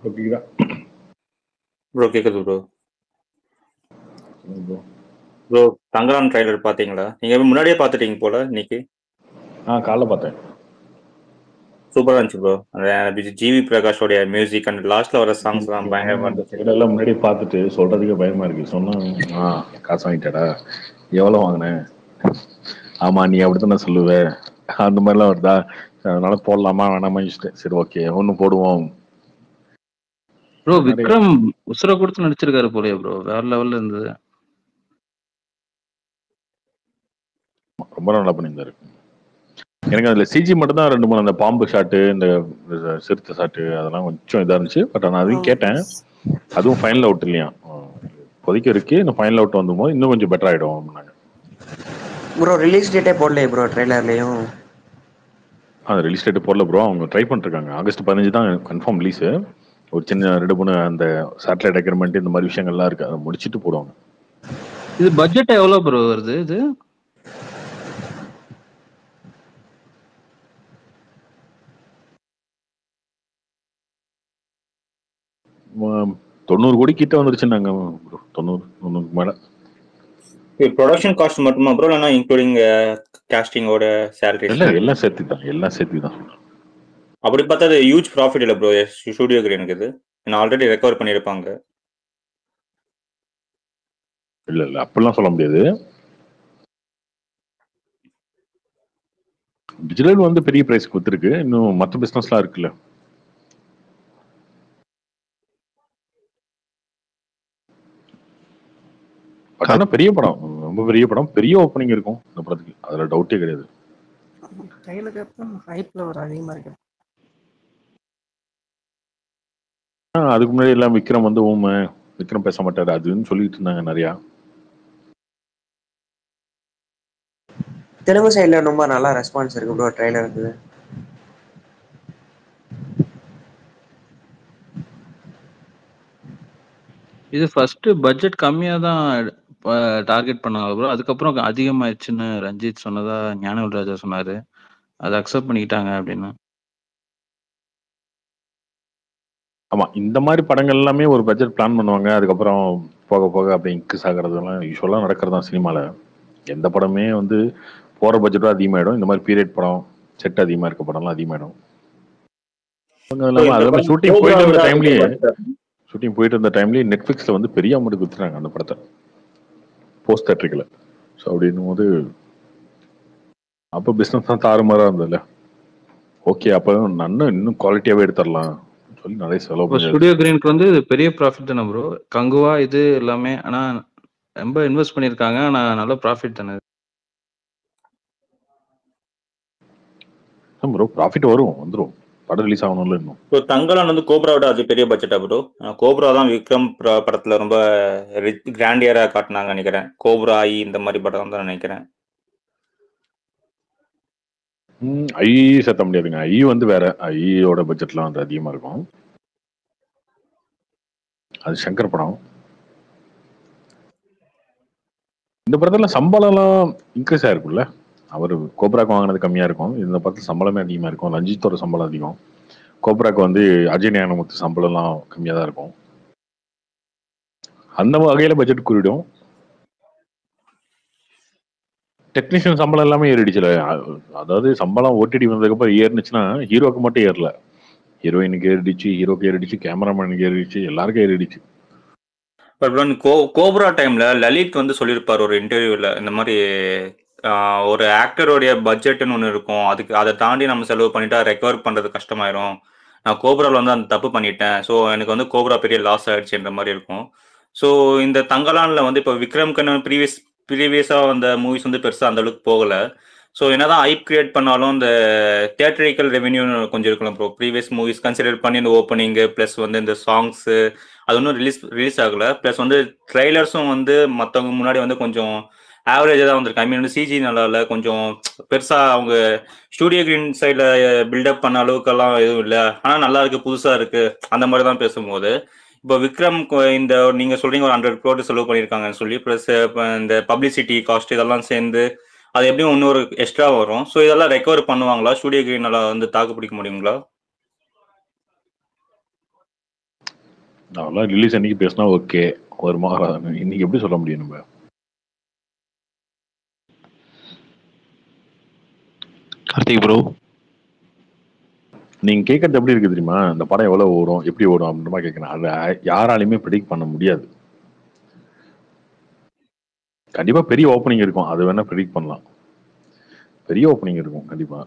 ஓகேதா ப்ரோ கேக்குது bro bro bro Thangalaan trailer பாத்தீங்களா நீங்க முன்னாடியே பாத்துட்டீங்க போல இன்னைக்கு ஆ காலைல பார்த்தேன் சூப்பரா இருந்துச்சு ப்ரோ அந்த ஜிவி பிரகாஷோடைய மியூசிக் அண்ட் லாஸ்ட்ல வர சாங்ஸ் தான் பயங்கரமா இருந்துச்சு இதெல்லாம் முன்னாடி பார்த்துட்டு சொல்றதுக்கே பயமா இருக்கு சொன்னா ஆ காசு வாங்கிட்டாடா எவ்வளவு வாங்கினேன் ஆமா நீ அப்படித்தானே சொல்லுவ அந்த மாதிரிலாம் வருதா அதனால போடலாமா வேணாமா யோசிச்சிட்டேன் சரி ஓகே ஒன்னு போடுவோம் ப்ரோ நிறைய- விக்ரம் உசுர கொடுத்து நடிச்சிருக்காரு போலயே ப்ரோ வேற லெவல்ல இருந்தது ரொம்ப நல்லா பண்ணியிருந்தாரு எனக்கு அதுல சிஜி மட்டும் தான் ரெண்டு மூணு அந்த பாம்பு ஷாட்டு இந்த சிறுத்தை ஷாட்டு அதெல்லாம் கொஞ்சம் இதா இருந்துச்சு பட் நான் அதையும் கேட்டேன் அதுவும் ஃபைனல் அவுட் இல்லையா இப்போதைக்கு இருக்கு இந்த ஃபைனல் அவுட் வந்தும்போது இன்னும் கொஞ்சம் பெட்டர் ஆயிடும் அப்படின்னாங்க ப்ரோ ரிலீஸ் டேட்டே போடலையே ப்ரோ ட்ரெய்லர்லயும் அந்த ரிலீஸ் டேட் போடல ப்ரோ அவங்க ட்ரை பண்ணிருக்காங்க ஆகஸ்ட் பதினஞ்சு தான் கன்ஃபார்ம் ரிலீஸ் ஒரு சின்ன ரெண்டு மூணு அந்த சேட்டலைட் அக்ரிமெண்ட் இந்த மாதிரி விஷயங்கள்லாம் இருக்கு அதை முடிச்சிட்டு போடுவாங்க இது பட்ஜெட் எவ்வளவு ப்ரோ வருது இது ம- தொண்ணூறு கோடி கிட்ட வந்துருச்சுன்னாங்க bro. தொண்ணூறு தொண்ணூறுக்கு மேல ப்ரொடக்ஷன் காஸ்ட் மட்டுமா ப்ரோ இல்லைன்னா இன்க்ளூடிங் காஸ்டிங்கோட சேலரி எல்லாம் எல்லாம் சேர்த்து தான் எல்லாம் சேர்த்து தான் அப்படி பார்த்தா அது ஹியூஜ் ப்ராஃபிட் இல்லை ப்ரோ ஸ்டூடியோ கிரீனுக்கு இது நான் ஆல்ரெடி ரெக்கவர் பண்ணியிருப்பாங்க இல்ல இல்ல அப்படிலாம் சொல்ல முடியாது டிஜிட்டல் வந்து பெரிய பிரைஸ் கொடுத்துருக்கு இன்னும் மற்ற பிசினஸ்லாம் இருக்குல்ல பட் ஆனா பெரிய படம் ரொம்ப பெரிய படம் பெரிய ஓப்பனிங் இருக்கும் இந்த படத்துக்கு அதுல டவுட்டே கிடையாது ட்ரெயிலுக்கு அப்புறம் ஹைப்ல ஒரு அதிகமா இருக்கு ஆ, அதுக்கு முன்னாடி எல்லாம் விக்ரம் வந்து ஊமை விக்ரம் பேச மாட்டாரு அதுன்னு சொல்லிட்டு இருந்தாங்க நிறையா தெலுங்கு சைடுல ரொம்ப நல்லா ரெஸ்பான்ஸ் இருக்கு ப்ரோ ட்ரெய்லருக்கு இது ஃபர்ஸ்ட் பட்ஜெட் கம்மியா தான் டார்கெட் பண்ணாங்க ப்ரோ அதுக்கப்புறம் அதிகமாயிடுச்சுன்னு ரஞ்சித் சொன்னதா ஞானவேல் ராஜா சொன்னாரு அதை அக்செப்ட் பண்ணிக்கிட்டாங்க அப்படின்னு ஆமா இந்த மாதிரி படங்கள் எல்லாமே ஒரு பட்ஜெட் பிளான் பண்ணுவாங்க அதுக்கப்புறம் போக போக அப்படி இன்க்ரீஸ் ஆகுறதெல்லாம் யூஸ்வலாக நடக்கிறது தான் சினிமாவில் எந்த படமே வந்து போகிற பட்ஜெட்டும் அதிகமாகிடும் இந்த மாதிரி பீரியட் படம் செட் அதிகமாக இருக்க படம்லாம் அதிகமாகிடும் அது மாதிரி ஷூட்டிங் போயிட்டு இருந்த டைம்லயே ஷூட்டிங் போயிட்டு இருந்த டைம்லயே நெட்ஃபிளிக்ஸில் வந்து பெரிய அமௌண்ட் கொடுத்துட்டாங்க அந்த படத்தை போஸ்ட் தேட்டரிக்கில் ஸோ அப்படின்னும் போது அப்போ பிஸ்னஸ் தான் தாறுமாறாக இருந்ததுல ஓகே அப்போ நன்னும் இன்னும் குவாலிட்டியாகவே எடுத்துடலாம் சொல்லி நிறைய செலவு இப்போ பண்ணி ஸ்டுடியோ கிரீனுக்கு வந்து இது பெரிய ப்ராஃபிட் தானே ப்ரோ கங்குவா இது எல்லாமே ஆனா ரொம்ப இன்வெஸ்ட் பண்ணியிருக்காங்க ஆனா நல்ல ப்ராஃபிட் தானே ப்ரோ ப்ராஃபிட் வரும் வந்துரும் படம் ரிலீஸ் ஆகணும்ல இன்னும் ஸோ தங்கலான் வந்து கோப்ராவோட அது பெரிய பட்ஜெட்டா ப்ரோ கோப்ரா தான் விக்ரம் ப- படத்துல ரொம்ப கிராண்டியரா காட்டினாங்க நினைக்கிறேன் கோப்ரா ஐ இந்த மாதிரி படம் தான் நினைக்கிறேன் ம், ஐ சேர்த்த முடியாதுங்க ஐ வந்து வேற ஐயோட பட்ஜெட்லாம் வந்து அதிகமா இருக்கும் அது சங்கர் படம் இந்த படத்துல சம்பளம்லாம் இன்க்ரீஸ் ஆயிருக்கும்ல அவர் கோப்ராக்கு வாங்கினது கம்மியா இருக்கும் இந்த படத்துல சம்பளமே அதிகமா இருக்கும் ரஞ்சித்தோட சம்பளம் அதிகம் கோப்ராக்கு வந்து அஜய் ஞானமுத்து சம்பளம்லாம் கம்மியா தான் இருக்கும் அந்த வகையில பட்ஜெட் கூறிடும் டெக்னீஷியன் சம்பளம் எல்லாமே ஏறிடுச்சுல அ- அதாவது சம்பளம் ஓடிடி வந்ததுக்கப்புறம் ஏறினுச்சுன்னா ஹீரோக்கு மட்டும் ஏறல ஹீரோயினுக்கு ஏறிடுச்சு ஹீரோக்கு ஏறிடுச்சு கேமராமேனுக்கு ஏறிடுச்சு எல்லாருக்கும் ஏறிடுச்சு பட் வந்து கோ கோப்ரா டைம்ல லலித் வந்து சொல்லியிருப்பார் ஒரு இன்டர்வியூல இந்த மாதிரி ஆஹ், ஒரு ஆக்டருடைய பட்ஜெட்னு ஒன்று இருக்கும் அதுக்கு அதை தாண்டி நம்ம செலவு பண்ணிட்டா ரெக்கவர் பண்றது கஷ்டமாயிரும் நான் கோப்ராவில் வந்து அந்த தப்பு பண்ணிட்டேன் ஸோ எனக்கு வந்து கோப்ரா பெரிய லாஸ் ஆயிடுச்சுன்ற மாதிரி இருக்கும் ஸோ இந்த தங்கலான்ல வந்து இப்போ விக்ரம் கண்ணன் ப்ரீவியஸ் ப்ரீவியஸாக வந்த மூவிஸ் வந்து பெருசாக அந்த அளவுக்கு போகல ஸோ என்னதான் ஐப் கிரியேட் பண்ணாலும் இந்த தியேட்டரிக்கல் ரெவென்யூ கொஞ்சம் இருக்கலாம் ப்ரோ ப்ரீவியஸ் மூவிஸ் கன்சிடர் பண்ணி இந்த ஓப்பனிங்கு ப்ளஸ் வந்து இந்த சாங்ஸு அது ஒன்றும் ரிலீஸ் ரிலீஸ் ஆகல ப்ளஸ் வந்து ட்ரைலர்ஸும் வந்து மற்றவங்க முன்னாடி வந்து கொஞ்சம் ஆவரேஜாக தான் வந்திருக்கு ஐ மீன் வந்து சிஜி நல்லா இல்லை கொஞ்சம் பெருசாக அவங்க ஸ்டூடியோ கிரீன் சைடில் பில்டப் பண்ண அளவுக்கெல்லாம் எதுவும் இல்லை ஆனால் நல்லா இருக்கு புதுசாக இருக்கு அந்த மாதிரி தான் பேசும்போது இப்போ விக்ரம் கொ- இந்த நீங்கள் சொல்றீங்க ஒரு ஹண்ட்ரட் க்ரோட் செலவு பண்ணியிருக்காங்கன்னு சொல்லி ப்ளஸ் இந்த பப்ளிசிட்டி காஸ்ட் இதெல்லாம் சேர்ந்து அது எப்படியும் இன்னொரு எக்ஸ்ட்ரா வரும் ஸோ இதெல்லாம் ரெக்கவர் பண்ணுவாங்களா ஸ்டூடியோ கிரீன் நல்லா வந்து தாக்கு பிடிக்க முடியுங்களா அதெல்லாம் ரிலீஸ் அன்னைக்கு பேசினா ஓகே வருமா வராதுன்னு இன்னைக்கு எப்படி சொல்ல முடியும் நம்ம கார்த்திக் ப்ரோ நீங்க கேட்கறது எப்படி இருக்கு தெரியுமா இந்த படம் எவ்வளவு ஓடும் எப்படி ஓடும் அப்படின்ற மாதிரி கேட்கறேன் அதை யாராலையுமே ப்ரிடிக்ட் பண்ண முடியாது கண்டிப்பா பெரிய ஓப்பனிங் இருக்கும் அது வேணா ப்ரிடிக்ட் பண்ணலாம் பெரிய ஓப்பனிங் இருக்கும் கண்டிப்பா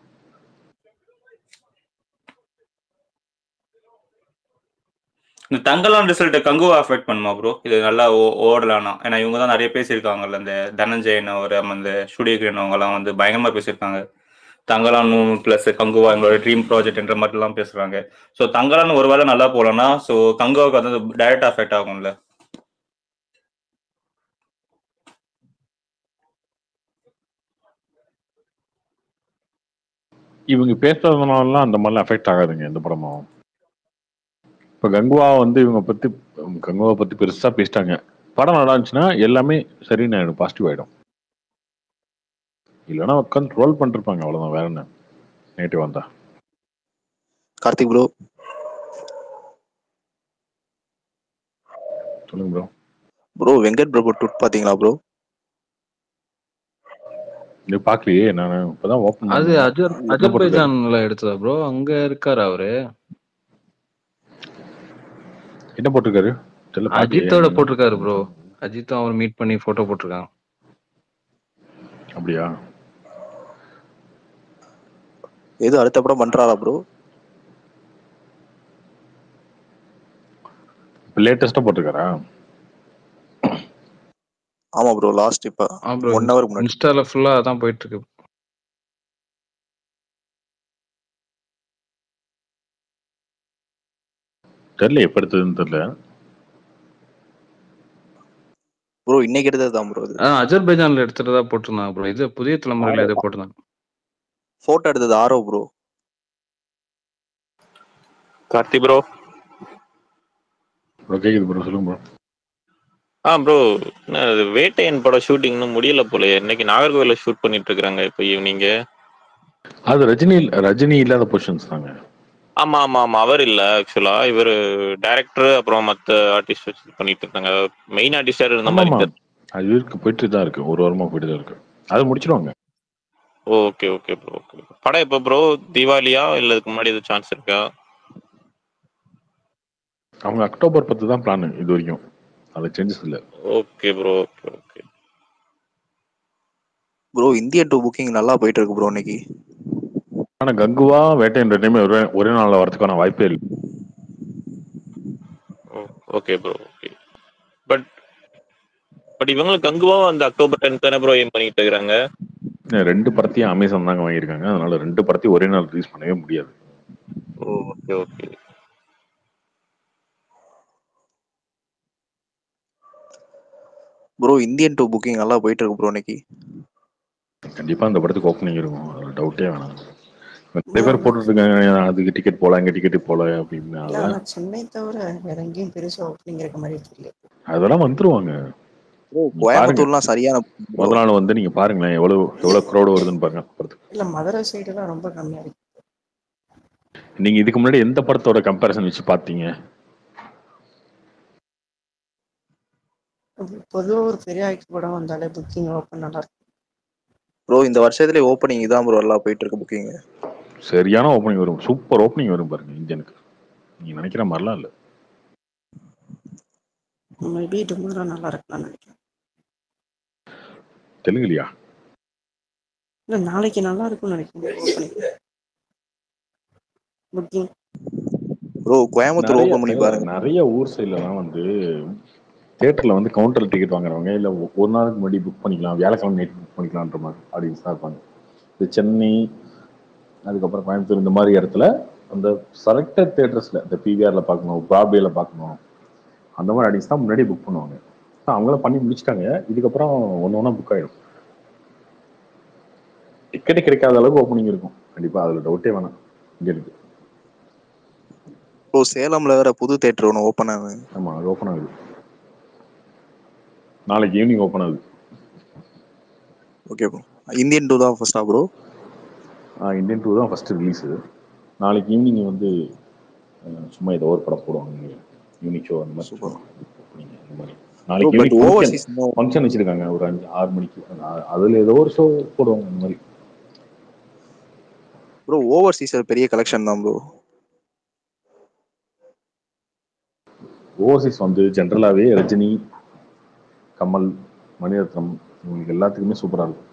இந்த தங்கலான் ரிசல்ட் கங்குவா அஃபெக்ட் பண்ணுமா ப்ரோ இது நல்லா ஓ- ஓடலாம்னா ஏன்னா இவங்க தான் நிறைய பேசியிருக்காங்கல்ல இந்த தனஞ்சயன் அவர் அப்புறம் இந்த ஸ்டுடியோ கிரீன் அவங்கலாம் வந்து பயங்கரமா பேசியிருக்காங்க தங்கலான் பிளஸ் கங்குவா எங்களோட ட்ரீம் ப்ராஜெக்ட் என்ற மாதிரிலாம் பேசுறாங்க ஸோ தங்கலான் ஒருவேளை நல்லா போகலன்னா ஸோ கங்குவாவுக்கு வந்து டைரக்ட் அஃபெக்ட் ஆகும்ல இவங்க பேசுறதுனாலலாம் அந்த மாதிரிலாம் அஃபெக்ட் ஆகாதுங்க எந்த படமும் இப்போ கங்குவா வந்து இவங்க பத்தி கங்குவா பத்தி பெருசா பேசிட்டாங்க படம் நல்லா இருந்துச்சுன்னா எல்லாமே சரின்னு ஆயிடும் பாசிட்டிவ் ஆயிடும் இல்லைன்னா உட்காந்து ரோல் பண்ணிருப்பாங்க அவ்வளவுதான் வேற என்ன நெகட்டிவ் வந்தா கார்த்திக் ப்ரோ சொல்லுங்க bro bro Venkat Prabhu dude பாத்தீங்களா ப்ரோ இது பார்க்கலையே நான் இப்பதான் ஓப்பன் அது அஜர் அஜர்பைஜான்ல எடுத்ததா ப்ரோ அங்க இருக்காரு அவரு என்ன போட்டிருக்காரு தெரியல பார்க்கலையே. அஜித்தோட போட்டிருக்காரு ப்ரோ அஜித்தும் அவர் மீட் பண்ணி போட்டோ போட்டிருக்காங்க அப்படியா எது அடுத்த படம் பண்றாரா ப்ரோ லேட்டஸ்டா போட்டிருக்காரா ஆமா ப்ரோ லாஸ்ட் இப்ப ஆ ப்ரோ ஒன் ஹவர் முன்னாடி இன்ஸ்டால ஃபுல்லா அதான் போயிட்டு இருக்கு தெரியல எப்ப எடுத்ததுன்னு தெரியல ப்ரோ இன்னைக்கு எடுத்தது தான் ப்ரோ அது ஆ அஜர்பைஜான்ல எடுத்துறதா போட்டிருந்தாங்க ப்ரோ இது புதிய தலைமுறையில எதோ போட்டிருந்தாங்க போட்டோ எடுத்தது ஆரோ ப்ரோ கார்த்தி ப்ரோ ப்ரோ கேக்குது ப்ரோ சொல்லுங்க ப்ரோ ஆ ப்ரோ வேட்டையன் படம் ஷூட்டிங் இன்னும் முடியல போல இன்னைக்கு நாகர்கோவில்ல ஷூட் பண்ணிட்டு இருக்காங்க இப்போ ஈவினிங் அது ரஜினி ரஜினி இல்லாத பொசிஷன்ஸ் தாங்க ஆமா ஆமா ஆமா அவர் இல்ல ஆக்சுவலா இவர் டைரக்டர் அப்புறம் மத்த ஆர்டிஸ்ட் வச்சு பண்ணிட்டு இருக்காங்க மெயின் ஆர்டிஸ்டா இருந்த ஆமா மாதிரி ஆமா தெரியல. அது இருக்கு போயிட்டு தான் இருக்கு ஒரு வாரமா போயிட்டு தான் இருக்கு அது முடிச்சிருவாங்க ஓகே ஓகே ப்ரோ ஓகே படம் எப்போ ப்ரோ தீபாவளியா இல்ல இதுக்கு முன்னாடி எதுவும் சான்ஸ் இருக்கா அவங்க அக்டோபர் பத்து தான் பிளான் இது வரைக்கும் அது சேஞ்சஸ் இல்ல okay bro okay okay bro Indian two booking நல்லா போயிட்டு இருக்கு ப்ரோ இன்னைக்கு ஆனா கங்குவா வேட்டையன் ரெண்டுமே ஒரே ஒரே நாள்ல வரதுக்கான வாய்ப்பே இல்லை okay bro okay but but இவங்களுக்கு கங்குவா அந்த அக்டோபர் டென்த் தானே ப்ரோ ஏம் பண்ணிட்டு இருக்காங்க ரெண்டு படத்தையும் அமேசான் தாங்க வாங்கியிருக்காங்க அதனால ரெண்டு படத்தையும் ஒரே நாள் ரிலீஸ் பண்ணவே முடியாது okay okay bro Indian two booking நல்லா போயிட்டு இருக்கு ப்ரோ இன்னைக்கு கண்டிப்பா அந்த படத்துக்கு ஓப்பனிங் இருக்கும் அதுல டவுட்டே வேணாம் நிறைய பேர் போட்டுட்டு இருக்காங்க அதுக்கு டிக்கெட் போல இங்க டிக்கெட் போல அப்படின்னு இல்ல அதெல்லாம் ஆனா சென்னை தவிர வேற எங்கேயும் பெருசா ஓப்பனிங் இருக்க மாதிரி தெரியல அதெல்லாம் வந்துருவாங்க ப்ரோ பாருங்க. கோயம்புத்தூர்லாம் சரியான முத நாள் வந்து நீங்க பாருங்களேன் எவ்வளவு எவ்வளவு க்ரௌடு வருதுன்னு பாருங்க படத்துக்கு இல்ல மதுரை சைடு எல்லாம் ரொம்ப கம்மியா இருக்கு நீங்க இதுக்கு முன்னாடி எந்த படத்தோட கம்பேரிசன் வச்சு பாத்தீங்க பொதுவா ஒரு பெரிய ஆக்டர் படம் வந்தாலே புக்கிங் ஓப்பன் நல்லா இருக்கும் ப்ரோ இந்த வருஷத்துல ஓப்பனிங் இதான் ப்ரோ நல்லா போயிட்டு இருக்கு புக்கிங் சரியான ஓப்பனிங் வரும் சூப்பர் ஓப்பனிங் வரும் பாருங்க இந்தியனுக்கு நீங்க நினைக்கிற மாதிரிலாம் இல்ல மேபி டுமாரோ நல்லா இருக்கலாம்னு நினைக்கிறேன் தெலுங்குலையா இல்ல நாளைக்கு நல்லா இருக்கும்னு நினைக்கிறேன் opening booking bro Coimbatore open பண்ணி நிறைய பாருங்க நிறைய ஊர் சைட்லலாம் வந்து தியேட்டர்ல வந்து கவுண்டர் டிக்கெட் வாங்குறவங்க இல்ல ஒ- ஒரு நாளுக்கு முன்னாடி புக் பண்ணிக்கலாம் வியாழக்கிழமை நைட் புக் பண்ணிக்கலான்ற மாதிரி ஆடியன்ஸ் தான் இருப்பாங்க இது சென்னை அதுக்கப்புறம் கோயம்புத்தூர் இந்த மாதிரி இடத்துல அந்த செலக்டட் தியேட்டர்ஸ்ல இந்த பிவிஆர்ல பார்க்கணும் ப்ராட்வேல பார்க்கணும் அந்த மாதிரி ஆடியன்ஸ் தான் முன்னாடி புக் பண்ணுவாங்க அவங்களாம் பண்ணி முடிச்சிட்டாங்க இதுக்கப்புறம் ஒன்று ஒன்றா புக் ஆயிடும் டிக்கெட் கிடைக்காத அளவுக்கு ஓப்பனிங் இருக்கும் கண்டிப்பா அதுல டவுட்டே வேணாம் இங்க இருக்கு ப்ரோ சேலம்ல வேற புது தேட்டர் ஒன்று ஓப்பன் ஆகுது ஆமா அது ஓப்பன் ஆகுது நாளைக்கு ஈவினிங் ஓப்பன் ஆகுது ஓகே ப்ரோ இந்தியன் டூ தான் ஃபர்ஸ்டா ப்ரோ இந்தியன் டூ தான் ஃபர்ஸ்ட் ரிலீஸு நாளைக்கு ஈவினிங் வந்து அஹ், சும்மா ஏதோ ஒரு படம் போடுவாங்க ஈவினிங் ஷோ அந்த மாதிரி Super. opening அந்த மாதிரி ப்ரோ நாளைக்கு பட் ஈவினிங் ஓவர்சீஸ் ஃபங்க்ஷன் வச்சிருக்காங்க ஒரு அஞ்சு ஆறு மணிக்கு அ- அதுல ஏதோ ஒரு ஷோ போடுவாங்க அந்த மாதிரி ப்ரோ ஓவர்சீஸ் பெரிய கலெக்ஷன் தான் ப்ரோ ஓவர்சீஸ் வந்து ஜென்ரலாகவே ரஜினி கமல் மணிரத்னம் இவங்களுக்கு எல்லாத்துக்குமே சூப்பராக இருக்கும்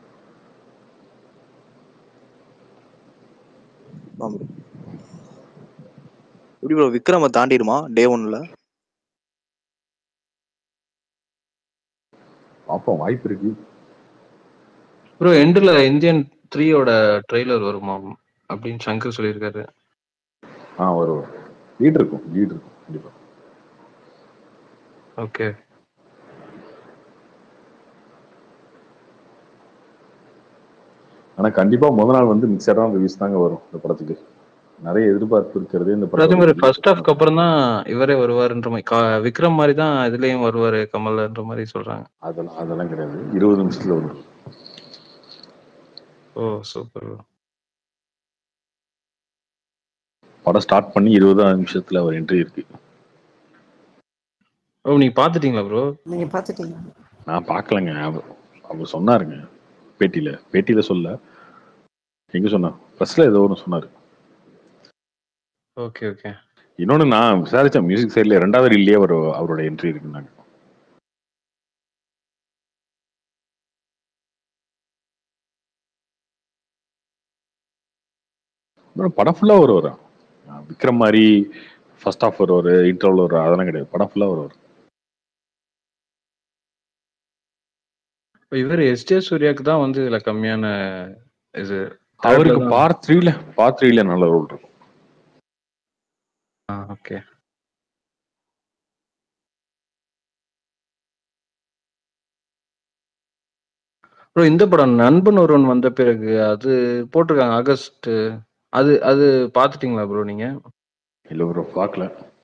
ஆமா ப்ரோ எப்படி ப்ரோ விக்ரம தாண்டிடுமா டே ஒன்ல பார்ப்போம் வாய்ப்பு இருக்கு ப்ரோ எண்டில் இந்தியன் த்ரீயோட ட்ரெய்லர் வருமா அப்படின்னு சங்கர் சொல்லியிருக்காரு ஆ வரும் லீட் இருக்கும் லீட் இருக்கும் கண்டிப்பாக ஓகே ஆனால் கண்டிப்பாக முத நாள் வந்து மிக்சடான ரிவ்யூஸ் தாங்க வரும் இந்த படத்துக்கு நிறைய எதிர்பார்ப்பு இருக்கிறது இந்த அதே மாதிரி ஃபர்ஸ்ட் படம் ஹாஃப்க்கு அப்புறம் தான் இவரே வருவாருன்ற மாதிரி கா- விக்ரம் மாதிரி தான் இதுலயும் வருவாரு கமல்ன்ற மாதிரி சொல்றாங்க அதெல்லாம் அதெல்லாம் கிடையாது இருபது நிமிஷத்துல வரும் ஓ சூப்பர் படம் ஸ்டார்ட் பண்ணி இருபதாம் நிமிஷத்துல ஒரு என்ட்ரி இருக்கு ஓ நீங்க பாத்துட்டீங்களா ப்ரோ நீங்க பாத்துட்டீங்க நான் பார்க்கலங்க அவர் அவர் சொன்னாருங்க பேட்டியில பேட்டியில சொல்ல எங்க சொன்னா ப்ரெஸ்ல ஏதோ ஒன்று சொன்னாரு ஓகே ஓகே இன்னொன்னு நான் விசாரிச்சேன் மியூசிக் சைட்ல ரெண்டாவது ரீல்லையே அவர் அவரோட என்ட்ரி இருக்குன்னாங்க அப்புறம் படம் ஃபுல்லா வருவார் விக்ரம் மாதிரி ஃபர்ஸ்ட் ஆஃப் வருவார் இன்டர்வல் வருவார் அதெல்லாம் கிடையாது படம் ஃபுல்லா வருவார் இப்போ இவர் எஸ்டே சூர்யாக்கு தான் வந்து இதுல கம்மியான இது அவருக்கு தான். பார்ட் த்ரீல பார்ட் த்ரீல நல்ல ரோல் இருக்கும் ஓகே ப்ரோ இந்த படம் நண்பன் ஒருவன் வந்த பிறகு அது போட்டிருக்காங்க ஆகஸ்ட் அது அது பாத்துட்டீங்களா ப்ரோ நீங்க இல்ல ப்ரோ பார்க்கல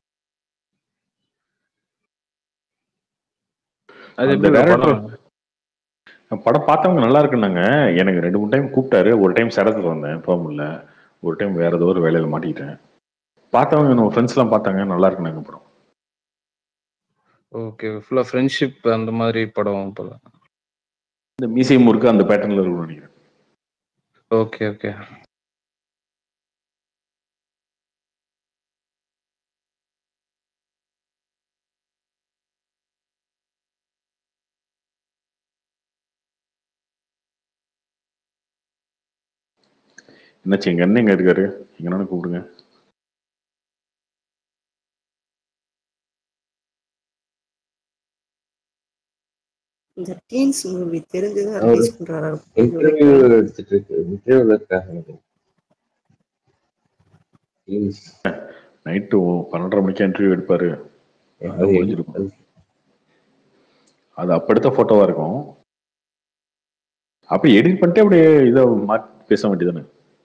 அது அந்த எப்படி bro director- படம்? படம் பார்த்தவங்க நல்லா இருக்குன்னாங்க எனக்கு ரெண்டு மூணு டைம் கூப்பிட்டாரு ஒரு டைம் சரத்துக்கு வந்தேன் போக முடியல ஒரு டைம் வேற ஏதோ ஒரு வேலையில மாட்டிக்கிட்டேன் பார்த்தவங்க நம்ம ஃப்ரெண்ட்ஸ் எல்லாம் பார்த்தாங்க நல்லா இருக்குனாங்க படம் ஓகே ஃபுல்லா ஃப்ரெண்ட்ஷிப் அந்த மாதிரி படம் போல இந்த மியூசியம் முறுக்கு அந்த பேட்டர்ன்ல இருக்கும்னு நினைக்கிறேன் ஓகே ஓகே என்னாச்சு எங்க அண்ணன் எங்க இருக்காரு எங்க அண்ணனை கூப்பிடுங்க இந்த டீன்ஸ் மூவி தெரிஞ்சுதான் அவரு ரிலீஸ் பண்றாரு இன்டர்வியூ எடுத்துட்டு இருக்கு இன்டர்வியூல இருக்காங்க Please. நைட்டு பன்னெண்டரை மணிக்கு இன்டர்வியூ எடுப்பாரு அது முடிஞ்சிருக்கும். அது- அது அப்ப எடுத்த போட்டோவா இருக்கும் அப்ப எடிட் பண்ணிட்டு அப்படியே இதை மாத்தி பேச வேண்டியதானே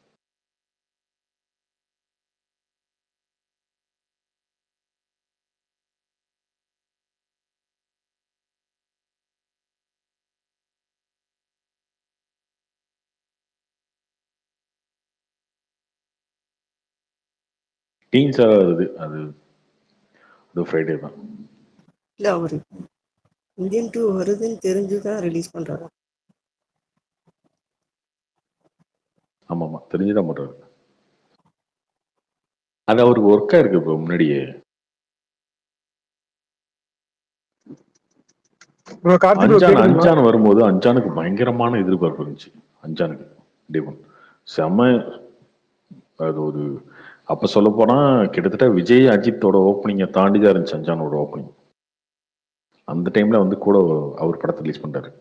டீன்ஸா அது அது அது ஃப்ரைடே தான் இல்ல அவரு இந்தியன் டூ வருதுன்னு தெரிஞ்சுதான் ரிலீஸ் பண்றாரு ஆமா ஆமா தெரிஞ்சுதான் பண்றாரு அது அவருக்கு ஒர்க்கா இருக்கு இப்போ முன்னாடியே ப்ரோ கார்த்திக் bro அஞ்சான் கேக்குதுங்களா? அஞ்சான் வரும்போது அஞ்சானுக்கு பயங்கரமான எதிர்பார்ப்பு இருந்துச்சு அஞ்சானுக்கு டேவன் செம்ம அது ஒரு அப்ப சொல்ல போனா கிட்டத்தட்ட விஜய் அஜித்தோட ஓப்பனிங்கை தாண்டி தான் இருந்துச்சு அஞ்சானோட ஓப்பனிங் அந்த டைம்ல வந்து கூட அவர் படத்தை ரிலீஸ் பண்றாரு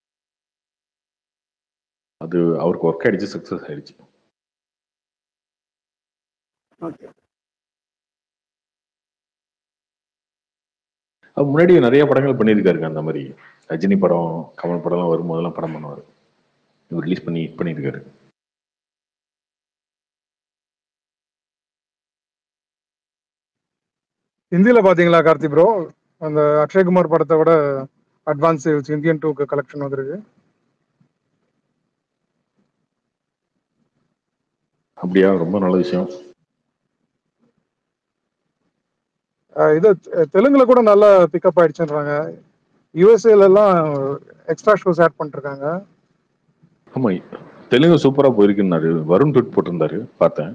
அது அவருக்கு ஒர்க் ஆயிடுச்சு சக்சஸ் ஆயிடுச்சு ஓகே அவர் முன்னாடி நிறைய படங்கள் பண்ணியிருக்காருங்க அந்த மாதிரி ரஜினி படம் கமல் படம்லாம் வரும்போதெல்லாம் படம் பண்ணுவார் இவர் ரிலீஸ் பண்ணி hit பண்ணியிருக்காரு ஹிந்தில பாத்தீங்களா கார்த்தி ப்ரோ அந்த அக்ஷய்குமார் படத்தை விட அட்வான்ஸ் சேல்ஸ் இந்தியன் டூக்கு கலெக்ஷன் வந்திருக்கு அப்படியா ரொம்ப நல்ல விஷயம் அஹ் இது தெ- தெலுங்குல கூட நல்லா பிக்கப் ஆயிடுச்சுன்றாங்க யூஎஸ்ஏல எல்லாம் எக்ஸ்ட்ரா ஷோஸ் ஆட் பண்ணிருக்காங்க ஆமா தெலுங்கு சூப்பரா போயிருக்குன்னாரு வருண் ட்விட் போட்டிருந்தாரு பார்த்தேன்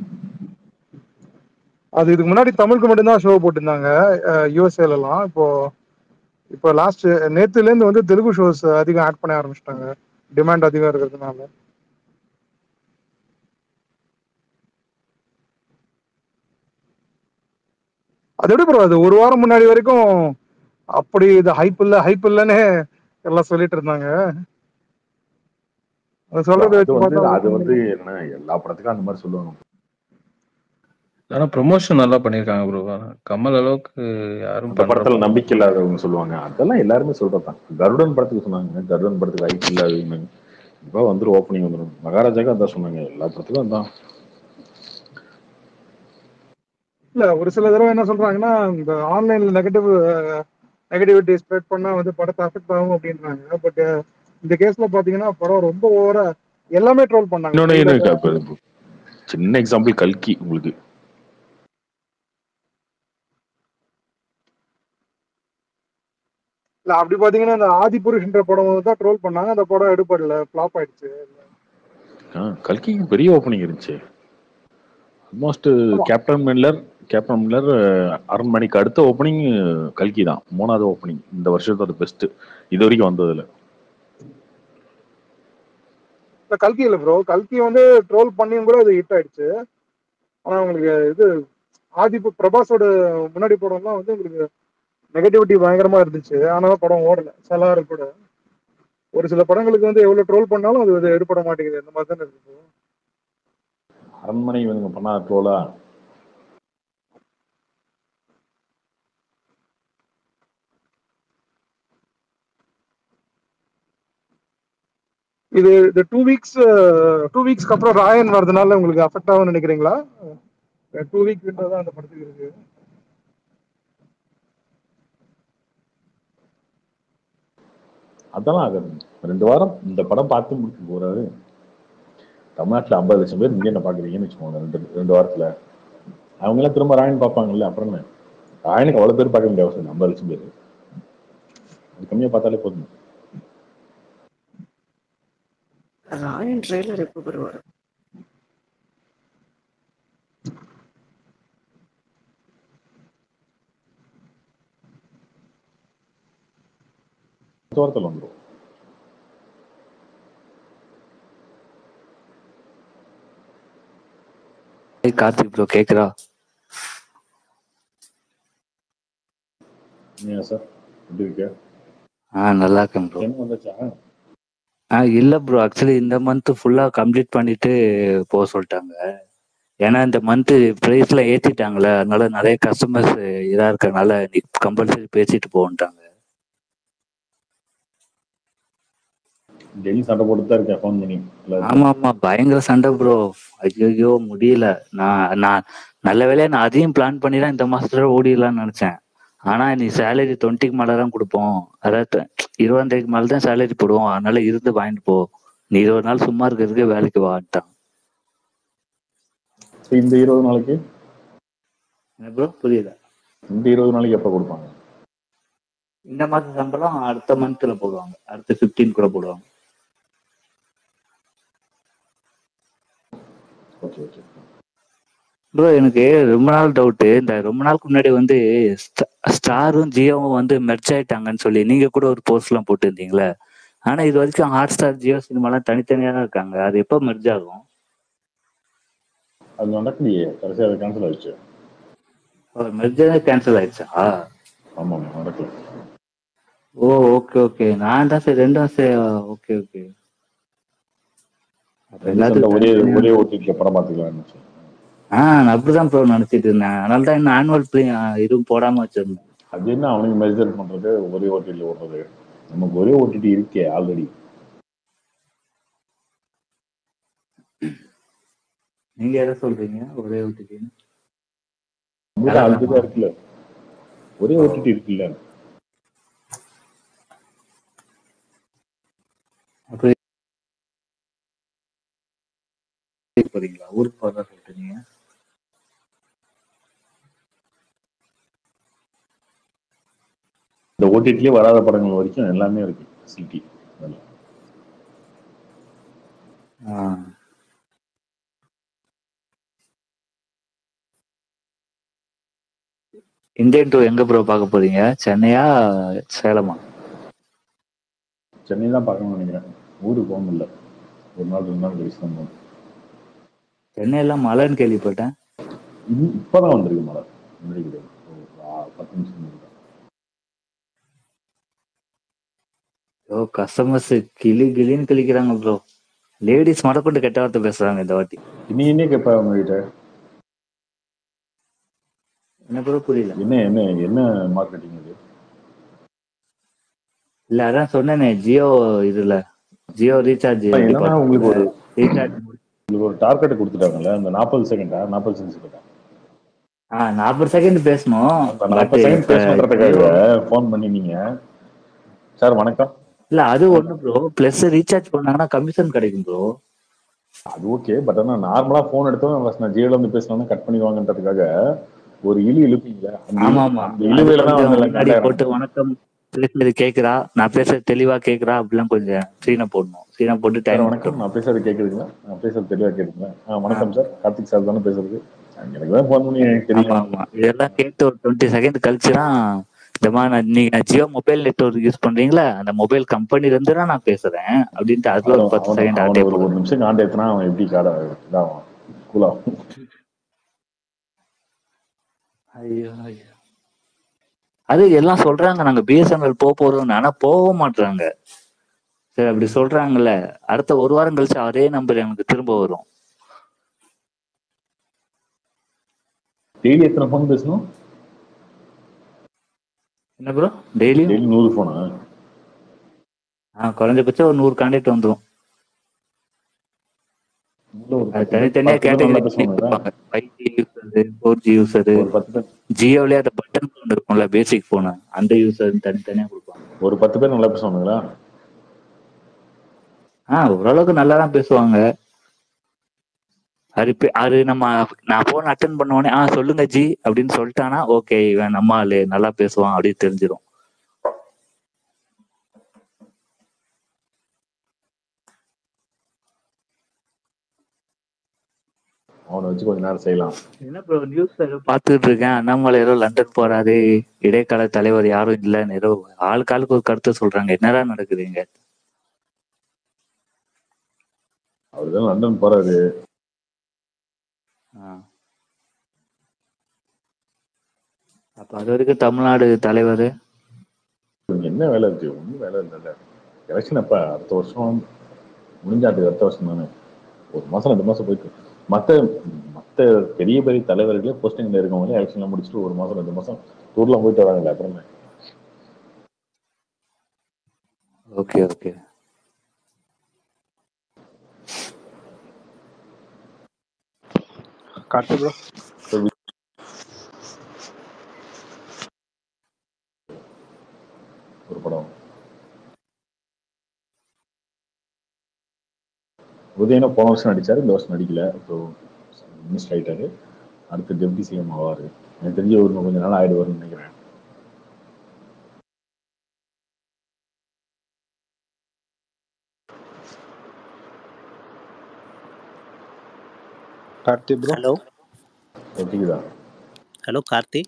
அது இதுக்கு முன்னாடி தமிழுக்கு மட்டும்தான் ஷோ போட்டிருந்தாங்க யூஎஸ்ஏல எல்லாம் இப்போ இப்போ லாஸ்ட் நேத்துல இருந்து வந்து தெலுங்கு ஷோஸ் அதிகம் ஆட் பண்ண ஆரம்பிச்சிட்டாங்க டிமாண்ட் அதிகம் இருக்கிறதுனால அது எப்படி ப்ரோ அது ஒரு வாரம் முன்னாடி வரைக்கும் அப்படி இது ஹைப் இல்ல ஹைப் இல்லன்னு எல்லாம் சொல்லிட்டு இருந்தாங்க அது சொல்றதை அது வச்சு வந்து பார்த்தா அது வந்து என்ன எல்லா படத்துக்கும் அந்த மாதிரி சொல்லுவாங்க ஆனா ப்ரொமோஷன் நல்லா பண்ணிருக்காங்க ப்ரோ கமல் அளவுக்கு யாரும் அந்த படத்துல பண்ற நம்பிக்கை இல்லாதவங்க சொல்லுவாங்க அதெல்லாம் எல்லாருமே சொல்றதுதான் கருடன் படத்துக்கு சொன்னாங்க கருடன் படத்துக்கு ஹைப் இல்லாதவங்க இப்போ வந்துடும் ஓப்பனிங் வந்துடும் மகாராஜாக்கு அதான் சொன்னாங்க எல்லா படத்துக்கும் அதான் இல்ல ஒரு சில தடவை என்ன சொல்றாங்கன்னா இந்த ஆன்லைன்ல நெகட்டிவ் நெகட்டிவிட்டி ஸ்ப்ரெட் பண்ணா வந்து படத்தை அஃபெக்ட் ஆகும் அப்படின்றாங்க பட் இந்த கேஸ்ல பாத்தீங்கன்னா படம் ரொம்ப ஓவரா எல்லாமே ட்ரோல் பண்ணாங்க இன்னொன்னு Trailer- என்ன இப்ப சின்ன எக்ஸாம்பிள் கல்கி உங்களுக்கு இல்ல அப்படி பாத்தீங்கன்னா இந்த ஆதி புருஷன்ற படம் தான் ட்ரோல் பண்ணாங்க அந்த படம் எடுப்படல ஃபிளாப் ஆயிடுச்சு ஆ, கல்கிக்கு பெரிய ஓப்பனிங் இருந்துச்சு almost captain Miller captain Miller அஹ், அரண்மனைக்கு அடுத்த ஓப்பனிங் கல்கி தான் மூணாவது ஓப்பனிங் இந்த வருஷத்தோட பெஸ்ட் இது வரைக்கும் வந்ததுல இல்ல கல்கி இல்ல ப்ரோ கல்கி வந்து ட்ரோல் பண்ணியும் கூட அது ஹிட் ஆயிடுச்சு ஆனா உங்களுக்கு இது ஆதி பு- பிரபாஸோட முன்னாடி படம்லாம் வந்து உங்களுக்கு நெகட்டிவிட்டி பயங்கரமா இருந்துச்சு ஆனாலும் படம் ஓடல சலார் கூட ஒரு சில படங்களுக்கு வந்து எவ்வளவு ட்ரோல் பண்ணாலும் அது வந்து எடுபட மாட்டேங்குது அந்த மாதிரி தானே இருக்கு அரண்மனை இவங்க பண்ணா ட்ரோலா இது இந்த டூ வீக்ஸ் டூ வீக்ஸ்க்கு அப்புறம் ராயன் வரதுனால உங்களுக்கு அஃபெக்ட் ஆகும்னு நினைக்கிறீங்களா டூ வீக் விண்டோ தான் அந்த படத்துக்கு இருக்கு அதெல்லாம் ஆகாது ரெண்டு வாரம் இந்த படம் பார்த்து முடிக்க போறாரு தமிழ்நாட்டுல ஐம்பது லட்சம் பேர் இங்கே என்ன பாக்குறீங்கன்னு வச்சுக்கோங்க ரெண்டு ரெண்டு வாரத்துல அவங்க எல்லாம் திரும்ப ராயன் பார்ப்பாங்கல்ல அப்புறம் என்ன ராயனுக்கு அவ்வளவு பேர் பார்க்க வேண்டிய அவசியம் இல்லை, ஐம்பது லட்சம் பேர் அது கம்மியா பார்த்தாலே போதும் ராயன் ட்ரெய்லர் எப்போ வருவார் அடுத்த வாரத்தில் வந்துடும் ஹாய் கார்த்திக் ப்ரோ கேக்குதா ஏன் சார் எப்படி இருக்க ஆ நல்லா இருக்கேன் ப்ரோ என்ன வந்தாச்சா ஆ இல்ல ப்ரோ ஆக்சுவலி இந்த மந்த் ஃபுல்லா கம்ப்ளீட் பண்ணிட்டு போக சொல்லிட்டாங்க ஏன்னா இந்த மந்த் ப்ரைஸ்ல ஏத்திட்டாங்கல்ல அதனால நிறைய கஸ்டமர்ஸ் இதா இருக்கறனால நீ கம்பல்சரி பேசிட்டு போன்ட்டாங்க டெய்லி சண்டை போட்டு தான் இருக்கேன் ஃபோன் பண்ணி எல்லாருக்கும். ஆமா ஆமா பயங்கர சண்டை ப்ரோ ஐயோ முடியல நான் நான் நல்ல வேலையா நான் அதையும் பிளான் பண்ணி தான் இந்த மாசத்துல ஓடிடலாம்னு நினைச்சேன் ஆனா நீ சேலரி டுவெண்ட்டிக்கு மேல தான் கொடுப்போம் அதாவது இருபதாம் தேதிக்கு மேல தான் சேலரி போடுவோம் அதனால இருந்து வாங்கிட்டு போ நீ இருபது நாள் சும்மா இருக்கிறதுக்கு வேலைக்கு வான்ட்டான் இப்ப இந்த இருபது நாளைக்கு ப்ரோ புரியல இந்த இருபது நாளைக்கு எப்போ கொடுப்பாங்க இந்த மாச சம்பளம் அடுத்த மந்த்ல போடுவாங்க அடுத்த 15 கூட போடுவாங்க ஓகே ஓகே ப்ரோ எனக்கு ரொம்ப நாள் டவுட் இந்த ரொம்ப நாளுக்கு முன்னாடி வந்து ஸ்ட- ஸ்டாரும் ஜியோவும் வந்து மெர்ச் ஆயிட்டாங்கன்னு சொல்லி நீங்க கூட ஒரு போஸ்ட் எல்லாம் போட்டிருந்தீங்களே ஆனா இது வரைக்கும் ஹாட் ஸ்டார் ஜியோ சினிமாலாம் தனித்தனியா தான் இருக்காங்க அது எப்போ மெர்ஜ் ஆகும் அது நடக்கலையே கடைசியாக அது கேன்சல் ஆயிடுச்சு மெர்ஜாவே கேன்சல் ஆயிடுச்சா ஆமா ஆமா நடக்கல ஓ ஓகே ஓகே நான் தான் சரி ரெண்டும் சரி ஓகே ஓகே அப்ப ரெண்டு சண்டை எல்லாத்துக்கும் ஒரே தனித்தனியா ஒரே ஓட்டிட்டு படம் பார்த்துக்கலாம்னு ஆ நான் அப்படிதான் ப்ரோ நினைச்சிட்டு இருந்தேன் அதனால தான் இன்னும் ஆனுவல் பிளே இதுவும் போடாம வச்சிருந்தேன் அது என்ன அவனுக்கு மெஜர் பண்றது ஒரே ஓட்டில ஓடுறது நமக்கு ஒரே ஓட்டிட்டு இருக்கே ஆல்ரெடி நீங்க எதை சொல்றீங்க ஒரே ஓடிடி நம்மளுக்கு ஆல்ரெடி தான் இருக்குல்ல ஒரே ஓட்டிட்டு இருக்குல்ல அப்படி போறீங்களா ஊருக்கு போறதா சொல்றீங்க இந்த ஓடிடிலே வராத படங்கள் வரைக்கும் எல்லாமே இருக்கு சிடி ஆ. இந்தியன் டூ எங்க ப்ரோ பார்க்க போறீங்க சென்னையா சேலமா சென்னை தான் பார்க்கணும்னு நினைக்கிறேன் ஊருக்கு போக முடியல ஒரு நாள் ரெண்டு நாள் கழிச்சு தான் போகணும் சென்னையெல்லாம் மழைன்னு கேள்விப்பட்டேன் இன்னும் இப்பதான் வந்திருக்கு மழை முன்னாடி கிடையாது ஒரு ஆ- பத்து நிமிஷம் முன்னாடி தான். ஓ கஸ்டமர்ஸ் கிளி கிளின்னு கிளிக்கிறாங்க ப்ரோ லேடிஸ் மடக்கொண்டு கெட்ட வார்த்தை பேசுறாங்க இந்த வாட்டி நீ என்ன கேட்ப உங்ககிட்ட என்ன ப்ரோ புரியல என்ன என்ன என்ன மார்க்கெட்டிங் இது இல்ல அதான் சொன்னேனே ஜியோ இதுல ஜியோ ரீசார்ஜ் என்னன்னா உங்களுக்கு ஒரு ரீசார்ஜ் உங்களுக்கு ஒரு டார்கெட் கொடுத்துட்டாங்கல்ல அந்த நாற்பது செகண்டா நாற்பது செகண்ட் ஆ நாற்பது செகண்ட் பேசணும் அந்த பட் நாற்பது செகண்ட் பேசணுன்றதுக்காக ஃபோன் பண்ணி நீங்க சார் வணக்கம் இல்ல அது ஒண்ணு ப்ரோ பிளஸ் ரீசார்ஜ் பண்ணாங்கன்னா கமிஷன் கிடைக்கும் ப்ரோ அது ஓகே பட் ஆனா நார்மலா ஃபோன் எடுத்தோம் first நான் ஜியோல இருந்து பேசணும்னா கட் பண்ணிடுவாங்கன்றதுக்காக ஒரு இழு இழுப்பீங்களா அந்த ஆமா இழு- ஆமா அந்த இழுவையில தான் அது வந்து கொஞ்சம் எல்லாம் முன்னாடி கட்டாயிரும். போட்டு வணக்கம் பேசுறது கேக்குறா நான் பேசுறது தெளிவா கேக்குறா அப்படிலாம் கொஞ்சம் சீனை போடணும் சீனை போட்டு சார் டைம் வணக்கம் நான் பேசுறது கேக்குதுங்களா நான் பேசுறது தெளிவா கேக்குதுங்களா ஆ வணக்கம் சார் கார்த்திக் சார் தானே பேசுறது எனக்கு தான் ஃபோன் பண்ணி எனக்கு ஆமா தெரியும் ஆமா இதெல்லாம் கேட்டு ஒரு டுவெண்ட்டி செகண்ட் கழிச்சுனா இந்த மாதிரி நான் நீங்க ஜியோ மொபைல் நெட்ஒர்க் யூஸ் பண்றீங்களா அந்த மொபைல் கம்பெனில இருந்து தான் நான் பேசுறேன் அப்படின்ட்டு அதுல ஒரு அவன- பத்து அவன- செகண்ட் அவன ஆட்டே ஒரு ஒரு போடுறேன் நிமிஷம் காண்டேத்துனா அவன் எப்படி காட இதாகும் கூலாகும் ஐயோ ஐயோ அது எல்லாம் சொல்றாங்க நாங்க பிஎஸ்என்எல் போக போறோம்னு ஆனா போக மாட்றாங்க சரி அப்படி சொல்றாங்கல்ல அடுத்த ஒரு வாரம் கழிச்சு அதே நம்பர் எனக்கு திரும்ப வரும் டெய்லி எத்தனை ஃபோன் பேசணும் என்ன ப்ரோ டெய்லியும் டெய்லி நூறு ஃபோனா ஆ குறைஞ்சபட்சம் ஒரு நூறு கான்டாக்ட் வந்துரும் ஒரு அது பத்து பேர் தனித்தனியா பத்து பேர் நல்லா கேட்டகரி பேசுவாங்க five G user four G user ஒரு பத்து பேர் ஜியோலயே அந்த பட்டன் ஃபோன் இருக்கும்ல பேசிக் ஃபோனு அந்த யூசர் தனித்தனியா கொடுப்பாங்க ஒரு பத்து பேர் நல்லா பேசுவானுங்களா ஆ ஓரளவுக்கு நல்லா தான் பேசுவாங்க அது பே- அது நம்ம நான் போன் அட்டன் பண்ண உடனே ஆ சொல்லுங்க ஜி அப்படின்னு சொல்லிட்டானா ஓகே இவன் நம்ம ஆளு நல்லா பேசுவான் அப்படின்னு தெரிஞ்சிடும் அவனை வச்சு கொஞ்ச நேரம் செய்யலாம் என்ன ப்ரோ நியூஸ் பார்த்துட்டு இருக்கேன் அண்ணாமலை ஏதோ லண்டன் போறாரு இடைக்கால தலைவர் யாரும் இல்லைன்னு ஏதோ ஆளுக்கு ஆளுக்கு ஒரு கருத்தை சொல்றாங்க என்னடா நடக்குதுங்க அவர் தான் லண்டன் போறாரு அப்ப அது வரைக்கும் தமிழ்நாடு தலைவர் இவங்க என்ன வேலை இருக்கு ஒன்றும் வேலை இல்லைல்ல எலெக்ஷன் அப்ப அடுத்த வருஷம் முடிஞ்சாட்டு அடுத்த வருஷம் தானே ஒரு மாசம் ரெண்டு மாசம் போயிட்டு மத்த மத்த பெரிய பெரிய தலைவர்களே போஸ்டிங்ல இருக்கவங்களே எலெக்ஷன்ல முடிச்சுட்டு ஒரு மாசம் ரெண்டு மாசம் டூர்லாம் போயிட்டு வராங்கல்ல அப்புறம் என்ன? ஓகே ஓகே காட்டு ப்ரோ ஒரு படம் உதயனா போன வருஷம் நடிச்சாரு இந்த வருஷம் நடிக்கல ஸோ மினிஸ்டர் ஆயிட்டாரு அடுத்து டெப்டி சிஎம் ஆவாரு எனக்கு தெரிஞ்ச ஒரு இன்னும் கொஞ்ச நாள் ஆயிடுவாருன்னு நினைக்கிறேன் கார்த்தி ப்ரோ ஹலோ கேக்குதா ஹலோ கார்த்தி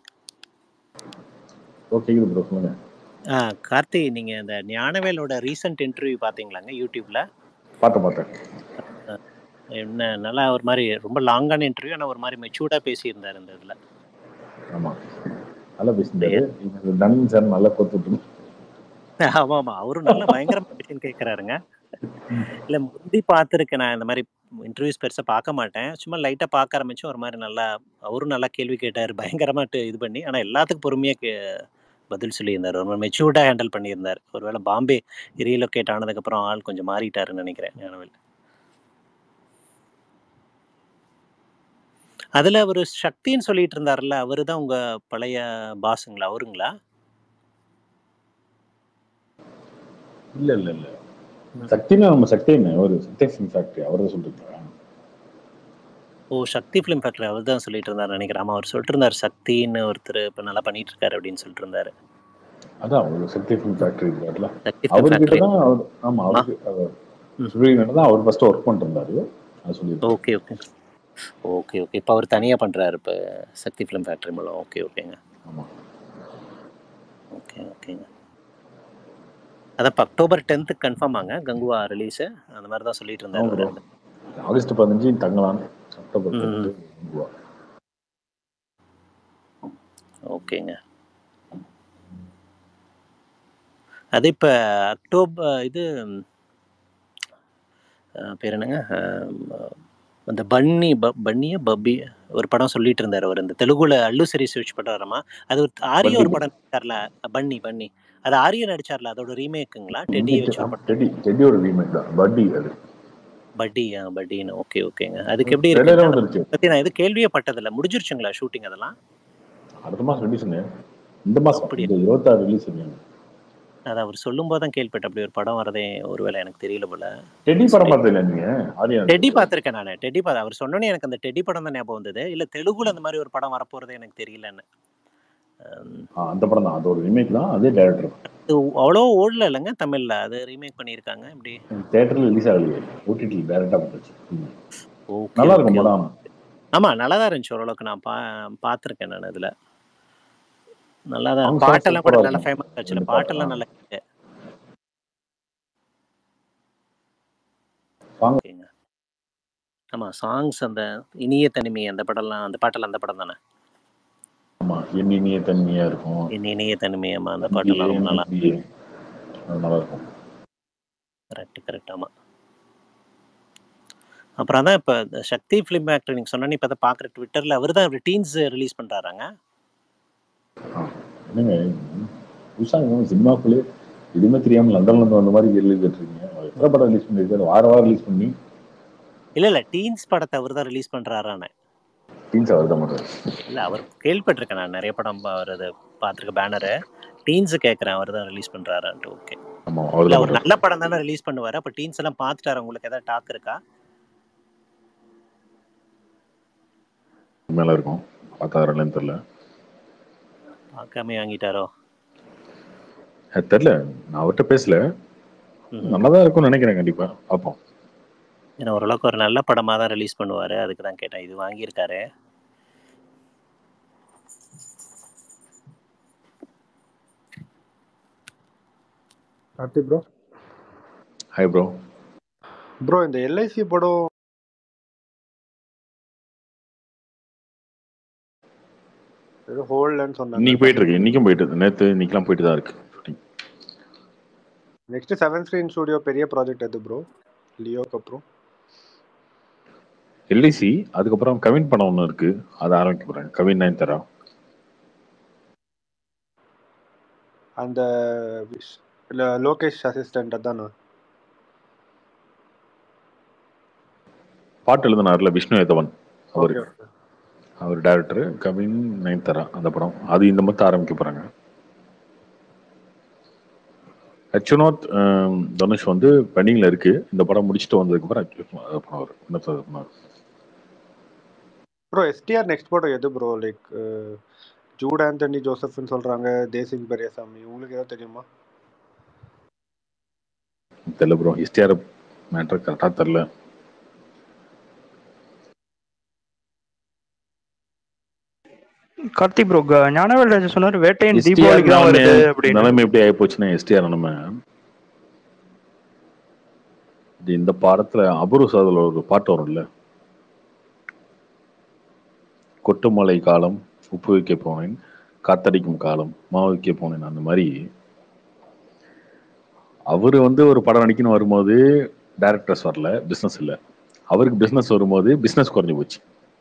ஓ கேக்குது ப்ரோ சொல்லுங்க ஆ கார்த்தி நீங்கள் இந்த ஞானவேலோட ரீசன்ட் இன்டர்வியூ பார்த்தீங்களாங்க யூடியூப்ல பார்த்தேன் பார்த்தேன் என்ன நல்லா ஒரு மாதிரி ரொம்ப லாங்கான இன்டர்வியூ ஆனால் ஒரு மாதிரி மெச்சூர்டாக பேசியிருந்தார் இந்த இதில் ஆமா நல்லா பேசியிருந்தாரு இந்த தனன் சார் நல்லா கொத்துட்டு ஆமாம் ஆமாம் அவரும் நல்லா பயங்கரமாக கொஷின் கேட்குறாருங்க இல்லை முந்தி பார்த்துருக்கேன் நான் இந்த மாதிரி இன்டர்வியூஸ் பெருசாக பார்க்க மாட்டேன் சும்மா லைட்டாக பார்க்க ஆரம்பிச்சும் ஒரு மாதிரி நல்லா அவரும் நல்லா கேள்வி கேட்டார் பயங்கரமாக இது பண்ணி ஆனால் எல்லாத்துக்கும் பொறுமையாக கே பதில் சொல்லியிருந்தார் ரொம்ப மெச்சூர்டாக ஹேண்டில் பண்ணியிருந்தார் ஒருவேளை பாம்பே ரீலொகேட் ஆனதுக்கப்புறம் ஆள் கொஞ்சம் மாறிட்டாருன்னு நினைக்கிறேன் ஞானவேல் அதுல ஒரு சக்தின்னு சொல்லிட்டு இருந்தாருல்ல அவரு தான் உங்க பழைய பாஸுங்களா அவருங்களா இல்ல இல்ல இல்ல சக்தினா நம்ம சக்தி என்ன ஒரு சக்தி ஃபேக்டரி அவரை சொல்லிருக்காங்க ஓ சக்தி ஃபிலிம் ஃபேக்டரி அவர் தான் சொல்லிட்டு இருந்தாரு நினைக்கிறேன் ஆமா அவர் சொல்லிட்டு இருந்தார் சக்தின்னு ஒருத்தர் இப்ப நல்லா பண்ணிட்டு இருக்காரு அப்படின்னு சொல்லிட்டு இருந்தாரு அதான் ஒரு சக்தி ஃபிலிம் ஃபேக்டரி இருக்காருல்ல சக்தி ஃபிலிம் அவர்கிட்ட ஃபேக்டரி தான் அவர் ஆமா ஆ அவருக்கு அவர் சுழலிங்கிட்ட தான் அவர் ஃபர்ஸ்ட் ஒர்க் பண்ணிட்டு இருந்தாரு அது சொல்லியிருக்காரு ஓகே ஓகே ஓகே ஓகே இப்போ அவர் தனியாக பண்ணுறாரு இப்போ சக்தி ஃபிலிம் ஃபேக்டரி மூலம் ஓகே ஓகேங்க ஆமா ஓகே ஓகேங்க அதான் இப்போ அக்டோபர் டென்த்துக்கு கன்ஃபார்ம் ஆங்க கங்குவா ரிலீஸு அந்த மாதிரி தான் சொல்லிட்டு ஆமா இருந்தார் ப்ரோ அவர் ஆகஸ்ட் பதினஞ்சு தங்கலாம் அக்டோபர் ம் டென்த்து ம். ஓகேங்க அது இப்போ அக்டோபர் இது அஹ், பேர் என்னங்க அஹ், அந்த பன்னி ப பன்னியா பப்பி ஒரு படம் சொல்லிட்டு இருந்தார் அவர் இந்த தெலுங்குல அல்லு சரி சுவிச் பண்றாராமா அது ஒரு ஆரிய பட்டி ஒரு படம் நடிச்சார்ல பன்னி பன்னி அது ஆரிய நடிச்சார்ல அதோட ரீமேக்குங்களா டெடியை இங்க வச்சு ஒரு படம் டெடி டெடியோட ரீமேக் தான் பட்டி அது பட்டி ஆ பட்டின்னு ஓகே ஓகேங்க அதுக்கு எப்படி இருக்குங்க ட்ரெய்லரே அதை வந்துருச்சு பத்தி நான் எதுவும் கேள்வியே பட்டதில்ல முடிஞ்சிருச்சுங்களா ஷூட்டிங் அதெல்லாம் அடுத்த மாசம் ரிலீஸுங்க இந்த மாசம் அப்படியா இந்த இருபத்தாறு ரிலீஸ் இல்லைங்க அது அவர் சொல்லும் போது தான் கேள்விப்பட்டேன் அப்படி ஒரு படம் வரதே ஒருவேளை எனக்கு தெரியல போல டெடி படம் சரி பார்த்தீங்களா நீங்க ஆரியா டெடி நடிச்சது பார்த்துருக்கேன் நான் டெடி பார்த்து அவர் சொன்னோன்னே எனக்கு அந்த டெடி படம் தான் ஞாபகம் வந்தது இல்லை தெலுங்குல அந்த மாதிரி ஒரு படம் வரப்போறது எனக்கு தெரியலன்னு ஹம், ஆ, அந்த படம் தான் அதோட ரீமேக் தான் அதே டேரக்டர் அது அவ்வளோ ஓடல இல்லைங்க தமிழ்ல அது ரீமேக் பண்ணியிருக்காங்க இப்படி தேட்டரில் ரிலீஸ் ஆகலையே ஓடிடி டேரக்டாக வந்துச்சு ம். ஓகே நல்லா இருக்கும் ஓகே படம் ஆமா நல்லா தான் இருந்துச்சு ஓரளவுக்கு நான் பா பார்த்துருக்கேன் நான் இதுல நல்லா தான் சாங்ஸ் எல்லாம் பாட்டெல்லாம் கூட சூப்பராக நல்லா இருக்கும் ஃபேமஸ் ஆச்சுல ரெண்டு பாட்டு பாட்டெல்லாம் நல்லா இருக்கு சாங் ஓகேங்க ஆமா சாங்ஸ் அந்த இனிய தனிமை அந்த படம்லாம் அந்த பாட்டெல்லாம் அந்த படம் தானே ஆமா என் இனிய தன்மையா இருக்கும் இனி இனிய தனிமை ஆமா அந்த நம்பியே பாட்டெல்லாம் ரொம்ப நல்லா நம்பியே அது நல்லா இருக்கும் கரெக்ட் கரெக்ட் ஆமா அப்புறம் அதான் இப்போ இந்த சக்தி ஃபிலிம் ஃபேக்டரி நீங்கள் சொன்னோன்னே இப்போ அதை பார்க்குற ட்விட்டரில் அவர் தான் டீன்ஸ் ரிலீஸ் பண்ணுறாராங்க ஆ என்னங்க புதுசாக சினிமாக்குள்ளே எதுவுமே தெரியாம லண்டன்ல இருந்து வந்த மாதிரி ரிலீஸ் இருக்கீங்க எத்தனை படம் ரிலீஸ் பண்ணிருக்காரு வார வாரம் ரிலீஸ் பண்ணி இல்லை இல்லை டீன்ஸ் படத்தை அவர் தான் ரிலீஸ் பண்ணுறாரானே டீன்ஸ் அவர் தான் பண்றாரு இல்லை அவர் கேள்விப்பட்டிருக்கேன் நான் நிறைய படம் பா- அவர் அது பார்த்துருக்க பேனரு டீன்ஸு கேட்குறேன் அவர் தான் ரிலீஸ் பண்ணுறாரான்ட்டு ஓகே ஆமா அவர் இல்லை தான் அவர் பண்றாரு நல்ல படம் தானே ரிலீஸ் பண்ணுவார் அப்போ டீன்ஸ் எல்லாம் பார்த்துட்டாரு உங்களுக்கு ஏதாவது டாக் இருக்கா மேல இருக்கும் பார்த்தாருன்னு தெரியல பார்க்காம வாங்கிட்டாரோ அது தெரியல நான் அவர்கிட்ட பேசல ம் நல்லா தான் இருக்கும்னு நினைக்கிறேன் கண்டிப்பா பார்ப்போம் ஏன்னா ஓரளவுக்கு ஒரு நல்ல படமாக தான் ரிலீஸ் பண்ணுவார் அதுக்கு தான் கேட்டேன் இது வாங்கியிருக்காரு Karthi bro hi bro bro இந்த எல்ஐசி படம் ஏதோ ஹோல்ட்லன்னு சொன்னாங்க இன்னைக்கு போயிட்டு இருக்கு இன்னைக்கும் போயிட்டு இருக்கு நேத்து இன்னைக்கெல்லாம் போயிட்டு தான் இருக்கு shooting. Next seven screen studio பெரிய ப்ராஜெக்ட் எது ப்ரோ லியோக்கு அப்புறம் எல்ஐசி அதுக்கப்புறம் கவின் படம் ஒன்று இருக்கு அதை ஆரம்பிக்க போறேன் கவின் நயன் தரா அந்த விஷ்- இல்ல லோகேஷ் அசிஸ்டன்ட் அதானா பாட்டு எழுதினார்ல விஷ்ணு ஏதவன் அவரு ஓகே ஓகே அவர் டேரக்டர் கவின் நயன் தரா அந்த படம் அது இந்த மத்த ஆரம்பிக்க போறாங்க அச்சுனோத் தனுஷ் வந்து பெண்டிங்ல இருக்கு இந்த படம் முடிச்சுட்டு வந்ததுக்கு அப்புறம் அச்சுனோத் அது படம் வரும் இன்னொரு படம் வரும். ப்ரோ எஸ்டிஆர் நெக்ஸ்ட் படம் எது ப்ரோ லைக் ஜூட் ஆண்டனி ஜோசப்னு சொல்றாங்க தேசிங் பெரியசாமி உங்களுக்கு ஏதாவது தெரியுமா தெரியல ப்ரோ எஸ்டிஆர் மேட்டர் கரெக்டாக தெரில கார்த்தி ப்ரோ ஞானவேல் ராஜா சொன்னாரு வேட்டையன் எஸ்டிஆர் தீபாவளிக்கு தான் வருது அப்படின்னு நிலைமை எப்படி ஆகி போச்சுன்னா எஸ்டிஆர் நிலைமை இது இந்த பாடத்துல அபூர்வ சாதல ஒரு பாட்டு வரும்ல கொட்டுமலை காலம் உப்பு வைக்க போனேன் காத்தடிக்கும் காலம் மாவு வைக்க போனேன் அந்த மாதிரி அவரு வந்து ஒரு படம் நடிக்கணும் வரும்போது டைரக்டர்ஸ் வரல பிசினஸ் இல்ல அவருக்கு பிசினஸ் வரும்போது பிசினஸ் குறைஞ்சு போச்சு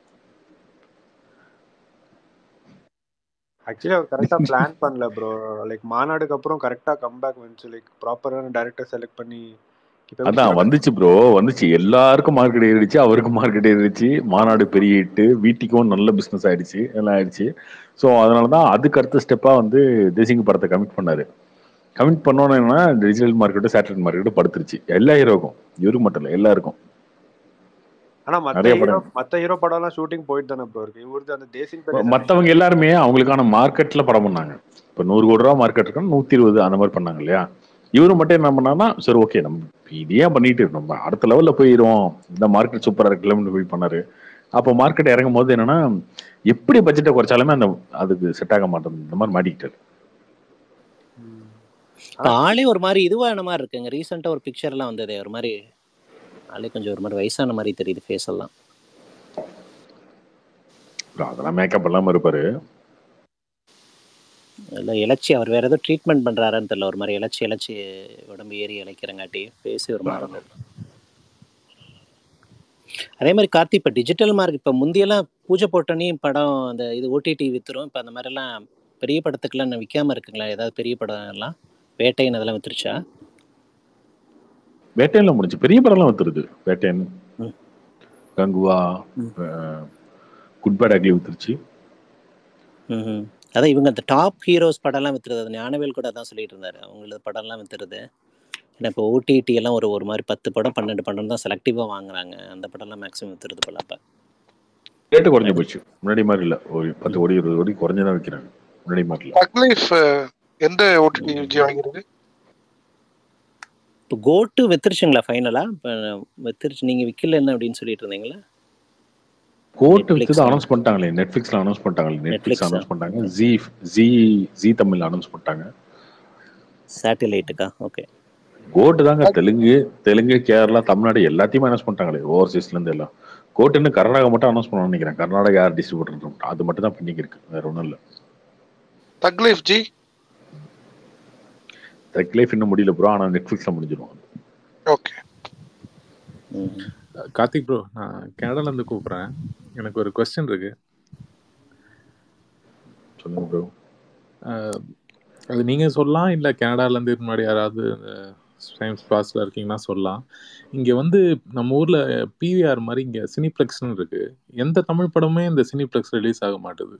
ஆக்சுவலி அவர் கரெக்டா பிளான் பண்ணல ப்ரோ லைக் மாநாடுக்கு அப்புறம் கரெக்டா கம்பேக் வந்துச்சு லைக் ப்ராப்பரான டைரக்டர் செலக்ட் பண்ணி இப்போ அதான் வந்துச்சு ப்ரோ வந்துச்சு எல்லாருக்கும் மார்க்கெட் ஏறிடுச்சு அவருக்கும் மார்க்கெட் ஏறிடுச்சு மாநாடு பெரிய ஹிட்டு வீட்டுக்கும் நல்ல பிசினஸ் ஆயிடுச்சு எல்லாம் ஆயிடுச்சு ஸோ அதனால தான் அதுக்கு அடுத்த ஸ்டெப்பா வந்து தேசிங்க படத்தை கமிட் பண்ணாரு கமிட் பண்ணோன்னா டிஜிட்டல் மார்க்கெட்டு சேட்டலைட் மார்க்கெட்டு படுத்துருச்சு எல்லா ஹீரோக்கும் இவருக்கு மட்டும் இல்லை எல்லாருக்கும் ஆனா மத்த நிறைய ஹீரோ படம் மத்த ஹீரோ படம் எல்லாம் ஷூட்டிங் போயிட்டு தானே ப்ரோ இருக்கு இவருது அந்த தேசிங் பெரிய மற்றவங்க எல்லாருமே அவங்களுக்கான மார்க்கெட்ல படம் பண்ணாங்க இப்போ நூறு கோடி ரூபா மார்க்கெட் இருக்குன்னா நூத்தி இருபது அந்த மாதிரி பண்ணாங்க இல்லையா இவரு மட்டும் என்ன பண்ணான்னா சரி ஓகே நம்ம இதையே பண்ணிட்டு இருக்கோம் நம்ம அடுத்த லெவல்ல போயிடும் இந்த மார்க்கெட் சூப்பரா இருக்குல்லன்னு போய் பண்ணாரு அப்போ மார்க்கெட் இறங்கும் போது என்னன்னா எப்படி பட்ஜெட்டை குறைச்சாலுமே அந்த அதுக்கு செட் ஆக மாட்டேங்குது இந்த மாதிரி மாட்டிக்கிட்டாரு இப்ப ஆளே ஒரு மாதிரி இதுவான மாதிரி இருக்குங்க ரீசெண்டா ஒரு பிக்சர் எல்லாம் வந்ததே ஒரு மாதிரி ஆளே கொஞ்சம் ஒரு மாதிரி வயசான மாதிரி தெரியுது ஃபேஸ் எல்லாம் bro, அதெல்லாம் மேக்கப் இல்லாம இருப்பாரு இல்லை இலச்சி அவர் வேற ஏதோ ட்ரீட்மெண்ட் பண்றாருன்னு தெரியல ஒரு மாதிரி இலச்சி இலச்சி உடம்பு ஏறி இழைக்கிறங்காட்டி ஃபேஸ் ஒரு மாதிரி இருந்தது அதே மாதிரி கார்த்தி இப்போ டிஜிட்டல் மார்க் இப்போ முந்தியெல்லாம் பூஜை போட்டோன்னே படம் அந்த இது ஓடிடி வித்துரும் இப்போ அந்த மாதிரிலாம் பெரிய படத்துக்குலாம் இன்னும் விற்காம இருக்குங்களா ஏதாவது பெரிய படம் எல்லாம் வேட்டைன்னு அதெல்லாம் வித்துருச்சா வேட்டையன்ல முடிஞ்சு பெரிய படம்லாம் வந்துருது வேட்டையன் ம். கங்குவா குட் பேட் அக்லி வந்துருச்சு ம் அதான் இவங்க அந்த டாப் ஹீரோஸ் படம்லாம் வித்துறது அது ஞானவேல் கூட அதான் சொல்லிட்டு இருந்தாரு அவங்களது படம்லாம் வித்துறது ஏன்னா இப்போ ஓடிடி எல்லாம் ஒரு ஒரு மாதிரி பத்து படம் பன்னெண்டு படம் தான் செலக்டிவாக வாங்குறாங்க அந்த படம்லாம் மேக்ஸிமம் வித்துறது போல அப்போ ரேட்டு குறைஞ்சு போச்சு முன்னாடி மாதிரி இல்ல ஒரு பத்து கோடி இருபது கோடி குறைஞ்சு தான் விற்கிறாங்க முன்னாடி மாதிரி இல்ல தக் லைஃப் எந்த ஓடிடி விஜய் வாங்கிருக்கு இப்போ கோட்டு வித்துருச்சுங்களா ஃபைனலாக இப்போ வித்துருச்சு நீங்கள் விற்கல என்ன அப்படின்னு சொல்லிட்டு இருந்தீங்களா கோர்ட் Netflix வித்து ஆ? அனௌன்ஸ் பண்ணிட்டாங்களே நெட்ஃபிளிக்ஸ்ல அனௌன்ஸ் பண்ணிட்டாங்களே Netflix நெட்ஃபிளிக்ஸ் ஆ? அனௌன்ஸ் பண்ணிட்டாங்க ஜி ஜி ஜி தமிழ் அனௌன்ஸ் பண்ணிட்டாங்க சேட்டலைட்டுக்கா ஓகே கோட்டு தாங்க தெலுங்கு தெலுங்கு கேரளா தமிழ்நாடு எல்லாத்தையுமே அனௌன்ஸ் பண்ணிட்டாங்களே ஓவர்சீஸ்ல இருந்து எல்லாம் கோட் இன்னும் கர்நாடகா மட்டும் அனௌன்ஸ் பண்ண நினைக்கிறேன் கர்நாடகா யார் டிஸ்ட்ரிபியூட்டர் அது மட்டும் தான் பண்ணிக்கிருக்கு வேற ஒன்றும் இல்லை தக் லைஃப் ஜி தக் லைஃப் இன்னும் முடியல ப்ரோ ஆனால் நெட்ஃபிளிக்ஸ்ல முடிஞ்சிடும் ஓகே கார்த்திக் ப்ரோ நான் கனடால இருந்து கூப்பிடுறேன் எனக்கு ஒரு கொஸ்டின் இருக்கு சொல்லுங்க ப்ரோ அது நீங்க சொல்லலாம் இல்ல கனடால இருந்து முன்னாடி யாராவது டைம்ஸ் பாஸ்ல இருக்கீங்கன்னா சொல்லலாம் இங்க வந்து நம்ம ஊர்ல பிவிஆர் மாதிரி இங்க சினிப்ளெக்ஸ்னு இருக்கு எந்த தமிழ் படமே இந்த சினிப்ளெக்ஸ் ரிலீஸ் ஆக மாட்டுது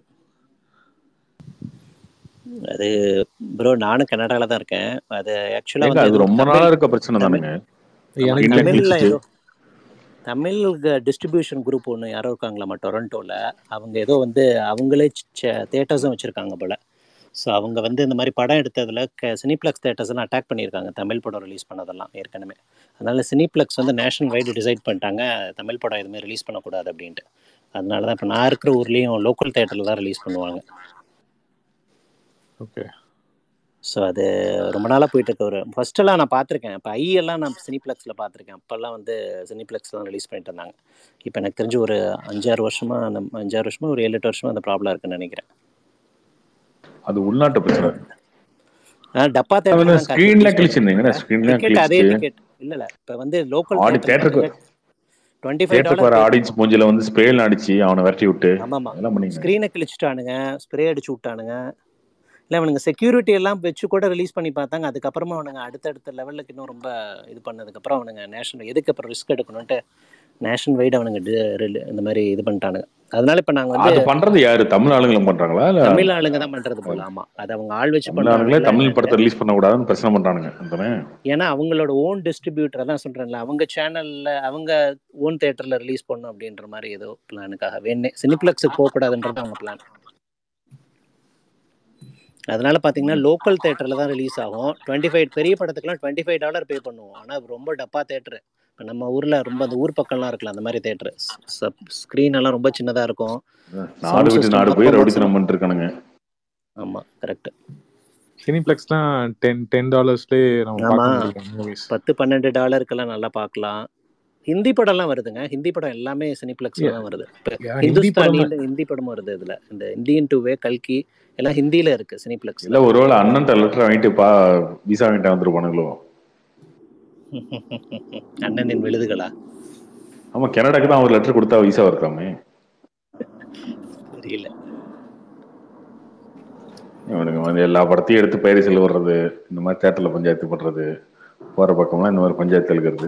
அது ப்ரோ நானும் கனடால தான் இருக்கேன் அது ஆக்சுவலாக ஏங்க வந்து அது ஏதோ ரொம்ப நாளா தமிழ் இருக்க பிரச்சனை தமிழ் தானுங்க எனக்கு ஸ்க்ரீன்ல தமிழ்ல கிழிச்சிட்டு ஏதோ தமிழ் டிஸ்ட்ரிபியூஷன் குரூப் ஒன்று யாரோ இருக்காங்களாமா டொரண்டோவில் அவங்க ஏதோ வந்து அவங்களே தேட்டர்ஸும் வச்சுருக்காங்க போல் ஸோ அவங்க வந்து இந்த மாதிரி படம் எடுத்ததில் க சினிப்ளெக்ஸ் தேட்டர்ஸ்லாம் அட்டாக் பண்ணியிருக்காங்க தமிழ் படம் ரிலீஸ் பண்ணதெல்லாம் ஏற்கனவே அதனால சினிப்ளெக்ஸ் வந்து நேஷனல் வைடு டிசைட் பண்ணிட்டாங்க தமிழ் படம் எதுவுமே ரிலீஸ் பண்ணக்கூடாது அப்படின்ட்டு அதனால தான் இப்போ நான் இருக்கிற ஊர்லேயும் லோக்கல் தேட்டரில் தான் ரிலீஸ் பண்ணுவாங்க ஓகே ஸோ அது ரொம்ப நாளாக போயிட்டு இருக்க ஒரு ஃபர்ஸ்டெல்லாம் நான் பார்த்துருக்கேன் இப்போ ஐ எல்லாம் நான் சினிப்ளெக்ஸில் பார்த்துருக்கேன் அப்போல்லாம் வந்து சினிப்ளெக்ஸ்லாம் ரிலீஸ் பண்ணிட்டு இருந்தாங்க இப்போ எனக்கு தெரிஞ்சு ஒரு அஞ்சாறு வருஷமா அந்த அஞ்சாறு வருஷமா ஒரு ஏழு எட்டு வருஷமா அந்த ப்ராப்ளம் இருக்குன்னு நினைக்கிறேன் அது உள்நாட்டு பிரச்சனை ஆ, டப்பா தேட்டர் தான் ஸ்க்ரீன்ல கிழிச்சிருந்தீங்க ஸ்க்ரீன்ல டிக்கெட் அதே கிழிச்சிட்டு டிக்கெட் இல்லை இல்லை இப்போ வந்து லோக்கல் ஆடி தேட்டர் தேட்டருக்கு டுவெண்ட்டி ஃபைவ் தேட்டருக்கு டாலர் வர பே ஆடியன்ஸ் மூஞ்சில வந்து ஸ்ப்ரேல அடிச்சு அவனை விரட்டி விட்டு ஆமாம்மா அதெல்லாம் பண்ணீங்க ஸ்க்ரீனை கிழிச்சிட்டானுங்க ஸ்ப்ரே அடிச்சு விட்டானுங்க இல்லை அவனுங்க செக்யூரிட்டி எல்லாம் வச்சு கூட ரிலீஸ் பண்ணி பார்த்தாங்க அதுக்கப்புறமா அவனுங்க அடுத்தடுத்த லெவலுக்கு இன்னும் ரொம்ப இது பண்ணதுக்கப்புறம் அவனுங்க நேஷனல் எதுக்கு அப்புறம் ரிஸ்க் எடுக்கணும்ட்டு நேஷனல் வைடு அவனுங்க டி- ரிலி- இந்த மாதிரி இது பண்ணிட்டானுங்க அதனால இப்போ நாங்கள் வந்து அது பண்றது யாரு தமிழ் ஆளுங்களும் பண்றாங்களா இல்ல தமிழ் ஆளுங்க தான் பண்றது போல ஆமா அது அவங்க ஆள் வச்சு தமிழ் ஆளுங்களே பண்றானுங்களா தமிழ் என்னன்னு படத்தை ரிலீஸ் பண்ண கூடாதுன்னு பிரச்சனை பண்றானுங்க அதானே ஏன்னா அவங்களோட ஓன் டிஸ்ட்ரிபியூட்டர் தான் சொல்றேன்ல அவங்க சேனல்ல அவங்க ஓன் தேட்டர்ல ரிலீஸ் பண்ணும் அப்படின்ற மாதிரி ஏதோ பிளானுக்காக வேணே சினிப்ளெக்ஸுக்கு போகக்கூடாதுன்றது அவங்க பிளான் அதனால பாத்தீங்கன்னா லோக்கல் தேட்டர்ல தான் ரிலீஸ் ஆகும் டுவெண்ட்டி ஃபைவ் பெரிய படத்துக்குலாம் டுவெண்ட்டி ஃபைவ் டாலர் பே பண்ணுவோம் ஆனா ரொம்ப டப்பா தேட்டர் இப்போ நம்ம ஊர்ல ரொம்ப அந்த ஊர் பக்கம்லாம் இருக்கலாம் அந்த மாதிரி தேட்டர் ஸ்க்ரீன் எல்லாம் ரொம்ப சின்னதா இருக்கும் நாடு சவுண்ட் விட்டு நாடு சிஸ்டம் போய் ரொம்ப ரவுடித்தனம் மோசம் பண்ணிட்டு இருக்கானுங்க ஆமா கரெக்ட் சினிப்ளெக்ஸ்லாம் டென் டென் டாலர்ஸ்லேயே நம்ம ஆமா பார்க்க முடியும் மூவிஸ் பத்து பன்னெண்டு டாலருக்கெல்லாம் நல்லா பார்க்கலாம் ஹிந்தி படம்லாம் வருதுங்க ஹிந்தி படம் எல்லாமே சினிப்ளெக்ஸ்ல தான் வருது இப்போ ஹிந்தி படம் ஹிந்துஸ்தானி ஹிந்தி படமும் வருது இதுல இந்த இந்தியன் டூவே கல்கி எல்லாம் ஹிந்தியில இருக்கு சினிப்ளெக்ஸ்ல இல்ல ஒருவேளை அண்ணன்ட்ட லெட்டர் வாங்கிட்டு பா விசா வாங்கிட்டு வந்துருப்பானுங்களோ அண்ணனின் விழுதுகளா ஆமா கனடாக்கு தான் அவர் லெட்டர் கொடுத்தா விசா வருதாமே தெரியல இவனுங்க வந்து எல்லா படத்தையும் எடுத்து பயிரிசல் வர்றது இந்த மாதிரி தேட்டர்ல பஞ்சாயத்து பண்றது போற பக்கம்லாம் இந்த மாதிரி பஞ்சாயத்து எழுகிறது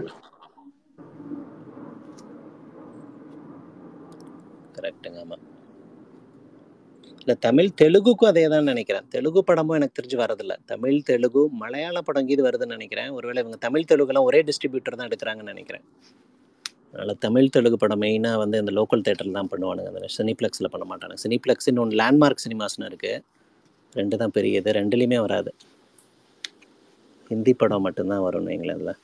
கரெக்டுங்க ஆமா இல்ல தமிழ் தெலுங்குக்கும் அதே தான் நினைக்கிறேன் தெலுங்கு படமும் எனக்கு தெரிஞ்சு வரதில்ல தமிழ் தெலுங்கு மலையாள படம் இது வருதுன்னு நினைக்கிறேன் ஒருவேளை இவங்க தமிழ் தெலுங்குலாம் ஒரே டிஸ்ட்ரிபியூட்டர் தான் எடுக்கிறாங்கன்னு நினைக்கிறேன் அதனால் தமிழ் தெலுங்கு படம் மெயினாக வந்து இந்த லோக்கல் தேட்டரில் தான் பண்ணுவானுங்க அந்த சினிப்ளெக்ஸில் பண்ண மாட்டானுங்க சினிப்ளெக்ஸ் இன்னொன்று லேண்ட்மார்க் சினிமாஸ்னு இருக்குது ரெண்டு தான் பெரிய இது ரெண்டுலேயுமே வராது ஹிந்தி படம் மட்டும்தான் வரும்னு வைங்களேன் அதில்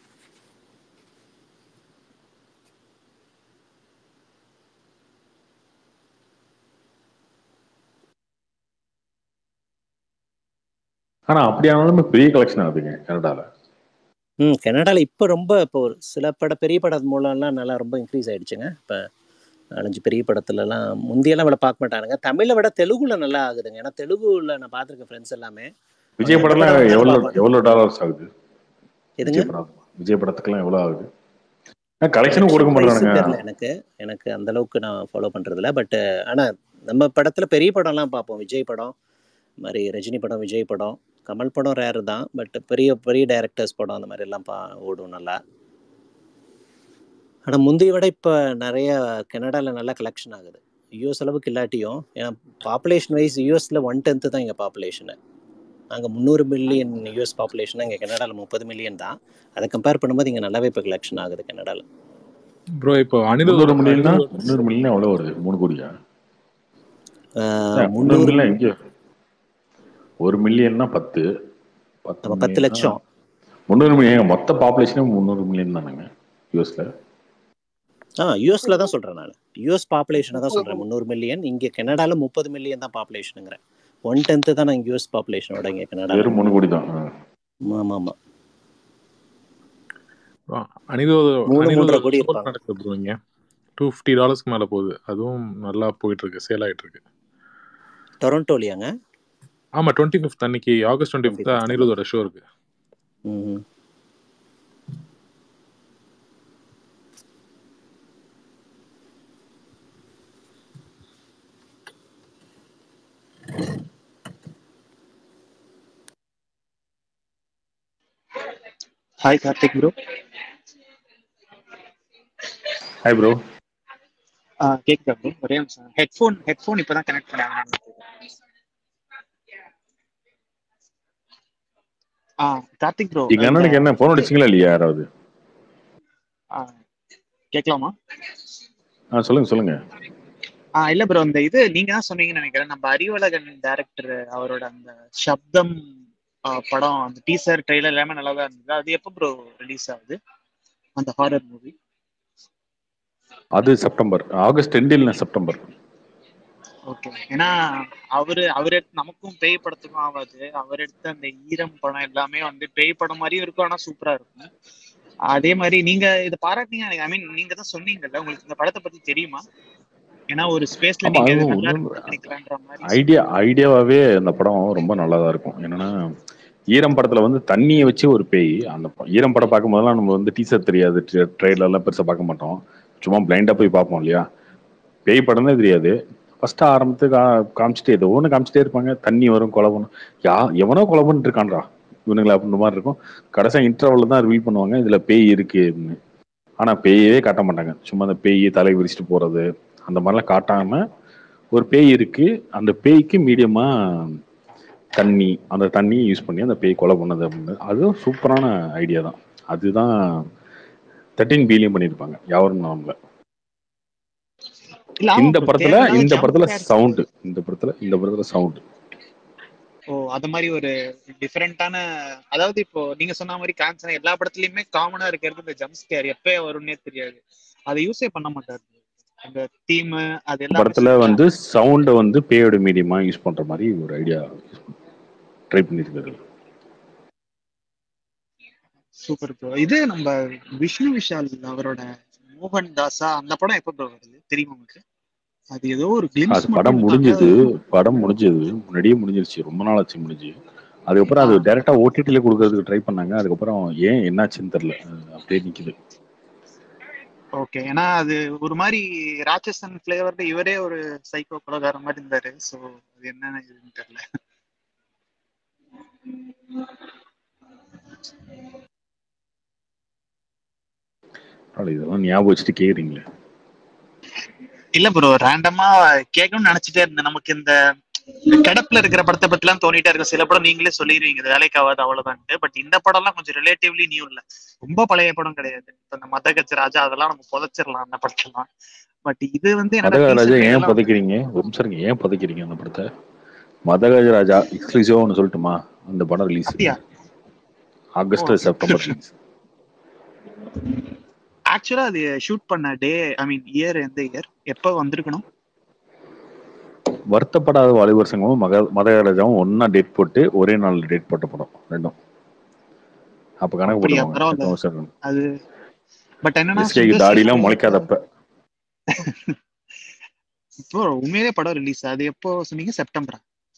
ஆனா அப்படியானாலுமே பெரிய கலெக்ஷன் ஆகுதுங்க கனடால ம் கனடாவில் இப்போ ரொம்ப இப்போ ஒரு சில பட பெரிய படம் மூலம்லாம் நல்லா ரொம்ப இன்க்ரீஸ் ஆயிடுச்சுங்க இப்போ நாலஞ்சு பெரிய படத்துலலாம் முந்தியெல்லாம் விட பார்க்க மாட்டானுங்க தமிழை விட தெலுங்குல நல்லா ஆகுதுங்க ஏன்னா தெலுங்குல நான் பார்த்துருக்கேன் ஃப்ரெண்ட்ஸ் எல்லாமே விஜய் எந்த படம்லாம் படம் வந்தாலும் எவ்வளவு பார்ப்பாங்க எவ்வளவு டாலர்ஸ் ஆகுது எதுங்க விஜய் படம் விஜய் படத்துக்குலாம் எவ்வளவு ஆகுது கலெக்ஷனும் கொடுக்க ப்ரைஸ் மாட்டானுங்க தெரியல எனக்கு எனக்கு அந்த அளவுக்கு நான் ஃபாலோ பண்றதில்ல பட் ஆனா நம்ம படத்துல பெரிய படம்லாம் பார்ப்போம் விஜய் படம் இந்த மாதிரி ரஜினி படம் விஜய் படம் கமல் படம் ரேர் தான் பட் பெரிய பெரிய டைரக்டர்ஸ் படம் அந்த மாதிரி எல்லாம் பா ஓடும் நல்லா ஆனால் முந்தைய விட இப்போ நிறைய கனடாவில் நல்லா கலெக்ஷன் ஆகுது யூஎஸ் அளவுக்கு இல்லாட்டியும் ஏன்னா பாப்புலேஷன் வைஸ் யூஎஸில் ஒன் டென்த்து தான் இங்கே பாப்புலேஷனு அங்கே முந்நூறு மில்லியன் யூஎஸ் பாப்புலேஷன் இங்கே கனடாவில் முப்பது மில்லியன் தான் அதை கம்பேர் பண்ணும்போது இங்கே நல்லாவே இப்போ கலெக்ஷன் ஆகுது கனடாவில் ப்ரோ இப்போ அனிருத் முந்நூறு மில்லியன்னா அனிருத் முந்நூறு மில்லியன் எவ்வளவு வருது மூணு கோடியா முந்நூறு முந்நூறு மில்லியன் எங்க ஒரு மில்லியன்னா பத்து பத்து நம்ம பத்து மில்லியன்னா லட்சம் முந்நூறு மில்லியன் மொத்த பாப்புலேஷனே முந்நூறு மில்லியன் தானுங்க யூஎஸ்ல ஆ யூஎஸ்ல தான் சொல்கிறேன் நான் யூஎஸ் பாப்புலேஷனை தான் சொல்கிறேன் முந்நூறு மில்லியன் இங்கே கனடாவில் முப்பது மில்லியன் தான் பாப்புலேஷனுங்கிறேன் ஒன் டென்த்து தான் நான் யூஎஸ் பாப்புலேஷனோட இங்கே கனடாவில் வெறும் மூணு கோடி தான் ஆ. ஆமாம் ஆமாம் அனிருத் மூணு அனிருத் மூன்றரை கோடி ஷோ இருப்பாங்க நடக்குது ப்ரோ இங்க டூ ஃபிஃப்டி டாலர்ஸ்க்கு மேல போகுது அதுவும் நல்லா போயிட்டு இருக்கு சேல் ஆயிட்டு இருக்கு டொரண்டோலியாங்க ஆமா டுவெண்ட்டி ஃபிஃப்த் அன்னைக்கு August twenty twenty fifth fifth அனிருத்தோட ஷோ இருக்கு ம் hi Karthik bro hi bro கேக்குதா ப்ரோ ஒரே நிமிஷம் ஹெட்ஃபோன் ஹெட்ஃபோன் இப்பதான் கனெக்ட் பண்ணாங்க ஆ கார்த்திக் ப்ரோ எங்க இந்த அண்ணனுக்கு என்ன போன் அடிச்சிங்களா இல்லையா யாராவது ஆ, கேட்கலாமா ஆ சொல்லுங்க சொல்லுங்க ஆ இல்ல ப்ரோ இந்த இது நீங்க தான் சொன்னீங்கன்னு நினைக்கிறேன் நம்ம அறிவழகன் டைரக்டர் அவரோட அந்த சப்தம் ஆ, படம் அந்த டீசர் ட்ரெய்லர் எல்லாமே நல்லா தான் இருந்தது அது எப்போ ப்ரோ ரிலீஸ் ஆகுது அந்த ஹாரர் மூவி அது செப்டம்பர் ஆகஸ்ட் எண்டில் செப்டம்பர் ஓகே ஏன்னா அவரு அவர் நமக்கும் பேய் படத்துக்கும் ஆகாது அவர் எடுத்த அந்த ஈரம் படம் எல்லாமே வந்து பேய் படம் மாதிரியும் இருக்கும் ஆனா சூப்பரா இருக்கும் அதே மாதிரி நீங்க இதை பாராட்டினீங்க ஐ மீன் நீங்க தான் சொன்னீங்கல்ல உங்களுக்கு இந்த படத்தை பத்தி தெரியுமா ஏன்னா ஒரு ஸ்பேஸ்ல ஆமா நீங்க அது இது நல்லா ஒன்றும் நினைக்கலான்ற மாதிரி ஐடியா ஐடியாவாவே அந்த படம் ரொம்ப நல்லா தான் இருக்கும் என்னன்னா ஈரம் படத்துல வந்து தண்ணியை வச்சு ஒரு பேய் அந்த ப- ஈரம் படம் பார்க்கும் போதெல்லாம் நம்ம வந்து டீசர் தெரியாது ட்ரெயிலர்லாம் பெருசா பார்க்க மாட்டோம் சும்மா பிளைண்டா போய் பார்ப்போம் இல்லையா பேய் படம் தான் தெரியாது ஃபர்ஸ்ட் ஆரம்பத்து கா காமிச்சிட்டே ஏதோ ஒன்று காமிச்சிட்டே இருப்பாங்க தண்ணி வரும் கொலை பண்ணும் யா எவனோ கொலை பண்ணிட்டு இருக்கான்டா இவனுங்களா அப்படின்ற மாதிரி இருக்கும் கடைசியாக இன்டர்வல் தான் ரிவீல் பண்ணுவாங்க இதுல பேய் இருக்கு அப்படின்னு ஆனா பேயவே காட்ட மாட்டாங்க சும்மா அந்த பேய் தலை விரிச்சிட்டு போறது அந்த மாதிரிலாம் காட்டாம ஒரு பேய் இருக்கு அந்த பேய்க்கு மீடியமா தண்ணி அந்த தண்ணியை யூஸ் பண்ணி அந்த பேய் கொலை பண்ணது அப்படின்னு அதுவும் சூப்பரான ஐடியா தான் அதுதான் தேர்ட்டீன் பிலியம் பண்ணியிருப்பாங்க யாரும் நாமல இல்ல ஆமா இந்த bro படத்துல தேவையில்லாத இந்த ஜம்ப் படத்துல கேர்ஸ் சவுண்டு இந்த படத்துல இந்த படத்துல சவுண்டு ஓ அது மாதிரி ஒரு டிஃபரெண்டான அதாவது இப்போ நீங்க சொன்ன மாதிரி காஞ்சனா எல்லா படத்துலயுமே காமனா இருக்கிறது இந்த ஜம்ப் ஸ்கேர் எப்ப வரும்னே தெரியாது அதை யூஸே பண்ண மாட்டாரு அந்த தீம் அது எல்லாமே படத்துல சூப்பரா வந்து சவுண்டை வந்து பேயோட மீடியமா யூஸ் பண்ற மாதிரி ஒரு ஐடியா ட்ரை பண்ணியிருக்காரு சூப்பர் ப்ரோ இது நம்ம விஷ்ணு விஷால் அவரோட மோகன் தாஸா அந்த படம் எப்ப ப்ரோ வருது தெரியுமா உங்களுக்கு அது ஏதோ ஒரு அது கிளிம்ஸ் மட்டும் படம் எடுத்தாங்க முடிஞ்சது படம் முடிஞ்சது முன்னாடியே முடிஞ்சிருச்சு ரொம்ப நாள் ஆச்சு முடிஞ்சு அதுக்கப்புறம் அது டைரக்டா ஓடிடில கொடுக்கறதுக்கு ட்ரை பண்ணாங்க அதுக்கப்புறம் ஏன் என்னாச்சுன்னு தெரியல அது அப்படியே நிக்குது ஓகே ஏன்னா அது ஒரு மாதிரி ராட்சசன் ஃபிளேவர்ல இவரே ஒரு சைக்கோ கொலகார மாதிரி இருந்தாரு சோ அது என்னன்னு இதுன்னு தெரியல பரவாயில்ல, இதெல்லாம் ஞாபகம் வச்சுட்டு கேக்குறீங்களே இல்ல ப்ரோ ரேண்டமா கேட்கணும்னு நினைச்சிட்டே இருந்தேன் நமக்கு இந்த கிடப்புல இருக்கிற படத்தை பத்தி எல்லாம் தோணிட்டே இருக்கும் சில படம் நீங்களே சொல்லிடுவீங்க இது வேலைக்கு ஆகாது அவ்வளவுதான்ட்டு பட் இந்த படம்லாம் கொஞ்சம் ரிலேட்டிவ்லி நியூ இல்ல ரொம்ப பழைய படம் கிடையாது இப்ப இந்த மத ராஜா அதெல்லாம் நம்ம புதைச்சிடலாம் அந்த படத்தெல்லாம் பட் இது வந்து என்னன்னா மதகராஜா teaser ஏன் trailer புதைக்கிறீங்க ஒரு நிமிஷம் இருங்க ஏன் புதைக்கிறீங்க அந்த படத்தை மதகராஜா எக்ஸ்க்ளூசிவா ஒன்று சொல்லட்டுமா அந்த படம் ரிலீஸ் அப்படியா ஆகஸ்ட் செப்டம்பர் ரிலீஸ் ஆக்சுவலா அது ஷூட் பண்ண டே ஐ மீன் இயர் எந்த இயர் எப்ப வந்திருக்கணும் வருத்தப்படாத வாலிபர் சங்கமும் மக மதகராஜாவும் ஒன்னா டேட் போட்டு ஒரே நாள் டேட் போட்ட படம் ரெண்டும் அப்ப கணக்கு அப்படியா போடுவாங்க பரவாயில்ல எத்தனை வருஷம் இருக்குன்னு. அது பட் என்னன்னா எஸ்கேக்கு சுந்தர் சி தாடிலாம் முளைக்காதப்ப இப்போ உண்மையிலே படம் ரிலீஸ் அது எப்போ சொன்னீங்க செப்டம்பரா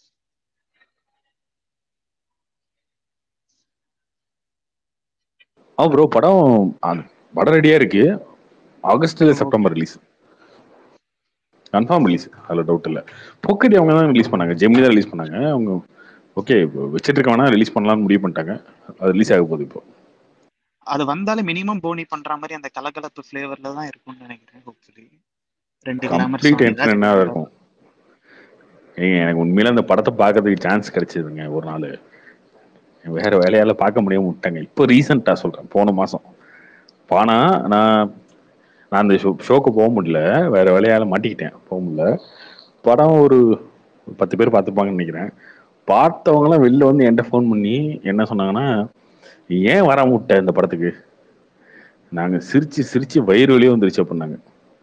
ஆ ப்ரோ படம் அது- படம் ரெடியா இருக்கு ஆகஸ்ட் இல்ல செப்டம்பர் ரிலீஸ் கன்ஃபார்ம் ரிலீஸ் அதுல டவுட் இல்ல பொக்கடி அவங்க தான் ரிலீஸ் பண்ணாங்க ஜெமினி தான் ரிலீஸ் பண்ணாங்க அவங்க ஓகே வச்சிட்டு இருக்க வேணா ரிலீஸ் பண்ணலாம்னு முடிவு பண்ணிட்டாங்க அது ரிலீஸ் ஆக போகுது இப்போ அது வந்தாலே மினிமம் போனி பண்ற மாதிரி அந்த கலகலப்பு ஃபிளேவர்ல தான் இருக்கும்னு நினைக்கிறேன் ஹோப்ஃபுல்லி ரெண்டு கிளாமர் கம்ப்ளீட் சாங் டென்ஷன் என்ன இருக்கும் ஏங்க எனக்கு உண்மையில அந்த படத்தை பார்க்கறதுக்கு சான்ஸ் கிடைச்சதுங்க ஒரு நாள் வேற வேலையால பார்க்க முடியாம விட்டாங்க இப்போ ரீசெண்டா சொல்றேன் போன மாசம் பானா நான் நான் அந்த ஷோ ஷோக்கு போக முடியல வேற வேலையால மாட்டிக்கிட்டேன் போக முடியல படம் ஒரு பத்து பேர் பார்த்துப்பாங்கன்னு நினைக்கிறேன் பார்த்தவங்களாம் வெளில வந்து என்கிட்ட ஃபோன் பண்ணி என்ன சொன்னாங்கன்னா ஏன் வராம விட்ட இந்த படத்துக்கு நாங்க சிரிச்சு சிரிச்சு வயிறு வலியே வந்துருச்சு அப்படின்னாங்க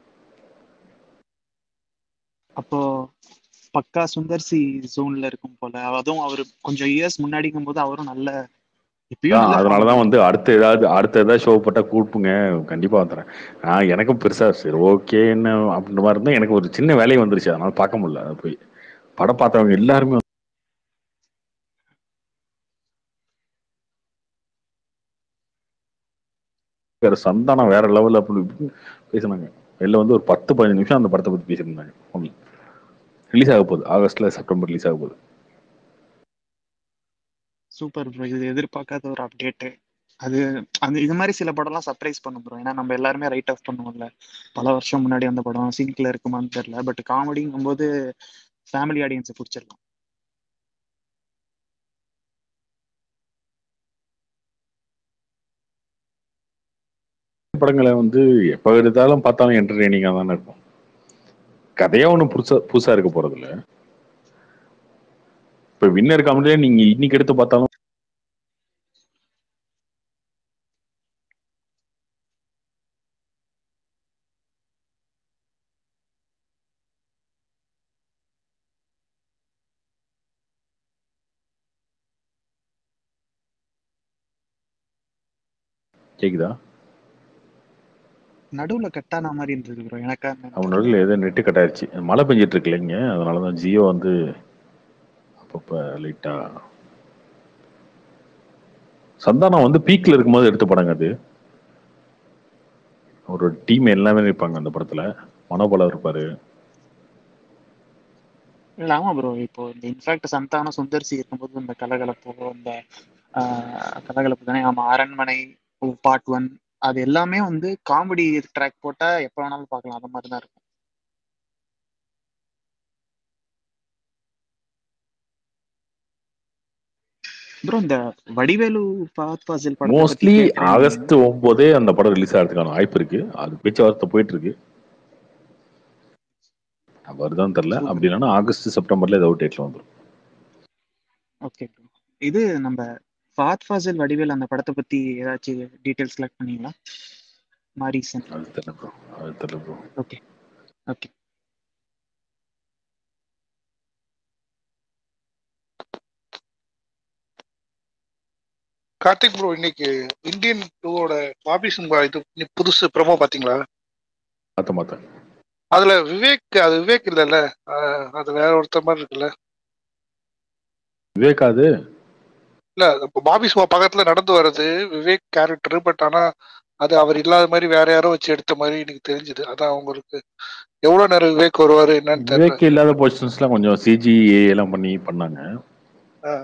அப்போ பக்கா சுந்தர் சி ஜோன்ல இருக்கும் போல அதுவும் அவரு கொஞ்சம் இயர்ஸ் முன்னாடிங்கும் போது அவரும் நல்ல இப்பயும் ஆ, நல்ல அதனாலதான் வந்து அடுத்த ஏதாவது அடுத்த ஏதாவது ஷோ போட்டா கூப்பிடுங்க கண்டிப்பா வந்துடுறேன் நான் எனக்கும் பெருசா சரி ஓகே என்ன அப்படின்ற மாதிரி இருந்தா எனக்கு ஒரு சின்ன வேலை வந்துருச்சு அதனால பார்க்க முடியல அதை போய் படம் பார்த்தவங்க எல்லாருமே வந்து- வேற சந்தானம் வேற லெவல் அப்படி இப்படின்னு பேசினாங்க வெளில வந்து ஒரு பத்து பதினஞ்சு நிமிஷம் அந்த படத்தை பத்தி பேசியிருந்தாங்க ரிலீஸ் ஆக போகுது ஆகஸ்ட்ல செப்டம்பர் ரிலீஸ் ஆக போகுது சூப்பர் ப்ரோ இது எதிர்பார்க்காத ஒரு அப்டேட் அது அந்த இது மாதிரி சில படம்லாம் சர்ப்ரைஸ் பண்ணும் ப்ரோ ஏன்னா நம்ம எல்லாருமே ரைட் ஆஃப் பண்ணுவோம்ல பல வருஷம் முன்னாடி அந்த படம் சிங்க்ல இருக்குமான்னு தெரியல பட் காமெடிங்கும் போது ஃபேமிலி ஆடியன்ஸை பிடிச்சிடலாம் படங்களை வந்து எப்ப எடுத்தாலும் பார்த்தாலும் என்டர்டெய்னிங்கா தானே இருக்கும் கதையா ஒன்றும் புதுசா புதுசா இருக்க போறது இல்ல இப்ப வின்னர் காமெடியில நீங்க இன்னைக்கு எடுத்து பார்த்தாலும் கேக்குதா நடுவுல கட்டான மாதிரி இருந்தது ப்ரோ எனக்கா அவன் நடுவில் ஏதோ நெட்டு கட் ஆயிடுச்சு மழை பெஞ்சிட்டு இருக்கு இல்லைங்க அதனாலதான் ஜியோ வந்து அப்பப்ப லைட்டா சந்தானம் வந்து பீக்ல இருக்கும்போது எடுத்த படங்க அது ஒரு டீம் எல்லாமே இருப்பாங்க அந்த படத்துல மனோபலம் இருப்பாரு இல்ல ஆமா ப்ரோ இப்போ இந்த இன்ஃபேக்ட் சந்தானம் சுந்தர் சி இருக்கும்போது இந்த கலகலப்பு இந்த ஆஹ், கலகலப்பு தானே ஆமா அரண்மனை பார்ட் ஒன் அது எல்லாமே வந்து காமெடி ட்ராக் போட்டா எப்ப வேணாலும் பார்க்கலாம் அந்த மாதிரி தான் இருக்கும் ப்ரோ இந்த வடிவேலு ஃபாத் ஃபாசில் படத்தை பத்தி மோஸ்ட்லி பேசுறேன் ஆகஸ்ட் ஒன்பதே அந்த படம் ரிலீஸ் ஆகிறதுக்கான வாய்ப்பு இருக்கு அது பேச்சுவார்த்தை போயிட்டு இருக்கு வருதான்னு தெரியல அப்படி இல்லைன்னா ஆகஸ்ட் செப்டம்பர்ல ஏதோ டேட்ல வந்துடும் ஓகே ப்ரோ இது நம்ம ஃபாத் ஃபாசில் வடிவேல் அந்த படத்தை பத்தி ஏதாச்சும் டீடைல்ஸ் கலெக்ட் பண்ணீங்களா மாரிசன் அது தெரியல ப்ரோ அது தெரியல bro okay okay Karthik bro இன்னைக்கு இந்தியன் டூவோட பாபி சிம்பா இது இன்னைக்கு புதுசு ப்ரமோ பாத்தீங்களா மாத்த மாத்தேன் அதுல விவேக் அது விவேக் இல்லைல்ல ஆஹ் அது வேற ஒருத்தர் மாதிரி இருக்குல்ல விவேக் அது இல்ல இப்போ பாபி சிம்பா பக்கத்துல நடந்து வர்றது விவேக் கேரக்டர் பட் ஆனா அது அவர் இல்லாத மாதிரி வேற யாரோ வச்சு எடுத்த மாதிரி எனக்கு தெரிஞ்சுது அதான் உங்களுக்கு எவ்வளவு நேரம் விவேக் வருவாரு என்னன்னு தெரியல விவேக் இல்லாத பொசிஷன்ஸ்லாம் கொஞ்சம் சிஜி எல்லாம் பண்ணி பண்ணாங்க ஆஹ்.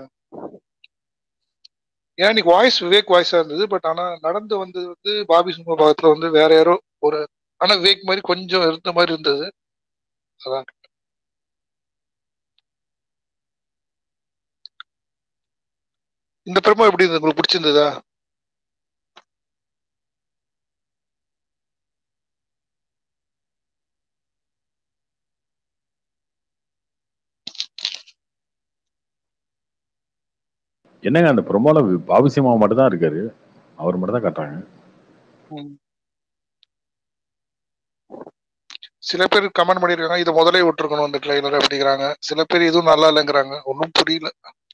ஏன்னா இன்னைக்கு வாய்ஸ் விவேக் வாய்ஸா இருந்தது பட் ஆனா நடந்து வந்தது வந்து பாபி சிம்பா பக்கத்துல வந்து வேற யாரோ ஒரு ஆனா விவேக் மாதிரி கொஞ்சம் இருந்த மாதிரி இருந்தது அதான் இந்த பிரமோ எப்படி இருந்தது உங்களுக்கு பிடிச்சிருந்ததா என்னங்க அந்த ப்ரொமோல பாபு சிமா மட்டும் தான் இருக்காரு அவர் மட்டும் தான் காட்டுறாங்க ம். சில பேர் கமெண்ட் பண்ணிருக்காங்க இதை முதலே விட்டுருக்கணும் இந்த ட்ரெய்லர் அப்படிங்கிறாங்க சில பேர் இதுவும் நல்லா இல்லைங்கிறாங்க ஒன்றும் புரியல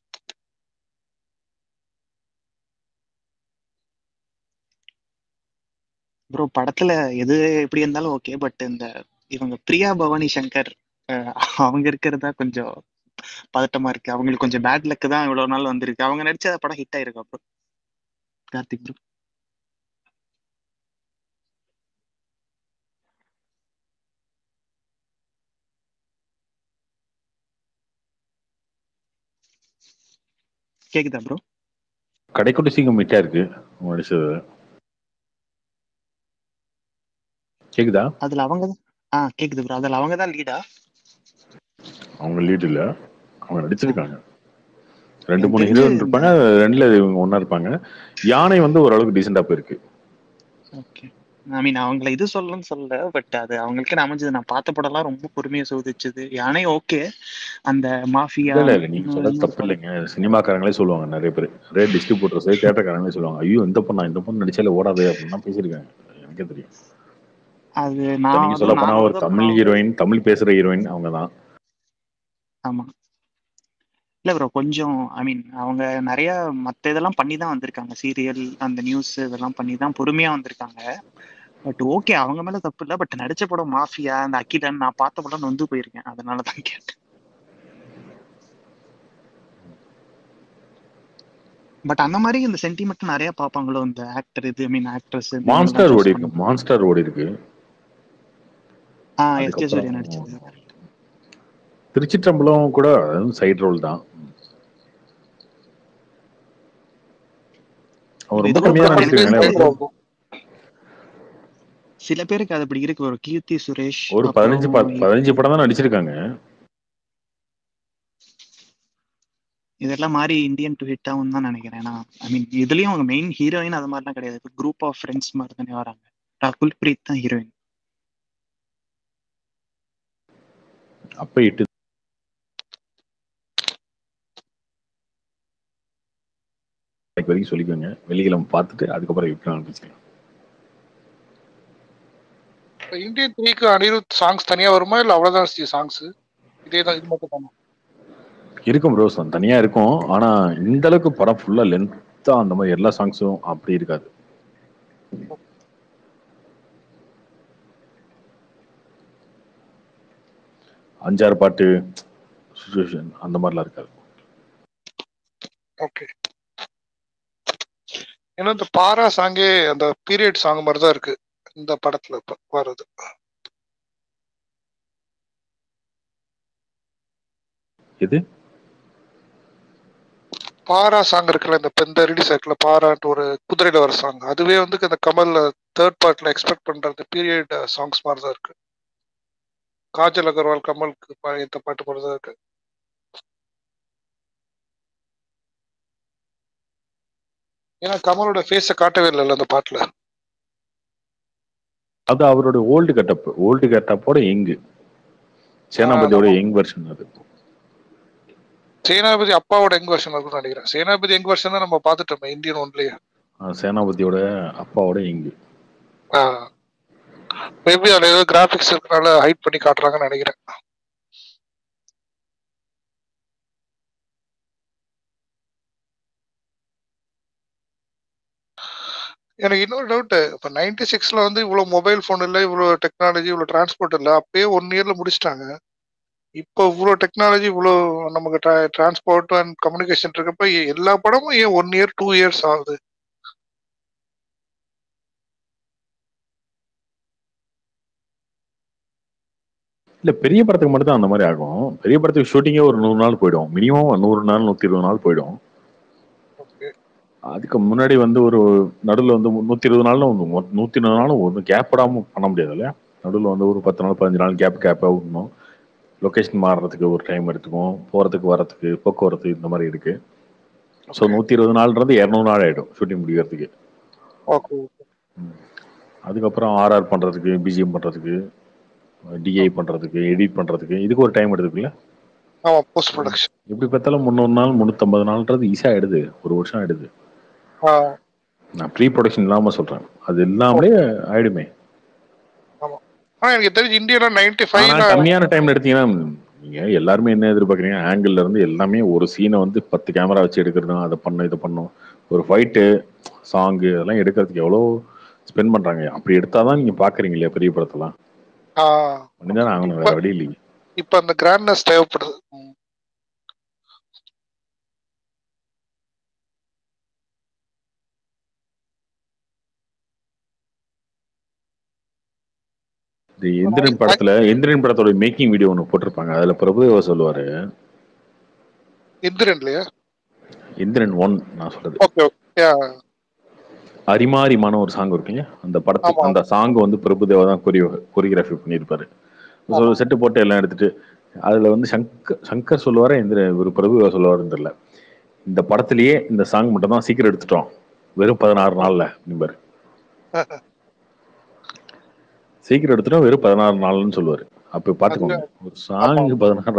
ப்ரோ படத்துல எது எப்படி இருந்தாலும் ஓகே பட் இந்த இவங்க பிரியா பவானி சங்கர் அஹ், அவங்க இருக்கிறதா கொஞ்சம் பதட்டமா இருக்கு அவங்களுக்கு கொஞ்சம் பேட் லக் தான் இவ்வளவு நாள் வந்திருக்கு அவங்க நடிச்ச படம் ஹிட் ஆயிருக்கா ப்ரோ கார்த்திக் ப்ரோ கேக்குதா ப்ரோ கடைக்குட்டி சிங்கம் மிட்டா இருக்கு அவங்க நடிச்சது கேக்குதா அதுல அவங்க தான் ஆ கேக்குது ப்ரோ அதுல அவங்க தான் லீடா அவங்க லீட் இல்ல அவங்க நடிச்சிருக்காங்க ரெண்டு எனக்கு மூணு தெரிஞ்சு ஹீரோயின் இந்த இருப்பாங்க ரெண்டுல இவங்க ஒண்ணா இருப்பாங்க யானை வந்து ஓரளவுக்கு டீசெண்டா போயிருக்கு ஓகே ஐ மீன் அவங்கள இது சொல்லணும்னு சொல்லல பட் அது அவங்களுக்கு அமைஞ்சது நான் பார்த்த படம்லாம் ரொம்ப பொறுமையா சோதிச்சது யானை ஓகே அந்த மாஃபியா இல்ல இல்ல இல்ல நீங்க சொல்றது தப்பு இல்லைங்க சினிமாக்காரங்களே சொல்லுவாங்க நிறைய பேர் நிறைய டிஸ்ட்ரிபியூட்டர்ஸ் தேட்டர்காரங்களே சொல்லுவாங்க ஐயோ இந்த பொண்ணா இந்த பொண்ணு நடிச்சாலே ஓடாது அப்படின்னு பேசியிருக்காங்க எனக்கே தெரியும் அது இப்ப நான் நீங்க சொல்ல அதுவும் போனா நான் ஒரு வந்து தமிழ் ஹீரோயின் தமிழ் பேசுற ஹீரோயின் அவங்க தான் ஆமா இல்ல ப்ரோ கொஞ்சம் ஐ மீன் அவங்க நிறைய மத்த இதெல்லாம் பண்ணி தான் வந்திருக்காங்க சீரியல் அந்த நியூஸ் இதெல்லாம் பண்ணி தான் பொறுமையா வந்திருக்காங்க பட் ஓகே அவங்க மேல தப்பு இல்ல பட் நடிச்ச படம் மாஃபியா அந்த அகிலன் நான் பார்த்த படம் நொந்து போயிருக்கேன் அதனால தான் கேட்டேன் பட் அந்த மாதிரி இந்த சென்டிமெண்ட் நிறைய பார்ப்பாங்களோ இந்த ஆக்டர் இது ஐ மீன் ஆக்ட்ரஸ் மான்ஸ்டர் ஓடி இருக்கு மான்ஸ்டர் ஓடி இருக்கு ஆ எஸ் ஜே சூர்யா அதுக்கப்புறம் நடிச்சது திருச்சிற்றம்பலம் கூட சைடு ரோல் தான் அவர் ரொம்ப இது கம்மியா கூட எனக்கு நடிச்சிருக்காங்களே தெரிஞ்சு சில பேருக்கு அது அப்படி இருக்கு ஒரு கீர்த்தி சுரேஷ் ஒரு அப்புறம் பதினஞ்சு ப- பதினஞ்சு படம் தான் நடிச்சிருக்காங்க இதெல்லாம் மாறி இந்தியன் டு ஹிட் ஆகும் தான் நினைக்கிறேன் ஏன்னா ஐ மீன் இதுலயும் அவங்க மெயின் ஹீரோயின் அது மாதிரிலாம் கிடையாது குரூப் ஆஃப் ஃப்ரெண்ட்ஸ் மாதிரி தானே வராங்க ராகுல் பிரீத் தான் ஹீரோயின் அப்ப இட்டு நாளைக்கு வரைக்கும் சொல்லிக்கோங்க வெள்ளிக்கிழமை பார்த்துட்டு அதுக்கப்புறம் எப்படி ஆரம்பிச்சுக்கலாம் இப்ப இந்தியன் த்ரீக்கு அனிருத் சாங்ஸ் தனியா வருமா இல்ல அவ்வளவுதான் சாங்ஸ் இதே தான் இது மட்டும் தானா இருக்கும் ப்ரோஸ் தனியா இருக்கும் ஆனா இந்த அளவுக்கு படம் ஃபுல்லா லென்த்தா அந்த மாதிரி எல்லா சாங்ஸும் அப்படி இருக்காது அஞ்சாறு பாட்டு சுச்சுவேஷன் அந்த மாதிரிலாம் இருக்காது ஓகே ஏன்னா இந்த பாரா சாங்கே அந்த பீரியட் சாங் மாதிரி தான் இருக்கு இந்த படத்துல இப்ப வர்றது எது பாரா சாங் இருக்குல்ல இந்த பெந்த ரிலீஸ் ஆயிருக்குல்ல பாராட்டு ஒரு குதிரையில வர சாங் அதுவே வந்து இந்த கமல் தேர்ட் பார்ட்ல எக்ஸ்பெக்ட் பண்ற அந்த பீரியட் சாங்ஸ் மாதிரி தான் இருக்கு காஜல் அகர்வால் கமலுக்கு பா- இந்த பாட்டு மாதிரி தான் இருக்கு ஏன்னா கமலோட ஃபேஸ காட்டவே இல்லைல்ல அந்த பாட்டுல அது அவரோட ஓல்டு கட்டப் ஓல்டு கட்டப்போட யங் சேனாபதியோட யங் வெர்ஷன் அது சேனாபதி அப்பாவோட யங் வெர்ஷன் இருக்கும்னு நினைக்கிறேன் சேனாபதி யங் வெர்ஷன் தான் நம்ம பார்த்துட்டோமே இந்தியன் ஒன்லயே ஆஹ் சேனாபதியோட அப்பாவோட யங் மேபி அதுல ஏதோ கிராபிக்ஸ் இருக்கனால ஹைட் பண்ணி காட்டுறாங்கன்னு நினைக்கிறேன் எனக்கு இன்னொரு டவுட் இப்ப நைன்டி சிக்ஸ்ல வந்து இவ்வளவு மொபைல் போன் இல்ல இவ்வளவு டெக்னாலஜி இவ்வளவு டிரான்ஸ்போர்ட் இல்ல அப்பயே ஒன் இயர்ல முடிச்சிட்டாங்க இப்போ இவ்வளவு டெக்னாலஜி இவ்வளவு நமக்கு டிரான்ஸ்போர்ட் அண்ட் கம்யூனிகேஷன் இருக்கப்ப ஏ- எல்லா படமும் ஏன் ஒன் இயர் டூ இயர்ஸ் ஆகுது இல்ல பெரிய படத்துக்கு மட்டும் தான் அந்த மாதிரி ஆகும் பெரிய படத்துக்கு ஷூட்டிங்கே ஒரு நூறு நாள் போயிடும் மினிமம் நூறு நாள் நூத்தி இருபது நாள் போயிடும் அதுக்கு முன்னாடி வந்து ஒரு நடுவில் வந்து நூத்தி இருபது நாளும் வந்து மொ- நூத்தி இருபது நாளும் ஒன்றும் கேப் விடாம பண்ண முடியாது இல்லையா நடுவில் வந்து ஒரு பத்து நாள் பதினஞ்சு நாள் கேப் கேப்பாக விடணும் லொக்கேஷன் மாறுறதுக்கு ஒரு டைம் எடுத்துக்கும் போறதுக்கு வரதுக்கு போக்குவரத்து இந்த மாதிரி இருக்கு ஸோ நூற்றி இருபது நாள்ன்றது இரநூறு நாள் ஆகிடும் ஷூட்டிங் முடிக்கிறதுக்கு ஓகே அதுக்கப்புறம் ஆர்ஆர் பண்ணுறதுக்கு பிஜிஎம் பண்ணுறதுக்கு டிஐ பண்ணுறதுக்கு எடிட் பண்ணுறதுக்கு இதுக்கு ஒரு டைம் எடுத்துக்குல்ல ஆமா போஸ்ட் ப்ரொடக்ஷன் எப்படி பார்த்தாலும் முந்நூறு நாள் முந்நூற்றம்பது நாள்ன்றது ஈஸியாக ஆயிடுது ஒரு வருஷம் ஆயிடுது நான் ப்ரீ ப்ரொடக்ஷன் இல்லாமல் சொல்கிறேன் அது இல்லாமலே ஆயிடுமே ஆனா எனக்கு தெரிஞ்சு இந்தியால நைன்டி ஃபைவ் ஆனால் கம்மியான டைம்ல எடுத்தீங்கன்னா நீங்க எல்லாருமே என்ன எதிர்பார்க்குறீங்க ஆங்கிள் இருந்து எல்லாமே ஒரு சீனை வந்து பத்து கேமரா வச்சு எடுக்கிறது அதை பண்ணும் இதை பண்ணும் ஒரு ஃபைட்டு சாங்கு அதெல்லாம் எடுக்கிறதுக்கு எவ்வளோ ஸ்பெண்ட் பண்றாங்க அப்படி எடுத்தாதான் நீங்க பாக்குறீங்க இல்லையா பெரிய படத்தெல்லாம் பண்ணிதான் ஆகணும் வேற வழி இல்லைங்க இப்ப அந்த கிராண்ட்னஸ் தேவைப்படுது ம். இந்த எந்திரன் படத்துல எந்திரன் படத்தோட மேக்கிங் வீடியோ ஒன்று போட்டிருப்பாங்க அதுல பிரபுதேவா சொல்லுவாரு இந்திரன் இல்லையா எந்திரன் ஒன் நான் சொல்றது ஓகே ஓகே அரிமாரிமான ஒரு சாங் இருக்குங்க அந்த படத்துக்கு ஆமா. அந்த சாங் வந்து பிரபுதேவா தான் கொரியோ கொரியோகிராஃபி பண்ணியிருப்பாரு சொல்ல செட்டு போட்டு எல்லாம் எடுத்துட்டு அதுல வந்து சங்கர் சங்கர் சொல்லுவாரா இந்த ஒரு பிரபுதேவா சொல்லுவாருன்னு தெரியல இந்த படத்திலேயே இந்த சாங் மட்டும் தான் சீக்கிரம் எடுத்துட்டோம் வெறும் பதினாறு நாள்ல நிம்பர் சீக்கிரம் எடுத்துட்டோம் வெறும் பதினாறு நாள்னு சொல்லுவாரு அப்ப பாத்துக்கோங்க ஒரு சாங் பதினாறு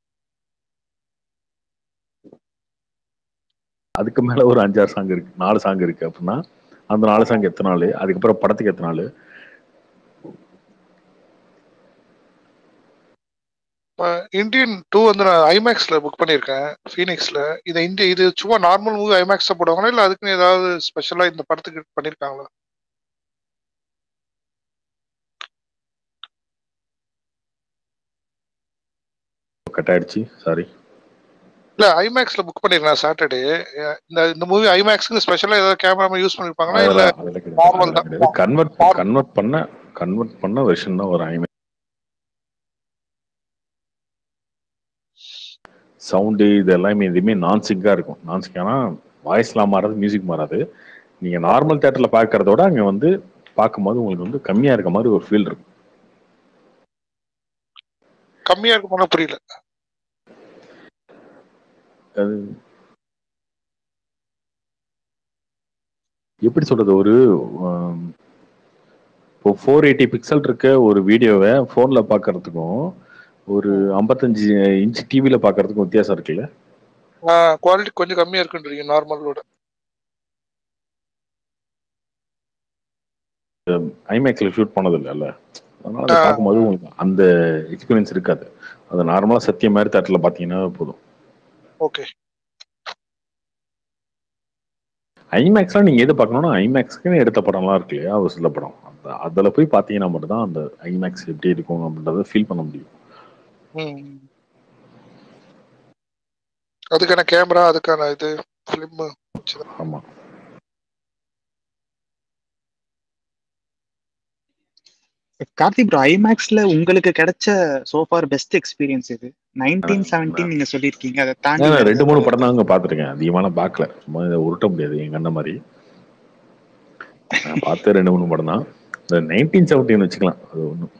அதுக்கு மேல ஒரு அஞ்சாறு சாங் இருக்கு நாலு சாங் இருக்கு அப்படின்னா அந்த நாலு சாங் எத்தனை நாள் அதுக்கப்புறம் படத்துக்கு எத்தனை நாள் இந்தியன் டூ வந்து நான் ஐமேக்ஸ்ல புக் பண்ணியிருக்கேன் ஃபீனிக்ஸ்ல இதை இந்திய இது சும்மா நார்மல் மூவி ஐமேக்ஸ்ல போடுவாங்களா இல்ல அதுக்குன்னு ஏதாவது ஸ்பெஷலா இந்த படத்துக்கு பண்ணிருக்காங்களா கட் ஆயிடுச்சு சாரி இல்ல ஐமேக்ஸ்ல புக் பண்ணிருக்கேன் சாட்டர்டே இந்த இந்த மூவி ஐமேக்ஸ்க்கு ஸ்பெஷலா ஏதாவது கேமரா யூஸ் பண்ணிருப்பாங்களா இல்ல நார்மல் தான் கன்வெர்ட் கன்வெர்ட் பண்ண கன்வெர்ட் பண்ண வெர்ஷன் தான் ஒரு ஐமே சவுண்டு இது எல்லாமே எதுவுமே நான் சிங்காக இருக்கும் நான் சிங்கானா வாய்ஸ்லாம் மாறாது மியூசிக் மாறாது நீங்கள் நார்மல் தேட்டரில் பார்க்கறத விட அங்கே வந்து பார்க்கும்போது உங்களுக்கு வந்து கம்மியாக இருக்க மாதிரி ஒரு ஃபீல் இருக்கும் கம்மியா இருக்குமா புரியல அது எப்படி சொல்றது ஒரு ஆம், இப்போ ஃபோர் எயிட்டி பிக்சல் இருக்க ஒரு வீடியோவை ஃபோனில் பார்க்கறதுக்கும் ஒரு ஐம்பத்தஞ்சு இன்ச் டிவியில் பார்க்கறதுக்கும் வித்தியாசம் இருக்குல்ல குவாலிட்டி கொஞ்சம் கம்மியா இருக்குன்றீங்க நார்மலோட ஐமேக்ஸில் ஷூட் பண்ணது இல்லைல்ல அதனால அதை பார்க்கும்போது உங்களுக்கு அந்த எக்ஸ்பீரியன்ஸ் இருக்காது அது நார்மலாக சத்தியம் மாதிரி தேட்டரில் பார்த்தீங்கன்னா போதும் ஓகே ஐமேக்ஸ்லாம் நீங்கள் எது பார்க்கணும்னா ஐமேக்ஸ்க்குன்னு எடுத்த படம்லாம் இருக்கு இல்லையா ஒரு சில படம் அந்த அதில் போய் பார்த்தீங்கன்னா மட்டும்தான் அந்த ஐமேக்ஸ் எப்படி இருக்கும் அப்படின்றத ஃபீல் பண்ண முடியும் ம். அதுக்கான கேமரா அதுக்கான இது ஃபிலிம் ஆமாம் கார்த்தி ப்ரோ ஐமேக்ஸ்ல உங்களுக்கு கிடைச்ச சோஃபார் பெஸ்ட் எக்ஸ்பீரியன்ஸ் இது நைன்டீன் செவன்டீன் நீங்க சொல்லியிருக்கீங்க அதை தாண்டி நான் வேற ரெண்டு ஏதாவது மூணு படம் தான் அங்கே பார்த்துருக்கேன் அதிகமான பார்க்கல சும்மா இதை உருட்ட முடியாது எங்க அண்ணன் மாதிரி நான் பார்த்த ரெண்டு மூணு படம் தான் இந்த நைன்டீன் செவன்டீன் வச்சுக்கலாம் அது ஒன்றும்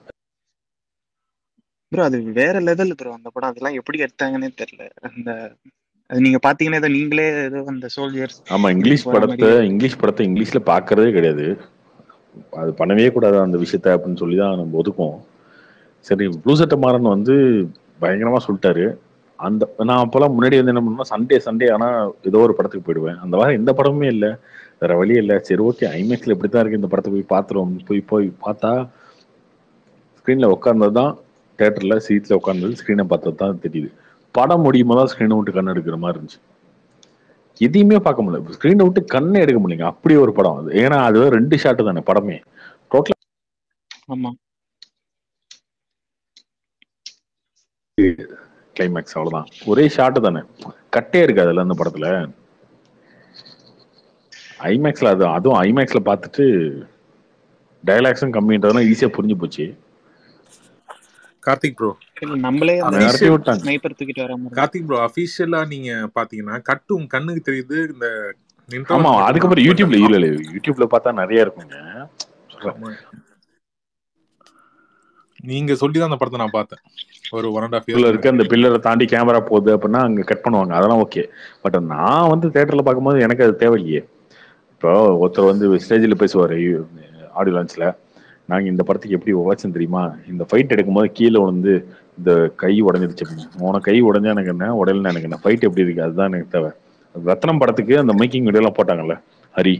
ப்ரோ அது வேற லெவல் ப்ரோ அந்த படம் அதெல்லாம் எப்படி எடுத்தாங்கன்னே தெரியல அந்த அது நீங்க பாத்தீங்கன்னா ஏதோ நீங்களே ஏதோ அந்த சோல்ஜர்ஸ் ஆமா இங்கிலீஷ் படத்தை இங்கிலீஷ் படத்தை இங்கிலீஷ்ல பார்க்கறதே கிடையாது அது பண்ணவே கூடாது அந்த விஷயத்த அப்படின்னு சொல்லி தான் நம்ம ஒதுக்குவோம் சரி ப்ளூ சட்டை மாறன் வந்து பயங்கரமா சொல்லிட்டாரு அந்த நான் அப்போல்லாம் முன்னாடி வந்து என்ன பண்ணுவேன் சண்டே சண்டே ஆனா ஏதோ ஒரு படத்துக்கு போயிடுவேன் அந்த வாரம் எந்த படமுமே இல்லை வேற வழி இல்லை சரி ஓகே ஐமேக்ஸ்ல இப்படி தான் இருக்கு இந்த படத்தை போய் பார்த்துருவோம் போய் போய் பார்த்தா ஸ்க்ரீன்ல உட்கார்ந்தது தான் தேட்டர்ல சீட்ல உட்கார்ந்தது ஸ்க்ரீனை பார்த்தது தான் தெரியுது படம் முடியுமா தான் ஸ்க்ரீனை விட்டு கண் எடுக்கிற மாதிரி இருந்துச்சு எதையுமே பார்க்க முடியல ஸ்க்ரீனை விட்டு கண்ணே எடுக்க முடியல அப்படி ஒரு படம் அது ஏன்னா அது ரெண்டு ஷாட் தானே படமே டோட்டலா ஆமா கிளைமேக்ஸ் அவ்வளவுதான் ஒரே ஷாட் தானே கட்டே இருக்காதுல்ல அந்த படத்துல ஐமேக்ஸ்ல அது அதுவும் ஐமேக்ஸ்ல பார்த்துட்டு டயலாக்ஸும் கம்மின்றதுலாம் ஈஸியா புரிஞ்சு போச்சு கார்த்திக் ப்ரோ இல்ல, நம்மளே அந்த நடத்தி விட்டாங்க. ஸ்னைப்பர் தூக்கிட்டு வர மாதிரி கார்த்திக் ப்ரோ அபிஷியலா நீங்க பாத்தீங்கன்னா கட்டு உங்க கண்ணுக்கு தெரியுது இந்த interval ஆமா மட்டும் அதுக்கப்புறம் தான். யூடியூப்ல இல்ல இல்ல யூடியூப்ல பார்த்தா நிறைய இருக்குங்க சொல்றேன் நீங்க சொல்லி தான் அந்த படத்தை நான் பார்த்தேன் ஒரு ஒன் அண்ட் ஆஃப் உள்ள இயர்ஸ் இருக்க அந்த பில்லரை தாண்டி கேமரா போகுது அப்படின்னா அங்க கட் பண்ணுவாங்க அதெல்லாம் ஓகே பட் நான் வந்து தேட்டர்ல பார்க்கும்போது எனக்கு அது தேவையில்லையே இப்போ ஒருத்தர் வந்து ஸ்டேஜில் பேசுவார் ஆடியோ லான்ச்ல நாங்க இந்த படத்துக்கு எப்படி உழைச்சோம் தெரியுமா இந்த ஃபைட் எடுக்கும்போது கீழே வந்து இந்த கை உடஞ்சிருச்சு அப்படின்னு. உனக்கு கை உடஞ்சா எனக்கு என்ன உடல்னா எனக்கு என்ன ஃபைட் எப்படி இருக்கு அதுதான் எனக்கு தேவை ரத்னம் படத்துக்கு அந்த மேக்கிங் வீடியோலாம் போட்டாங்கல்ல ஹரி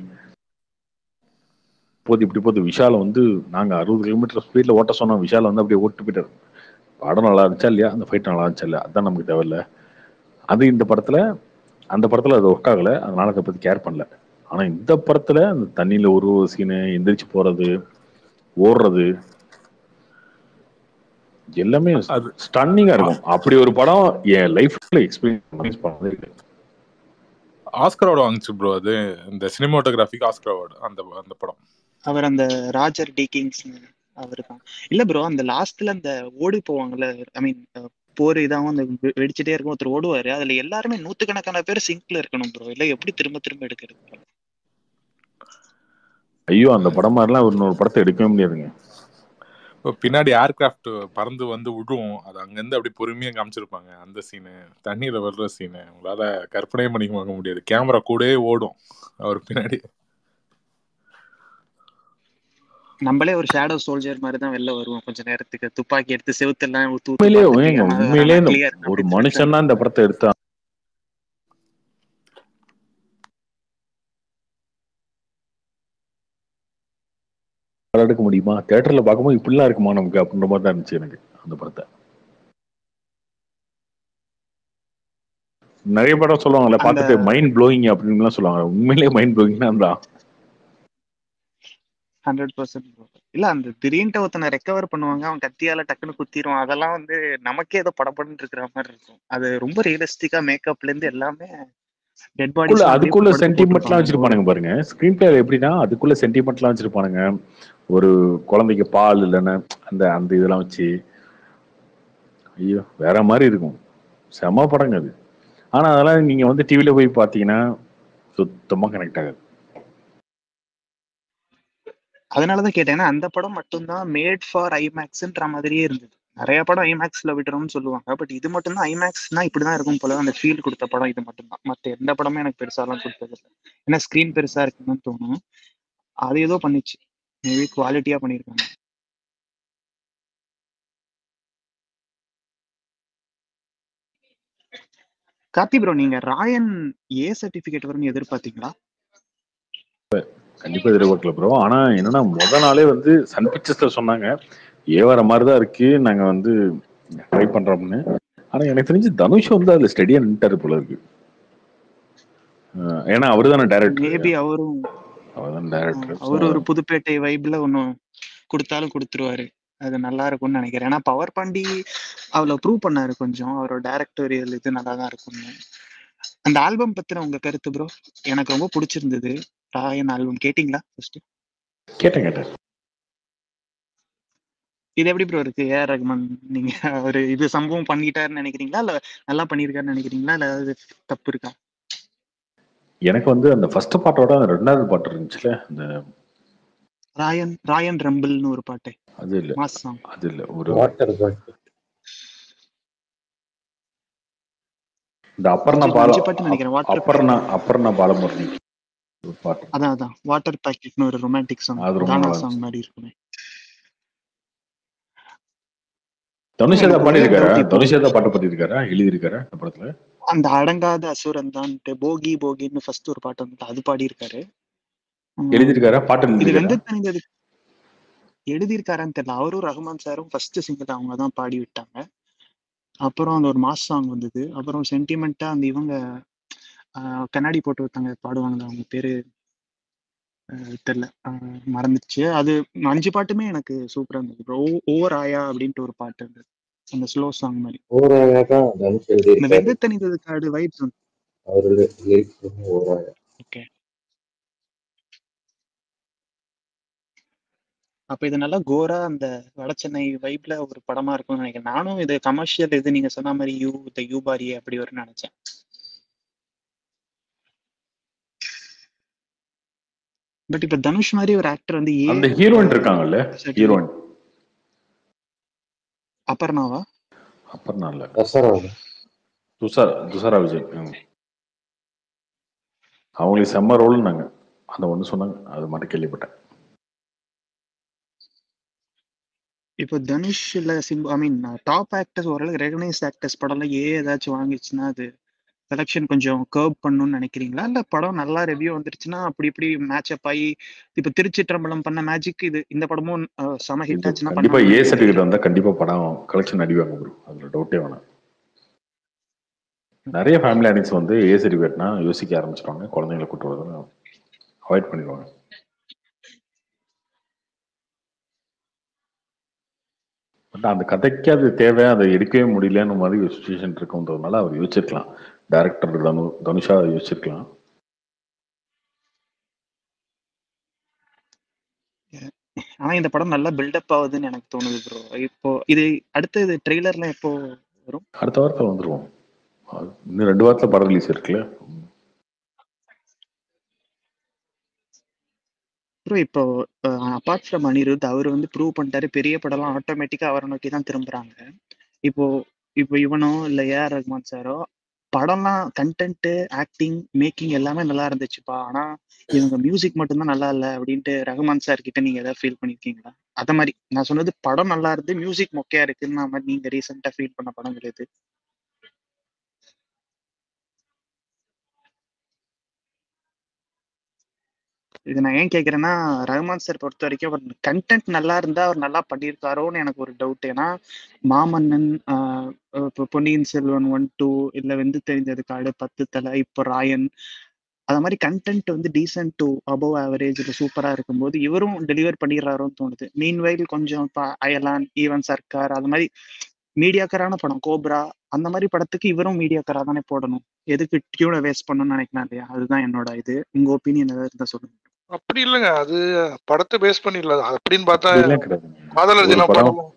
போது இப்படி போது விஷால வந்து நாங்க அறுபது கிலோமீட்டர் ஸ்பீட்ல ஓட்ட சொன்னோம் விஷால வந்து அப்படியே ஓட்டு போயிட்டாரு படம் நல்லா இருந்துச்சா இல்லையா அந்த ஃபைட் நல்லா இருந்துச்சா இல்லையா அதான் நமக்கு தேவையில்ல அது இந்த படத்துல அந்த படத்துல அது ஒர்க் ஆகல அதனால அதை பத்தி கேர் பண்ணல ஆனா இந்த படத்துல அந்த தண்ணியில ஒரு ஒரு சீனு எந்திரிச்சு போறது ஓடுறது எல்லாமே ஸ்டன்னிங்கா இருக்கும் அப்படி ஒரு படம் என் லைஃப்ல எக்ஸ்பீரியன்ஸ் பண்ணதே இல்லை ஆஸ்கர் அவார்டு வாங்குச்சு ப்ரோ அது இந்த சினிமாட்டோகிராஃபிக்கு ஆஸ்கர் அவார்டு அந்த அந்த படம் அவர் அந்த ராஜர் டி கிங்ஸ் அவர் தான் இல்ல ப்ரோ அந்த லாஸ்ட்ல அந்த ஓடி போவாங்கல்ல ஐ மீன் போர் இதாகவும் அந்த வெ- வெடிச்சிட்டே இருக்கும் ஒருத்தர் ஓடுவாரு அதுல எல்லாருமே நூத்துக்கணக்கான பேர் சிங்க்ல இருக்கணும் ப்ரோ இல்ல எப்படி திரும்ப திரும்ப எடுக்கிறது ஐயோ அந்த படம் மாதிரிலாம் இன்னொரு படத்தை எடுக்கவே முடியாதுங்க இப்போ பின்னாடி ஏர்கிராஃப்ட் பறந்து வந்து விழுவும் அது அங்கேருந்து அப்படி பொறுமையாக காமிச்சிருப்பாங்க அந்த சீனு தண்ணியில் வர்ற சீனு உங்களால் கற்பனையே பண்ணிக்க பார்க்க முடியாது கேமரா கூடயே ஓடும் அவர் பின்னாடி நம்மளே ஒரு ஷேடோ சோல்ஜர் மாதிரி தான் வெளில வருவோம் கொஞ்ச நேரத்துக்கு துப்பாக்கி எடுத்து செவுத்தெல்லாம் ஊத்து ஊத்து உண்மையிலேயே பார்த்துட்டு ஏங்க ஆனா உண்மையிலேயே இந்த clear ஒரு மனுஷன் தான் இந்த படத்தை எடுத்தா படம் எடுக்க முடியுமா தியேட்டர்ல பார்க்கும்போது இப்படிலாம் இருக்குமா நமக்கு அப்படின்ற மாதிரி தான் இருந்துச்சு எனக்கு அந்த படத்தை நிறைய படம் சொல்லுவாங்கல்ல அந்த பார்த்துட்டு மைண்ட் ப்ளோயிங் அப்படின்லாம் சொல்லுவாங்க உண்மையிலேயே மைண்ட் ப்ளோயிங்னா தான் ஹண்ட்ரட் பர்சன்ட் இல்ல அந்த திடீர்னு ஒருத்தனை ரெக்கவர் பண்ணுவாங்க அவன் கத்தியால டக்குன்னு குத்திடுவான் அதெல்லாம் வந்து நமக்கே ஏதோ படப்படன்னு இருக்கிற மாதிரி இருக்கும் அது ரொம்ப ரியலிஸ்டிக்கா மேக்கப்ல இருந்து எல்லாமே டெட் அதுக்குள்ள பாடிஸ் அதுக்குள்ள சென்டிமெண்ட்லாம் வச்சிருப்பானுங்க பாருங்க ஸ்கிரீன் பிளே எப்படின்னா அதுக்குள்ள சென்டிமெண்ட்லாம் வச்சிருப்பானுங்க ஒரு குழந்தைக்கு பால் இல்லைன்னா அந்த அந்த இதெல்லாம் வச்சு ஐயோ வேற மாதிரி இருக்கும் செம படங்க அது ஆனா அதெல்லாம் நீங்க வந்து டிவில போய் பார்த்தீங்கன்னா சுத்தமா கனெக்ட் ஆகாது அதனாலதான் கேட்டேன் ஏன்னா அந்த படம் மட்டும்தான் மேட் ஃபார் ஐமேக்ஸ்ன்ற மாதிரியே இருந்தது நிறைய படம் ஐமேக்ஸ்ல விட்டுறோம்னு சொல்லுவாங்க பட் இது மட்டும்தான் ஐமேக்ஸ்னா இப்படிதான் இருக்கும் போல அந்த ஃபீல் கொடுத்த படம் இது மட்டும்தான் மத்த எந்த படமும் எனக்கு பெருசாலாம் கொடுத்தது இல்லை ஏன்னா ஸ்கிரீன் பெருசா இருக்குன்னு தோணும் அது ஏதோ பண்ணிச்சு மேபி குவாலிட்டியா பண்ணியிருக்காங்க கார்த்தி ப்ரோ நீங்க ராயன் ஏ சர்டிபிகேட் வரும்னு எதிர்பார்த்தீங்களா கண்டிப்பா எதிர்பார்க்கல ப்ரோ ஆனா என்னன்னா முத நாளே வந்து சன் பிக்சர்ஸ்ல சொன்னாங்க ஏ வர மாதிரி தான் இருக்கு நாங்க வந்து ட்ரை பண்றோம்னு ஆனா எனக்கு தெரிஞ்சு தனுஷ் வந்து அதுல ஸ்டெடியா நின்ட்டாரு போல இருக்கு அஹ் ஏன்னா அவரு தானே டேரக்டர் மேபி அவரும் அவர் தான் டேரக்டர் அவர் ஒரு புதுப்பேட்டை வைப்ல ஒன்னும் கொடுத்தாலும் கொடுத்துருவாரு அது நல்லா இருக்கும்னு நினைக்கிறேன் ஏன்னா பவர் பாண்டி அவ்வளவு ப்ரூவ் பண்ணாரு கொஞ்சம் அவரோட டேரக்டோரியல் இது நல்லா தான் இருக்கும்னு அந்த ஆல்பம் பத்தின உங்க கருத்து ப்ரோ எனக்கு ரொம்ப பிடிச்சிருந்தது ராயன் ஆல்பம் கேட்டிங்களா ஃபர்ஸ்ட் கேட்டேன் கேட்டேன் இது எப்படி ப்ரோ இருக்கு ஏஆர் ரஹ்மான் நீங்க ஒரு இது சம்பவம் பண்ணிட்டாருன்னு நினைக்கிறீங்களா இல்ல நல்லா பண்ணியிருக்காருன்னு நினைக்கிறீங்களா இல்ல அது தப்பு இருக்கா எனக்கு வந்து அந்த ஃபர்ஸ்ட் பாட்டோட அந்த ரெண்டாவது பாட்டு இருந்துச்சுல அந்த ராயன் ராயன் ரம்பிள்னு ஒரு பாட்டு அது இல்ல மாஸ் சாங் அது இல்ல ஒரு வாட்டர் பாட்டு இந்த அப்பர்ணா அஞ்சு பால அஞ்சு பாட்டு நினைக்கிறேன் வாட்டர் அப்பர்ணா அப்பர்ணா பாலமுரளி ஒரு பாட்டு அதான் அதான் வாட்டர் பேக்கெட்னு ஒரு ரொமான்டிக் சாங் அது ரொம்ப தானா நல்லா சாங் மாதிரி இருக்குமே தனுஷ் ஏதா எனக்கு ஒரே பாடியிருக்காரா doubt இப்போ. தனுஷ் ஏதா பாட்டு பாடியிருக்காரா எழுதியிருக்காரா இந்த படத்துல அந்த அடங்காத அசுரன் தான்ட்டு போகி போகின்னு ஃபர்ஸ்ட் ஒரு பாட்டு வந்து அது பாடியிருக்காரு உம், எழுதியிருக்காரா பாட்டு இது எழுதியிருக்காரா வெந்து தணிந்தது எழுதியிருக்காரான்னு தெரியல அவரும் ரஹ்மான் சாரும் ஃபர்ஸ்ட் சிங்கிள் அவங்க தான் பாடி விட்டாங்க அப்புறம் அந்த ஒரு மாஸ் சாங் வந்தது அப்புறம் சென்டிமெண்டா அந்த இவங்க ஆஹ், கண்ணாடி போட்டு ஒருத்தங்க பாடுவாங்க அவங்க பேரு ஆஹ், தெரியல ஆஹ், மறந்துடுச்சு அது அஞ்சு பாட்டுமே எனக்கு சூப்பரா இருந்தது ப்ரோ ஓவர் ஆயா அப்படின்ட்டு ஒரு பாட்டு இருந்தது அந்த ஸ்லோ சாங் மாதிரி ஓராயா தான் தனுஷ் இந்த எழுதியிருக்காரு வெந்து தணிந்தது காடு வைப்ஸ் வந்து அவரோட லிரிக்ஸ் வந்து ஓராயா ஓகே அப்ப இது நல்லா கோரா அந்த வட சென்னை வைப்ல ஒரு படமா இருக்கும்னு நினைக்கிறேன் நானும் இது கமர்ஷியல் இது நீங்க சொன்ன மாதிரி யூ இந்த யூ பாரியே அப்படி வரும்னு நினைச்சேன் பட் இப்ப தனுஷ் மாதிரி ஒரு ஆக்டர் வந்து ஏ அந்த ஹீரோயின் இருக்காங்கல்ல ஹீரோயின் அப்பர்ணாவா அப்புறம் இல்ல தசரா துஷார் துஷாரா விஜய் ம். அவங்களுக்கு செம்ம ரோல்னாங்க அந்த ஒன்று சொன்னாங்க அது மட்டும் கேள்விப்பட்டேன் இப்போ தனுஷ் இல்ல Simbu I mean top actors ஓரளவுக்கு ரெகனைஸ் ஆக்டர்ஸ் படம்லாம் ஏ ஏதாச்சும் வாங்கிச்சுன்னா அது செலெக்ஷன் கொஞ்சம் கர்வ் பண்ணணும்னு நினைக்கிறீங்களா இல்ல படம் நல்லா ரிவ்யூ வந்துருச்சுன்னா அப்படி இப்படி மேட்ச் அப் ஆகி இப்போ திருச்சிற்றம்பலம் பண்ண மேஜிக் இது இந்த படமும் அஹ், செம ஹிட் இது ஆச்சுன்னா கண்டிப்பா பண்ணுவாங்கன்னு ஏ நினைக்கிறீங்களா சர்டிஃபிகேட் வந்தா கண்டிப்பா படம் கலெக்ஷன் அடிவாங்க ப்ரோ அதுல டவுட்டே வேணாம் நிறைய ஃபேமிலி அனிக்ஸ் வந்து ஏ சர்டிஃபிகேட்னா யோசிக்க ஆரம்பிச்சிருவாங்க குழந்தைங்களை கூட்டு வரதுன்னு அவாய்ட் பண்ணிடுவாங்க பட் அந்த கதைக்கு அது தேவை அதை எடுக்கவே முடியலன்னு மாதிரி ஒரு சுச்சுவேஷன் இருக்குன்றதுனால அவர் யோசிச்சிருக்கலாம் டேரக்டர் தனு தனுஷா யோசிச்சிருக்கலாம் ஆனா இந்த படம் நல்லா பில்டப் ஆகுதுன்னு எனக்கு தோணுது ப்ரோ இப்போ இது அடுத்து இது ட்ரெய்லர்லாம் எப்போ வரும் அடுத்த வாரத்தில் வந்துருவோம் அது இன்னும் ரெண்டு வாரத்தில் படம் ரிலீஸ் இருக்குல்ல ப்ரோ இப்போ அப்பார்ட் ஃப்ரம் அனிருத் அவர் வந்து ப்ரூவ் பண்ணிட்டாரு பெரிய படம்லாம் ஆட்டோமேட்டிக்கா அவரை நோக்கி தான் திரும்புறாங்க இப்போ இப்போ இவனோ இல்ல ஏஆர் ரஹ்மான் சாரோ படம்லாம் கண்டென்ட் ஆக்டிங் மேக்கிங் எல்லாமே நல்லா இருந்துச்சுப்பா ஆனா இவங்க மியூசிக் மட்டும்தான் நல்லா இல்ல அப்படின்ட்டு ரஹ்மான் சார் கிட்ட நீங்க ஏதாவது ஃபீல் பண்ணிருக்கீங்களா அத மாதிரி நான் சொன்னது படம் நல்லா இருந்து மியூசிக் மொக்கையா இருக்குன்னு மாதிரி நீங்க ரீசெண்டா ஃபீல் பண்ண படங்கள் எது இது நான் ஏன் கேக்குறேன்னா ரஹ்மான் சார் பொறுத்த வரைக்கும் அவர் கண்டென்ட் நல்லா இருந்தா அவர் நல்லா பண்ணியிருக்காரோன்னு எனக்கு ஒரு டவுட் ஏன்னா மாமன்னன் ஆஹ் இப்போ பொன்னியின் செல்வன் ஒன் டூ இல்ல வெந்து தெரிந்தது காடு பத்து தலை இப்போ ராயன் அது மாதிரி கண்டென்ட் வந்து டீசென்ட் டு அபவ் ஆவரேஜ் சூப்பரா இருக்கும்போது இவரும் டெலிவர் பண்ணிடுறாரோன்னு தோணுது மீன்வைல் கொஞ்சம் இப்போ அயலான் ஈவன் சர்க்கார் அது மாதிரி மீடியாக்கரான படம் கோப்ரா அந்த மாதிரி படத்துக்கு இவரும் மீடியாக்கரா தானே போடணும் எதுக்கு டியூனை வேஸ்ட் பண்ணணும்னு நினைக்கலாம் இல்லையா அதுதான் என்னோட இது உங்க ஒப்பீனியன் ஏதாவது இருந்தா சொல்லுங்க அப்படி இல்லைங்க அது படத்தை பேஸ் பண்ணி இல்ல அப்படின்னு பார்த்தா அப்படிலாம் கிடையாது காதலர் ஒரு தின படம் படம்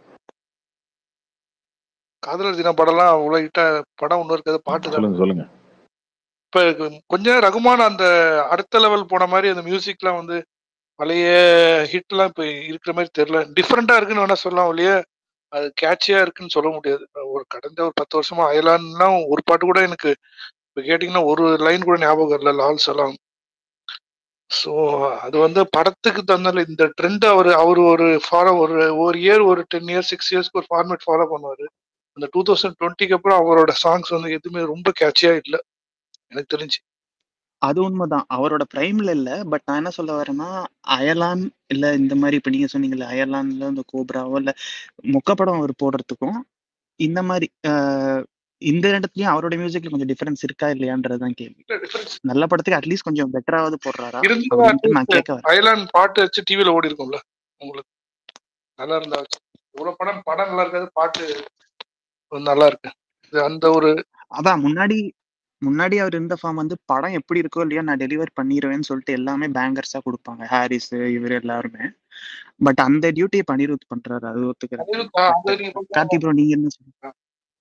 காதலர் தின படம்லாம் அவ்வளவு ஹிட்டா படம் ஒன்றும் இருக்காது பாட்டு தான் சொல்லுங்க சொல்லுங்க இப்ப கொஞ்சம் ரகுமான் அந்த அடுத்த லெவல் போன மாதிரி அந்த மியூசிக்லாம் வந்து பழைய ஹிட்லாம் இப்ப இருக்கிற மாதிரி தெரியல டிஃப்ரெண்டா இருக்குன்னு வேணா சொல்லலாம் ஒழிய அது கேட்சியா இருக்குன்னு சொல்ல முடியாது ஒரு கடந்த ஒரு பத்து வருஷமா அயலான்லாம் ஒரு பாட்டு கூட எனக்கு இப்ப கேட்டீங்கன்னா ஒரு லைன் கூட ஞாபகம் இல்ல லால் சலாம் ஸோ அது வந்து படத்துக்கு தந்தால இந்த ட்ரெண்ட் அவர் அவர் ஒரு ஃபாலோ ஒரு ஒரு இயர் ஒரு டென் இயர்ஸ் சிக்ஸ் இயர்ஸ்க்கு ஒரு ஃபார்மேட் ஃபாலோ பண்ணுவாரு அந்த டூ தௌசண்ட் டுவெண்ட்டிக்கு அப்புறம் அவரோட சாங்ஸ் வந்து எதுவுமே ரொம்ப கேட்சியா இல்லை எனக்கு தெரிஞ்சு அது உண்மைதான் அவரோட பிரைம்ல இல்ல பட் நான் என்ன சொல்ல வரேன்னா அயலான் இல்ல இந்த மாதிரி இப்ப நீங்க சொன்னீங்கல்ல அயர்லாந்துல இந்த கோப்ராவோ இல்ல மொக்க படம் அவர் போடுறதுக்கும் இந்த மாதிரி ஆஹ் இந்த இடத்துலயும் அவரோட மியூசிக்ல கொஞ்சம் டிஃபரன்ஸ் இருக்கா இல்லையான்றதுதான் கேள்வி நல்ல படத்துக்கு அட்லீஸ்ட் கொஞ்சம் பெட்டராவது போடுறாரா இருந்தா அப்படின்ட்டு நான் கேட்க வரேன் அயலான் பாட்டு வச்சு டிவில ஓடி இருக்கும்ல உங்களுக்கு நல்லா இருந்தா வச்சு இவ்வளவு படம் படம் நல்லா இருக்காது பாட்டு நல்லா இருக்கு இது அந்த ஒரு அதான் முன்னாடி முன்னாடி அவர் இருந்த ஃபார்ம் வந்து படம் எப்படி இருக்கோ இல்லையோ நான் டெலிவர் பண்ணிடுவேன்னு சொல்லிட்டு எல்லாமே பேங்கர்ஸா கொடுப்பாங்க ஹாரிஸ் இவர் எல்லாருமே பட் அந்த டியூட்டியை பனிருத் பண்றாரு அது ஒத்துக்கிறேன் அனிருத் ஆ, அது நீங்க கொஞ்சம் கார்த்தி ப்ரோ நீங்க என்ன சொல்றீங்க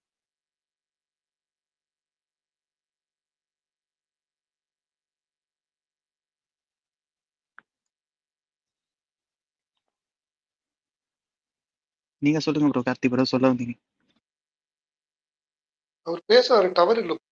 நீங்க சொல்லுங்க ப்ரோ கார்த்தி ப்ரோ சொல்ல வந்தீங்க அவர் பேசுறாரு டவர் இல்ல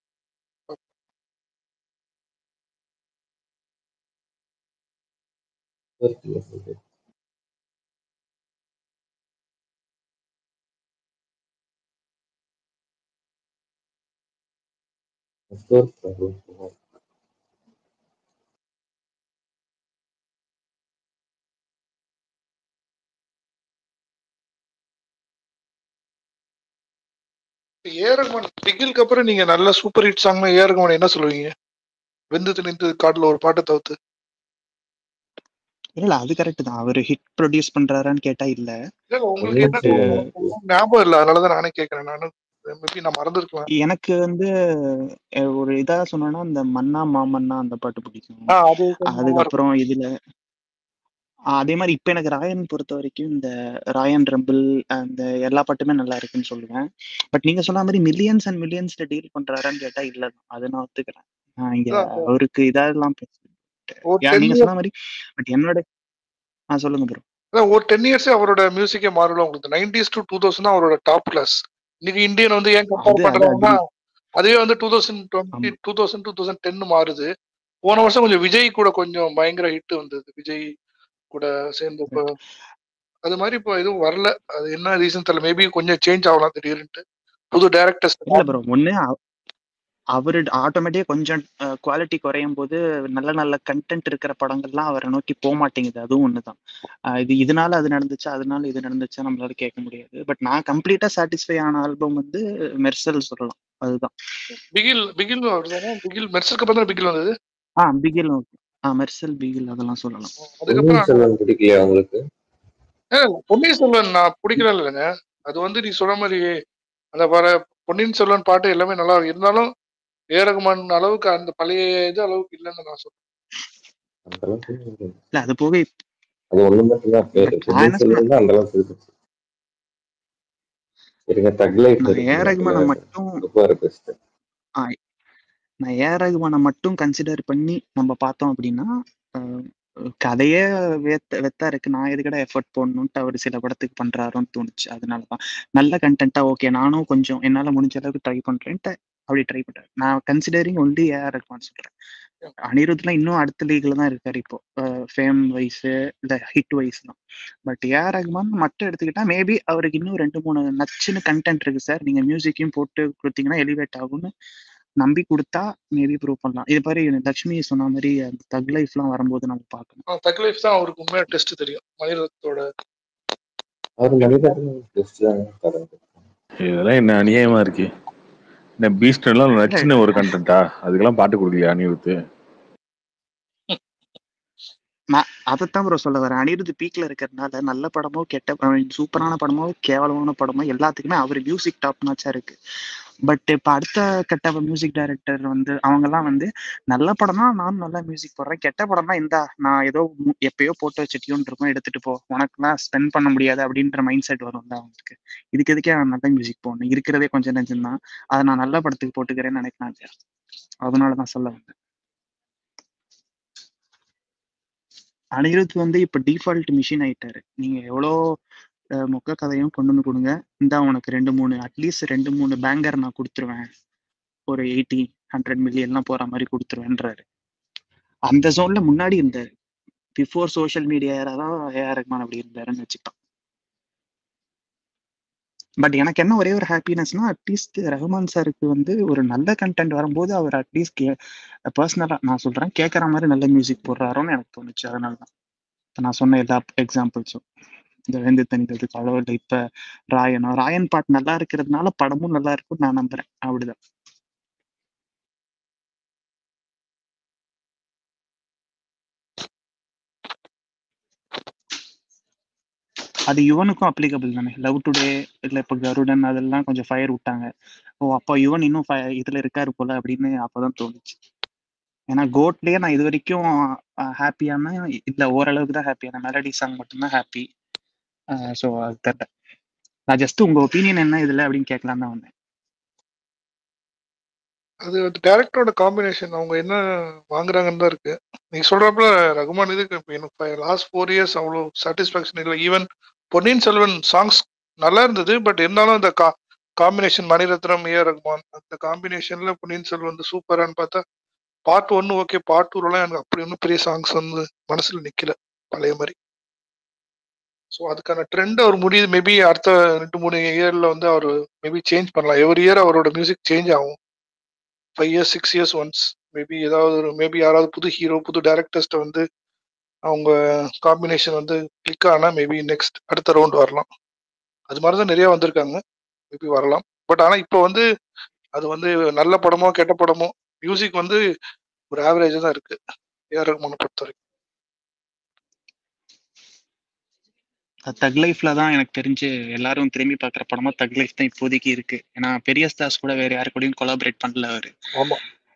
ஏரகமான் பிகிலுக்கு அப்புறம் நீங்க நல்ல சூப்பர் ஹிட் சாங்னா ஏரகமான் என்ன சொல்லுவீங்க வெந்து திணிந்து காட்டுல ஒரு பாட்டை தவிர்த்து இல்ல இல்ல அது கரெக்ட் தான் அவர் ஹிட் ப்ரொடியூஸ் பண்றாரான்னு கேட்டா இல்ல இல்ல உங்களுக்கு என்ன ஞாபகம் இல்ல அதனாலதான் நானே கேக்குறேன் நானும் மேபி நான் மறந்துருக்கலாம் எனக்கு வந்து அஹ், ஒரு இதா சொன்னோன்னா இந்த மன்னா மாமன்னா அந்த பாட்டு பிடிக்கும் ஆ, அது கொஞ்சம் நல்லா அதுக்கப்புறம் இதுல ஆஹ் அதே மாதிரி இப்ப எனக்கு ராயன் பொறுத்த வரைக்கும் இந்த ராயன் ரம்பிள் அந்த எல்லா பாட்டுமே நல்லா இருக்குன்னு சொல்லுவேன் பட் நீங்க சொன்ன மாதிரி மில்லியன்ஸ் அண்ட் மில்லியன்ஸ்ல டீல் பண்றாரான்னு கேட்டா இல்ல அது நான் ஒத்துக்கிறேன் ஆஹ் இங்க அதான் அந்த அவருக்கு இதெல்லாம் ஒரு யா டென் நீங்க இயர்ஸ் சொன்ன மாதிரி பட் என்னோட ஆ சொல்லுங்க ப்ரோ அதான் ஒரு டென் இயர்ஸ் அவரோட மியூசிக்கே மாறல உங்களுக்கு நைன்டிஸ் டு டூ தௌசண்ட் அவரோட டாப் கிளாஸ் இன்னைக்கு இந்தியன் வந்து ஏன் கம்பேர் அது அது பண்றாங்கன்னா அது அதுவே வந்து two thousand twenty two thousand two thousand ten மாறுது போன வருஷம் கொஞ்சம் விஜய் கூட கொஞ்சம் பயங்கர ஹிட் வந்தது விஜய் கூட சேர்ந்து இப்போ அது மாதிரி இப்போ எதுவும் வரல அது என்ன ரீசன் தெரியல மேபி கொஞ்சம் சேஞ்ச் ஆகலாம் திடீர்னு புது டேரக்டர்ஸ் இல்ல ப்ரோ ஒண்ணு அவ- அவரு ஆட்டோமேட்டிக்கா கொஞ்சம் குவாலிட்டி குறையும் போது நல்ல நல்ல கண்டென்ட் இருக்கிற படங்கள்லாம் அவரை நோக்கி போக மாட்டேங்குது அதுவும் ஒண்ணுதான் அஹ் இது இதனால அது நடந்துச்சா அதனால இது நடந்துச்சா நம்மளால கேட்க முடியாது பட் நான் கம்ப்ளீட்டா சாட்டிஸ்ஃபை ஆன ஆல்பம் வந்து மெர்சல் சொல்லலாம் அதுதான் பிகில் பிகில் வருதானே பிகில் மெர்சலுக்கு அப்புறம் தான் பிகில் வந்தது ஆ பிகில் ஆ மெர்சல் பிகில் அதெல்லாம் சொல்லலாம் அதுக்கப்புறம் பொன்னியின் செல்வன் பிடிக்கலையா உங்களுக்கு ஏ, பொன்னியின் செல்வன் நான் பிடிக்கல இல்லைங்க அது வந்து நீ சொல்ற மாதிரி அந்த வர பொன்னியின் செல்வன் பாட்டு எல்லாமே நல்லா இருக்கு இருந்தாலும் ஏ ரகுமான் அளவுக்கு அந்த பழைய இது அளவுக்கு இல்லைன்னு நான் சொல்றேன் அந்த அளவுக்கு இல்ல. இல்ல அது போக இப்ப- அது ஒண்ணு மட்டும் தான் பேரு நான் பொன்னியின் என்ன சொல்றேன் செல்வன் தான் அந்த அளவுக்கு இருந்துச்சு சரிங்க தக் லைஃப் நான் ஏ இருக்குங்க ரகுமானை மட்டும் சூப்பர் பெஸ்ட் ஆ, நான் ஏ ரகுமானை மட்டும் கன்சிடர் பண்ணி நம்ம பார்த்தோம் அப்படின்னா அஹ், கதையே வெத்த வெத்தா இருக்கு நான் எதுக்கடா எஃபர்ட் போடணும்ட்டு அவர் சில படத்துக்கு பண்றாரோன்னு தோணுச்சு அதனாலதான் நல்ல கண்டென்ட்டா ஓகே நானும் கொஞ்சம் என்னால முடிஞ்ச அளவுக்கு ட்ரை பண்றேன்ட்டு அப்படி ட்ரை பண்றேன் நான் கன்சிடரிங் ஒன்லி ஏ ரகுமான் சொல்றேன் அனிருத்லாம் இன்னும் அடுத்த லீக்ல தான் இருக்காரு இப்போ ஃபேம் வைஸ் இல்ல ஹிட் வைஸ் தான் பட் ஏ ரகுமான் மட்டும் எடுத்துக்கிட்டா மேபி அவருக்கு இன்னும் ரெண்டு மூணு நச்சுன்னு கண்டென்ட் இருக்கு சார் நீங்க மியூசிக்கையும் போட்டு கொடுத்தீங்கன்னா எலிவேட் ஆகும்னு நம்பி கொடுத்தா மேபி ப்ரூவ் பண்ணலாம் இது மாதிரி லட்சுமி சொன்ன மாதிரி அந்த தக் லைஃப்லாம் வரும்போது நம்ம பார்க்கணும் தக் லைஃப் தான் அவருக்கு உண்மையா டெஸ்ட் தெரியும் மணிரத்தோட அவர் மனிதன் பெஸ்ட் தான் தரது இதெல்லாம் என்ன அநியாயமா இருக்கு என்ன பீஸ்ட் எல்லாம் நச்சுன்னு ஒரு கண்டென்ட்டா அதுக்கெல்லாம் பாட்டு கொடுக்கலையா அனிருத்து நான் அதைத்தான் ப்ரோ சொல்ல வரேன் அனிருத் பீக்ல இருக்கிறதுனால நல்ல படமோ கெட்ட படம் சூப்பரான படமோ கேவலமான படமோ எல்லாத்துக்குமே அவர் மியூசிக் டாப் நாச்சா இருக்கு பட் இப்ப அடுத்த கட்ட மியூசிக் டைரக்டர் வந்து அவங்க எல்லாம் வந்து நல்ல படம்னா நானும் நல்லா மியூசிக் போடுறேன் கெட்ட படம்னா இந்தா நான் ஏதோ மு- எப்பயோ போட்டு வச்சுட்டியோன்னு இருக்கும் எடுத்துட்டு போ உனக்குலாம் ஸ்பெண்ட் பண்ண முடியாது அப்படின்ற மைண்ட் செட் வரும்ல அவங்களுக்கு இதுக்கு எதுக்கே நான் நல்ல மியூசிக் போடணும் இருக்கிறதே கொஞ்சம் நெஞ்சம் தான் அதை நான் நல்ல படத்துக்கு போட்டுக்கிறேன்னு நினைக்கிறாங்க அதனாலதான் சொல்ல வந்தேன் அனிருத் வந்து இப்ப டிஃபால்ட் மிஷின் ஆயிட்டாரு நீங்க எவ்வளோ அஹ், மொக்க கதையும் கொண்டு வந்து கொடுங்க இந்தா உனக்கு ரெண்டு மூணு அட்லீஸ்ட் ரெண்டு மூணு பேங்கர் நான் கொடுத்துருவேன் ஒரு எயிட்டி ஹண்ட்ரட் மில்லியன்லாம் போற மாதிரி கொடுத்துருவேன்றாரு அந்த ஜோன்ல முன்னாடி இருந்தாரு பிஃபோர் சோஷியல் மீடியா தான் ஏஆர் ரஹ்மான் அப்படி இருந்தாருன்னு வச்சுக்கலாம் பட் எனக்கு என்ன ஒரே ஒரு ஹாப்பினஸ்னா அட்லீஸ்ட் ரஹ்மான் சாருக்கு வந்து ஒரு நல்ல கண்டென்ட் வரும்போது அவர் அட்லீஸ்ட் கே பர்சனலாக நான் சொல்றேன் கேட்குற மாதிரி நல்ல மியூசிக் போடுறாரோன்னு எனக்கு தோணுச்சு அதனால தான் இப்போ நான் சொன்ன எல்லா எக்ஸாம்பிள்ஸும் இந்த வெந்து தனித்ததுக்கு அளவு இல்லை இப்போ ராயனோ ராயன் பாட்டு நல்லா இருக்கிறதுனால படமும் நல்லா இருக்கும்னு நான் நம்புறேன் அப்படிதான் அது யுவனுக்கும் அப்ளிகபிள் தானே லவ் டுடே இல்லை இப்போ கருடன் அதெல்லாம் கொஞ்சம் ஃபயர் விட்டாங்க ஓ அப்போ யுவன் இன்னும் fi- இதுல இருக்காரு போல அப்படின்னு அப்பதான் தோணுச்சு ஏன்னா கோட்லயே நான் இது வரைக்கும் ஹாப்பியான இல்ல ஓரளவுக்கு தான் ஹாப்பியான மெலடி சாங் மட்டும்தான் ஹாப்பி ஸோ அது தெரியல நான் ஜஸ்ட் உங்க ஒப்பீனியன் என்ன இதுல அப்படின்னு கேட்கலாம் தான் வந்தேன் அது டேரக்டரோட காம்பினேஷன் அவங்க என்ன வாங்குறாங்கன்னு தான் இருக்கு நீங்க சொல்றப்பல ரகுமான் இதுக்கு இப்ப எனக்கு லாஸ்ட் ஃபோர் இயர்ஸ் அவ்வளோ சாட்டிஸ்ஃபேக்ஷன் இல்லை ஈவன் பொன்னியின் செல்வன் சாங்ஸ் நல்லா இருந்தது பட் இருந்தாலும் அந்த கா காம்பினேஷன் மணிரத்னம் ஏ ரகுமான் அந்த காம்பினேஷன்ல பொன்னியின் செல்வன் வந்து சூப்பரான்னு பார்த்தா பார்ட் ஒன்னு ஓகே பார்ட் டூலாம் எனக்கு அப்படி ஒன்றும் பெரிய சாங்ஸ் வந்து மனசுல நிக்கல பழைய மாதிரி ஸோ அதுக்கான ட்ரெண்ட் அவர் முடியுது மேபி அடுத்த ரெண்டு மூணு இயர்ல வந்து அவர் மேபி சேஞ்ச் பண்ணலாம் எவ்ரி இயர் அவரோட மியூசிக் சேஞ்ச் ஆகும் five years six years once maybe ஏதாவது ஒரு மேபி யாராவது புது ஹீரோ புது டேரக்டர்ஸ்ட்ட வந்து அவங்க காம்பினேஷன் வந்து கிளிக் ஆனா மேபி நெக்ஸ்ட் அடுத்த ரவுண்ட் வரலாம் அது மாதிரி தான் நிறைய வந்திருக்காங்க மேபி வரலாம் பட் ஆனா இப்போ வந்து அது வந்து நல்ல படமோ கெட்ட படமோ மியூசிக் வந்து ஒரு ஆவரேஜ் தான் இருக்கு ஏஆர் ரகுமானை பொறுத்த வரைக்கும் தக் லைஃப்ல தான் எனக்கு தெரிஞ்சு எல்லாரும் திரும்பி பார்க்குற படமா தக் லைஃப் தான் இப்போதைக்கு இருக்கு ஏன்னா பெரிய ஸ்டார்ஸ் கூட வேற யாரு கூடயும் கொலாபரேட் பண்ணல அவரு ஆமா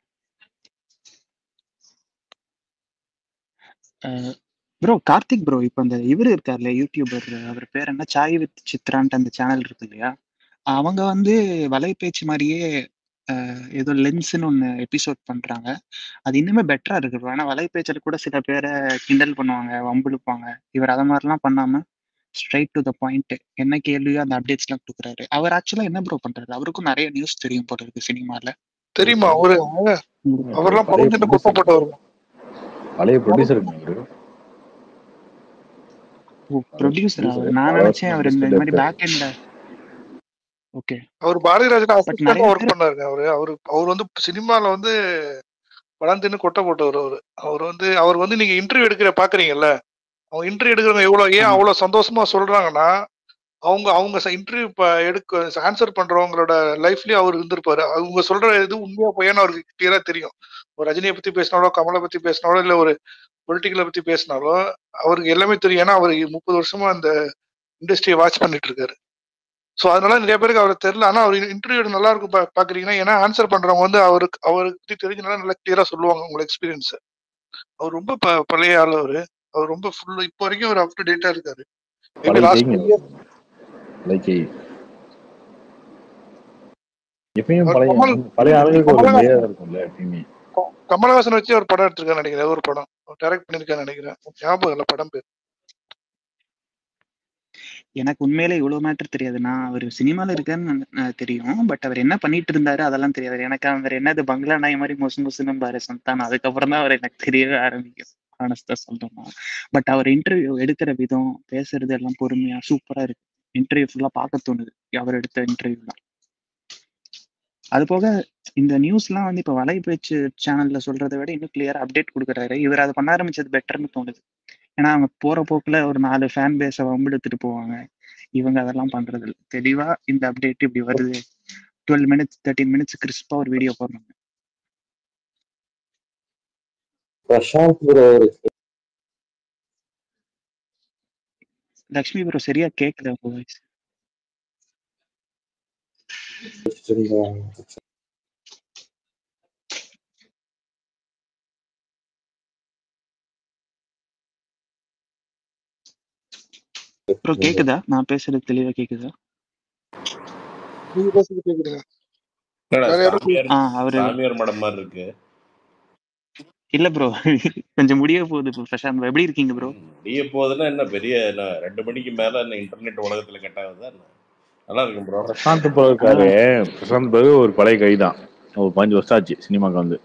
ப்ரோ கார்த்திக் ப்ரோ இப்போ அந்த இவர் இருக்கார்ல யூடியூபர் அவர் பேர் என்ன சாய் வித் சித்ரான்ட்டு அந்த சேனல் இருக்கு இல்லையா அவங்க வந்து வலை பேச்சு மாதிரியே அஹ், ஏதோ லென்ஸ்னு ஒன்று எபிசோட் பண்றாங்க அது இன்னுமே பெட்டரா இருக்கு bro. ஏன்னா வலைபேச்சில் கூட சில பேரை கிண்டல் பண்ணுவாங்க வம்பிழுப்பாங்க இவர் அதை மாதிரிலாம் பண்ணாம ஸ்ட்ரைட் டு த பாயிண்ட் என்ன கேள்வியோ அந்த அப்டேட்ஸ்லாம் கொடுக்குறாரு அவர் ஆக்சுவலா என்ன ப்ரோ பண்றாரு அவருக்கும் நிறைய நியூஸ் தெரியும் போல இருக்கு சினிமால தெரியுமா அவரு அவர்லாம் பழைய படம் தின்னு ப்ரொடியூசர் கொட்டப்பட்டவர் பழைய ப்ரொடியூசருங்க அவரு ப்ரொடியூசர் ப்ரொடியூசர் அவர் நான் பல நினைச்சேன் வருஷமா அவர் இந்த இண்டஸ்ட்ரியில மாதிரி இருக்காரு பேக் எண்ட்ல ஓகே அவர் பாரதிராஜன் பட் அசிஸ்டண்டா நிறைய ஒர்க் பேர் பண்ணாருங்க அவரு அவரு அவர் வந்து சினிமால வந்து படம் தின்னு கொட்ட போட்டவர் அவரு அவர் வந்து அவர் வந்து நீங்க இன்டர்வியூ எடுக்கிற பாக்குறீங்கல்ல அவங்க இன்டர்வியூ எடுக்கிறவங்க எவ்வளவு ஏன் ஆமா அவ்வளவு சந்தோஷமா சொல்றாங்கன்னா அவங்க அவங்க இன்டர்வியூ எடுக்க ஆன்சர் பண்றவங்களோட லைஃப்லயும் அவர் இருந்திருப்பாரு அவங்க சொல்ற இது உண்மையா பொய்யான்னு அவருக்கு கிளியரா தெரியும் ஒரு ரஜினியை பத்தி பேசினாலோ கமலை பத்தி பேசினாலோ இல்ல ஒரு பொலிட்டிக்கலை பத்தி பேசினாலோ அவருக்கு எல்லாமே தெரியும் ஏன்னா அவர் முப்பது வருஷமா அந்த இண்டஸ்ட்ரியை வாட்ச் பண்ணிட்டு இருக்காரு ஸோ அதனால நிறைய பேருக்கு அவர் தெரியல ஆனா அவர் இன்டர்வியூ நல்லா இருக்கும் பா- பாக்குறீங்கன்னா ஏன்னா ஆன்சர் பண்றவங்க வந்து அவருக்கு அவருக்கு பத்தி தெரிஞ்சனால நல்லா கிளியரா சொல்லுவாங்க உங்களோட எக்ஸ்பீரியன்ஸ் அவர் ரொம்ப ப- பழைய ஆள் அவரு அவர் ரொம்ப ஃபுல் இப்போ வரைக்கும் அவர் அப் டு டேட்டா இருக்காரு மேபி பழைய லாஸ்ட் கைங்க டூ இயர்ஸ் பழைய கை எப்பயும் அவர் பழைய கமல் பழைய ஆளுங்களுக்கு ஒரு மரியாதை கமலஹாசன் இருக்கும்ல எப்பயுமே க- கமலஹாசன் வச்சு ஒரு படம் எடுத்திருக்காரு நினைக்கிறேன் ஏதோ ஒரு படம் டைரக்ட் பண்ணிருக்கான்னு நினைக்கிறேன் ஞாபகம் இல்லை படம் பேர் எனக்கு உண்மையிலே இவ்வளவு மேட்டர் தெரியாது நான் அவர் சினிமால இருக்காருன்னு ந- தெரியும் பட் அவர் என்ன பண்ணிட்டு இருந்தாரு அதெல்லாம் தெரியாது எனக்கு அவர் என்னது பங்களா நாய் மாதிரி மொசு மொசுன்னு பாரு சந்தானம் அதுக்கப்புறம் தான் அவர் எனக்கு தெரியவே ஆரம்பிக்கும் ஆனஸ்டா சொல்லணும்னா பட் அவர் இன்டர்வியூ எடுக்கிற விதம் பேசுறது எல்லாம் பொறுமையா சூப்பரா இருக்கு இன்டர்வியூ ஃபுல்லா பார்க்க தோணுது அவர் எடுத்த இன்டர்வியூலாம் அது போக இந்த நியூஸ்லாம் வந்து இப்ப வலை பேச்சு சேனல்ல சொல்றதை விட இன்னும் கிளியரா அப்டேட் கொடுக்குறாரு இவர் அதை பண்ண ஆரம்பிச்சது பெட்டர்னு தோணுது ஏன்னா அவங்க போற போக்குல ஒரு நாலு ஃபேன் பேஸை வம்பெடுத்துட்டு போவாங்க இவங்க அதெல்லாம் பண்றது இல்ல தெளிவா இந்த அப்டேட் இப்படி வருது டுவெல் மினிட்ஸ் தேர்ட்டின் மினிட்ஸ் கிறிஸ்பா ஒரு வீடியோ போடுறாங்க பிரசாந்த் ப்ரோ லக்ஷ்மி ப்ரோ சரியா கேட்கல உங்க வாய்ஸ் ப்ரோ கேக்குதா நான் பேசுறது தெளிவா கேக்குதா நீங்க பேசுறது கேக்குதுங்க என்னடா வேற யாரும் சாமியார் ஆ அவரு சாமியார் மடம் மாதிரி இருக்கு இல்ல ப்ரோ கொஞ்சம் முடிய போகுது ப்ரோ பிரசாந்த் bro. எப்படி இருக்கீங்க ப்ரோ முடிய போகுதுன்னா என்ன பெரிய என்ன ரெண்டு மணிக்கு மேல என்ன இன்டர்நெட் உலகத்துல கட் ஆகுதா என்ன நல்லா இருக்கும் ப்ரோ பிரசாந்த் ப்ரோ இருக்காரு பிரசாந்த் ப்ரோ ஒரு பழைய கை தான் ஒரு பதினஞ்சு வருஷம் ஆச்சு சினிமாக்கு வந்து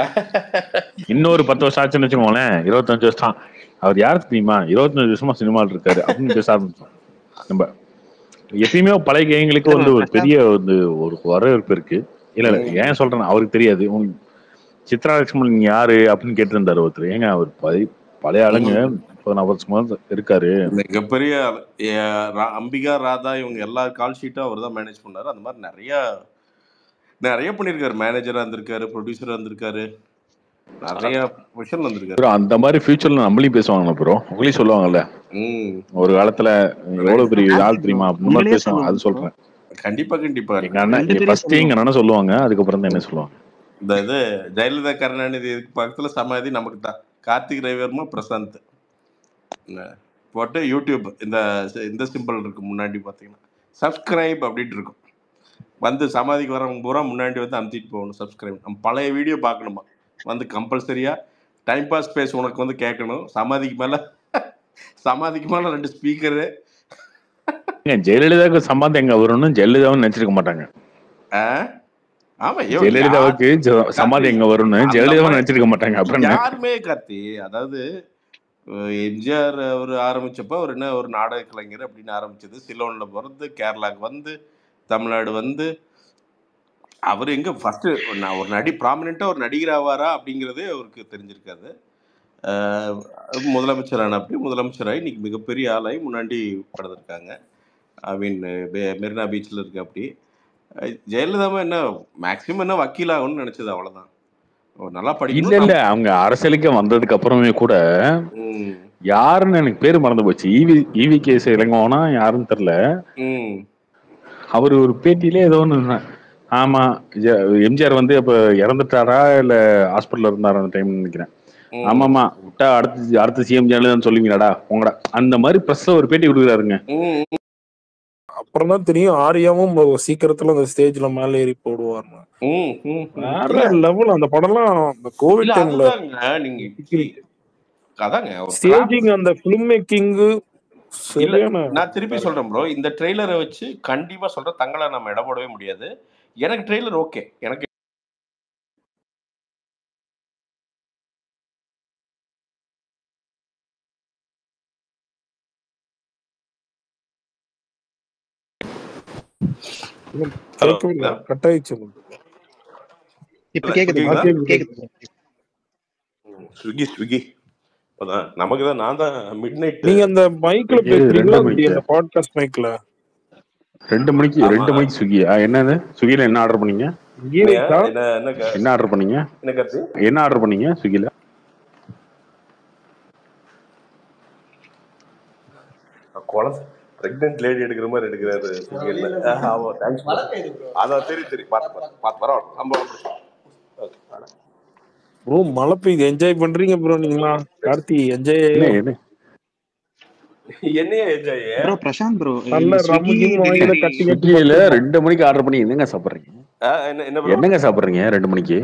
இன்னொரு பத்து வருஷம் ஆச்சுன்னு வச்சுக்கோங்களேன் இருபத்தஞ்சு வருஷம் அவர் யாருக்கு தெரியுமா இருபத்தஞ்சு வருஷமா சினிமாவில் இருக்காரு அப்படின்னு பேச ஆரம்பிச்சோம் நம்ம எப்பயுமே பழைய கைங்களுக்கு இல்ல வந்து bro ஒரு பிரசாந்த் பெரிய வந்து ஒரு வரவேற்பு இருக்கு இல்ல இல்ல ஏன் சொல்றேன் அவருக்கு தெரியாது உங்க- சித்ரா லட்சுமணன் யாரு அப்படின்னு கேட்டிருந்தாரு ஒருத்தர் ஏங்க அவர் பழைய பழைய ஆளுங்க பதினாறு வருஷமா இருக்காரு மிகப்பெரிய ஆளு. ஏ, ரா- அம்பிகா ராதா இவங்க எல்லா கால் ஷீட்டும் அவர் தான் மேனேஜ் பண்ணாரு அந்த மாதிரி நிறைய நிறைய பண்ணியிருக்காரு மேனேஜரா இருந்திருக்காரு ப்ரொடியூசரா இருந்திருக்காரு நிறைய விஷயம் வந்திருக்காரு ப்ரோ அந்த மாதிரி ஃபியூச்சர்ல நம்மளையும் பேசுவாங்களா ப்ரோ உங்களையும் சொல்லுவாங்கல்ல ம் ஒரு காலத்துல எவ்வளவு பெரிய ஆள் யாருக்கு ப்ரோ தெரியுமா அந்த மாதிரி உங்களையே பேசுவாங்க அது சொல்லுவாங்க ப்ரோ சொல்றேன் கண்டிப்பா கண்டிப்பா எங்க அண்ணன் ரெண்டு பேரையும் ஃபர்ஸ்ட் எங்க சொல்லுவாங்க அண்ணன் சொல்லுவாங்க அதுக்கப்புறம் தான் என்ன சொல்லுவாங்க இந்த இது ஜெயலலிதா கருணாநிதி இதுக்கு பக்கத்துல சமாதி நமக்கு தான் கார்த்திக் ரவிவர்மா பிரசாந்த் என்ன, போட்டு யூடியூப் இந்த இந்த சிம்பிள் இருக்கு முன்னாடி பார்த்தீங்கன்னா சப்ஸ்கிரைப் அப்படின்ட்டு இருக்கும் வந்து சமாதிக்கு வரவங்க பூரா முன்னாடி வந்து அமுத்திட்டு போகணும் சப்ஸ்கிரைப் நம்ம பழைய வீடியோ பார்க்கணுமா வந்து கம்பல்சரியா டைம் பாஸ் பேஸ் உனக்கு வந்து கேட்கணும் சமாதிக்கு மேல சமாதிக்கு மேல ரெண்டு ஸ்பீக்கரு ஏங்க ஜெயலலிதாவுக்கு சம்பாதம் எங்க வரும்னு ஜெயலலிதாவும் நினைச்சிருக்க மாட்டாங்க ஆமா ஐயோ யார் ஜெயலலிதாவுக்கு ஜ- சமாதி கார்த்தி எங்க வரும்னு அந்த ஜெயலலிதாவும் மாதிரி நினைச்சிருக்க மாட்டாங்க அப்புறம் என்ன யாருமே கார்த்தி அதாவது அஹ் எம்ஜிஆர் அவர் ஆரம்பிச்சப்ப அவர் என்ன ஒரு நாடக கலைஞர் அப்படின்னு ஆரம்பிச்சது சிலோன்ல பிறந்து கேரளாக்கு வந்து தமிழ்நாடு வந்து அவர் எங்க ஃபர்ஸ்ட் நான் ஒரு நடி ப்ராமினெண்டா ஒரு நடிகர் ஆவாரா அப்படிங்கிறதே அவருக்கு தெரிஞ்சிருக்காது அஹ் முதலமைச்சரான அப்படி முதலமைச்சராகி இன்னைக்கு மிகப்பெரிய ஆளாகி முன்னாடி படுத்திருக்காங்க ஐ மீன் மெரினா பீச்சில் இருக்கு அப்படி அஹ் ஜெயலலிதாவை என்ன மேக்ஸிமம் என்ன வக்கீல் ஆகணும்னு நினைச்சது அவ்வளவுதான் அவர் நல்லா இல்ல படிக்கணும் இல்ல நம் அவங்க அரசியலுக்கு வந்ததுக்கு அப்புறமே கூட ம் யாருன்னு எனக்கு பேர் மறந்து போச்சு ஈவி ஈவி கேஸ் இளங்கோனா யாருன்னு தெரியல ம் அவர் ஒரு பேட்டியிலே ஏதோ ஒன்று ஆமா ஜ- எம்ஜிஆர் வந்து அப்ப இறந்துட்டாரா இல்ல ஹாஸ்பிட்டல்ல இருந்தாரா அந்த டைம் நினைக்கிறேன் ம் ஆமாமா விட்டா அடுத்து அடுத்த சிஎம் ஜெயலலிதா சொல்லுவீங்களாடா உங்கடா அந்த மாதிரி பிரஸ்ல ஒரு பேட்டி கொடுக்குறாருங்க ம் அப்புறம் தான் தெரியும் ஆரியாவும் ஒரு சீக்கிரத்துல அந்த ஸ்டேஜ்ல மேல ஏறி போடுவார்னு ம், ம், ம். வேற இல்ல லெவல் அந்த படம்லாம் அந்த இல்ல கோவிட் டைம்ல அதுதாங்க நீங்க அதாங்க ஒரு ஸ்டேஜிங் அந்த ஃபிலிம் மேக்கிங் இல்ல சரியான நான் திருப்பி வேற சொல்றேன் ப்ரோ இந்த ட்ரெய்லரை வச்சு கண்டிப்பா சொல்றேன் தங்களை நம்ம இடம் போடவே முடியாது எனக்கு ட்ரெய்லர் ஓகே எனக்கு ஹலோ கேட்கவே இல்லை கட் ஆயிடுச்சு உங்களுக்கு. இப்ப இல்ல கேக்குது கேக்குதா கேக்குது, கேக்குது ம், ஸ்விக்கி ஸ்விக்கி இப்பதான் நமக்கு தான் நான் தான் மிட் நைட் நீங்க அந்த மைக்ல இது பேசுறீங்களா ரெண்டு மணிக்கு அந்த பாட்காஸ்ட் மைக்ல ரெண்டு மணிக்கு ஆமா ரெண்டு மணிக்கு ஸ்விக்கியா என்னது ஸ்விக்கில என்ன ஆர்டர் பண்ணீங்க கீ என்னையா ரைஸா என்ன என்ன க- என்ன ஆர்டர் பண்ணீங்க என்ன கருத்து என்ன ஆர்டர் பண்ணீங்க ஸ்விக்கில குழந்தை பிரெக்னென்ட் லேடி எடுக்கிற மாதிரி எடுக்கிறாரு ஸ்விக்கியில் ஆமா தேங்க்ஸ் அதான் தெரியும் தெரியும் பார்த்து பார்த்து பார்த்து பரவாயில்ல நம்ம ப்ரோ மழை பெய்யுது என்ஜாய் பண்றீங்க ப்ரோ நீங்களா கார்த்தி என்ஜாய் என்ன என்ன என்னையா என்ஜாய் ப்ரோ பிரசாந்த் ப்ரோ நல்ல ஸ்விக்கி ரம்முக்கும் வாயில டெலிவரி கட்டி கட்டி ஸ்விக்கியில படுத்துருக்கோம் ரெண்டு மணிக்கு ஆர்டர் பண்ணி என்னங்க சாப்பிடுறீங்க என்ன என்ன ப்ரோ என்னங்க சாப்பிடுறீங்க ரெண்டு மணிக்கு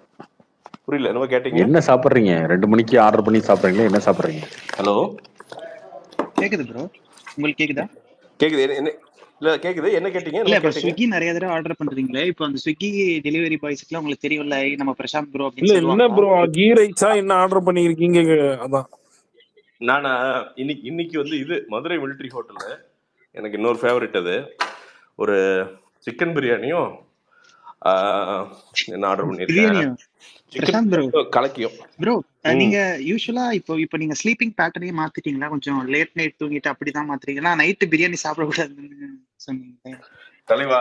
புரியல என்னமோ கேட்டீங்க என்ன சாப்பிடுறீங்க ரெண்டு மணிக்கு ஆர்டர் பண்ணி சாப்பிடுறீங்களா என்ன சாப்பிடுறீங்க ஹலோ கேக்குது ப்ரோ உங்களுக்கு கேக்குதா கேக்குது என்ன என்ன இல்ல கேக்குது என்ன கேட்டீங்க இல்ல என்ன இப்ப கேட்டீங்க ஸ்விக்கி நிறைய தடவை ஆர்டர் பண்றீங்களே இப்போ அந்த ஸ்விக்கி டெலிவரி பாய்ஸ்க்குலாம் உங்களுக்கு தெரியும்ல "ஏய், நம்ம பிரசாந்த் ப்ரோ இல்ல அப்படின்னு என்ன ப்ரோ சொல்லுவாங்களா கீ ரைஸா என்ன ஆர்டர் பண்ணிருக்கீங்க அதான் நானா இன்னைக்கு இன்னைக்கு வந்து இது மதுரை மிலிட்ரி ஹோட்டல்ல எனக்கு இன்னொரு ஃபேவரட் அது ஒரு சிக்கன் பிரியாணியும் ஆஹ், என்ன ஆர்டர் பண்ணியிருக்கேன் பிரியாணியா பிரசாந்த் ப்ரோ சிக்கன் கலக்கியும் ப்ரோ ம் நீங்க யூஸ்வலா இப்போ இப்போ நீங்க ஸ்லீப்பிங் பேட்டர்னே மாத்திட்டீங்களா கொஞ்சம் லேட் நைட் தூங்கிட்டு அப்படிதான் மாத்துறீங்களா நைட்டு பிரியாணி சாப்பிடக்கூடாதுன்னு சொன்னீங்க தலைவா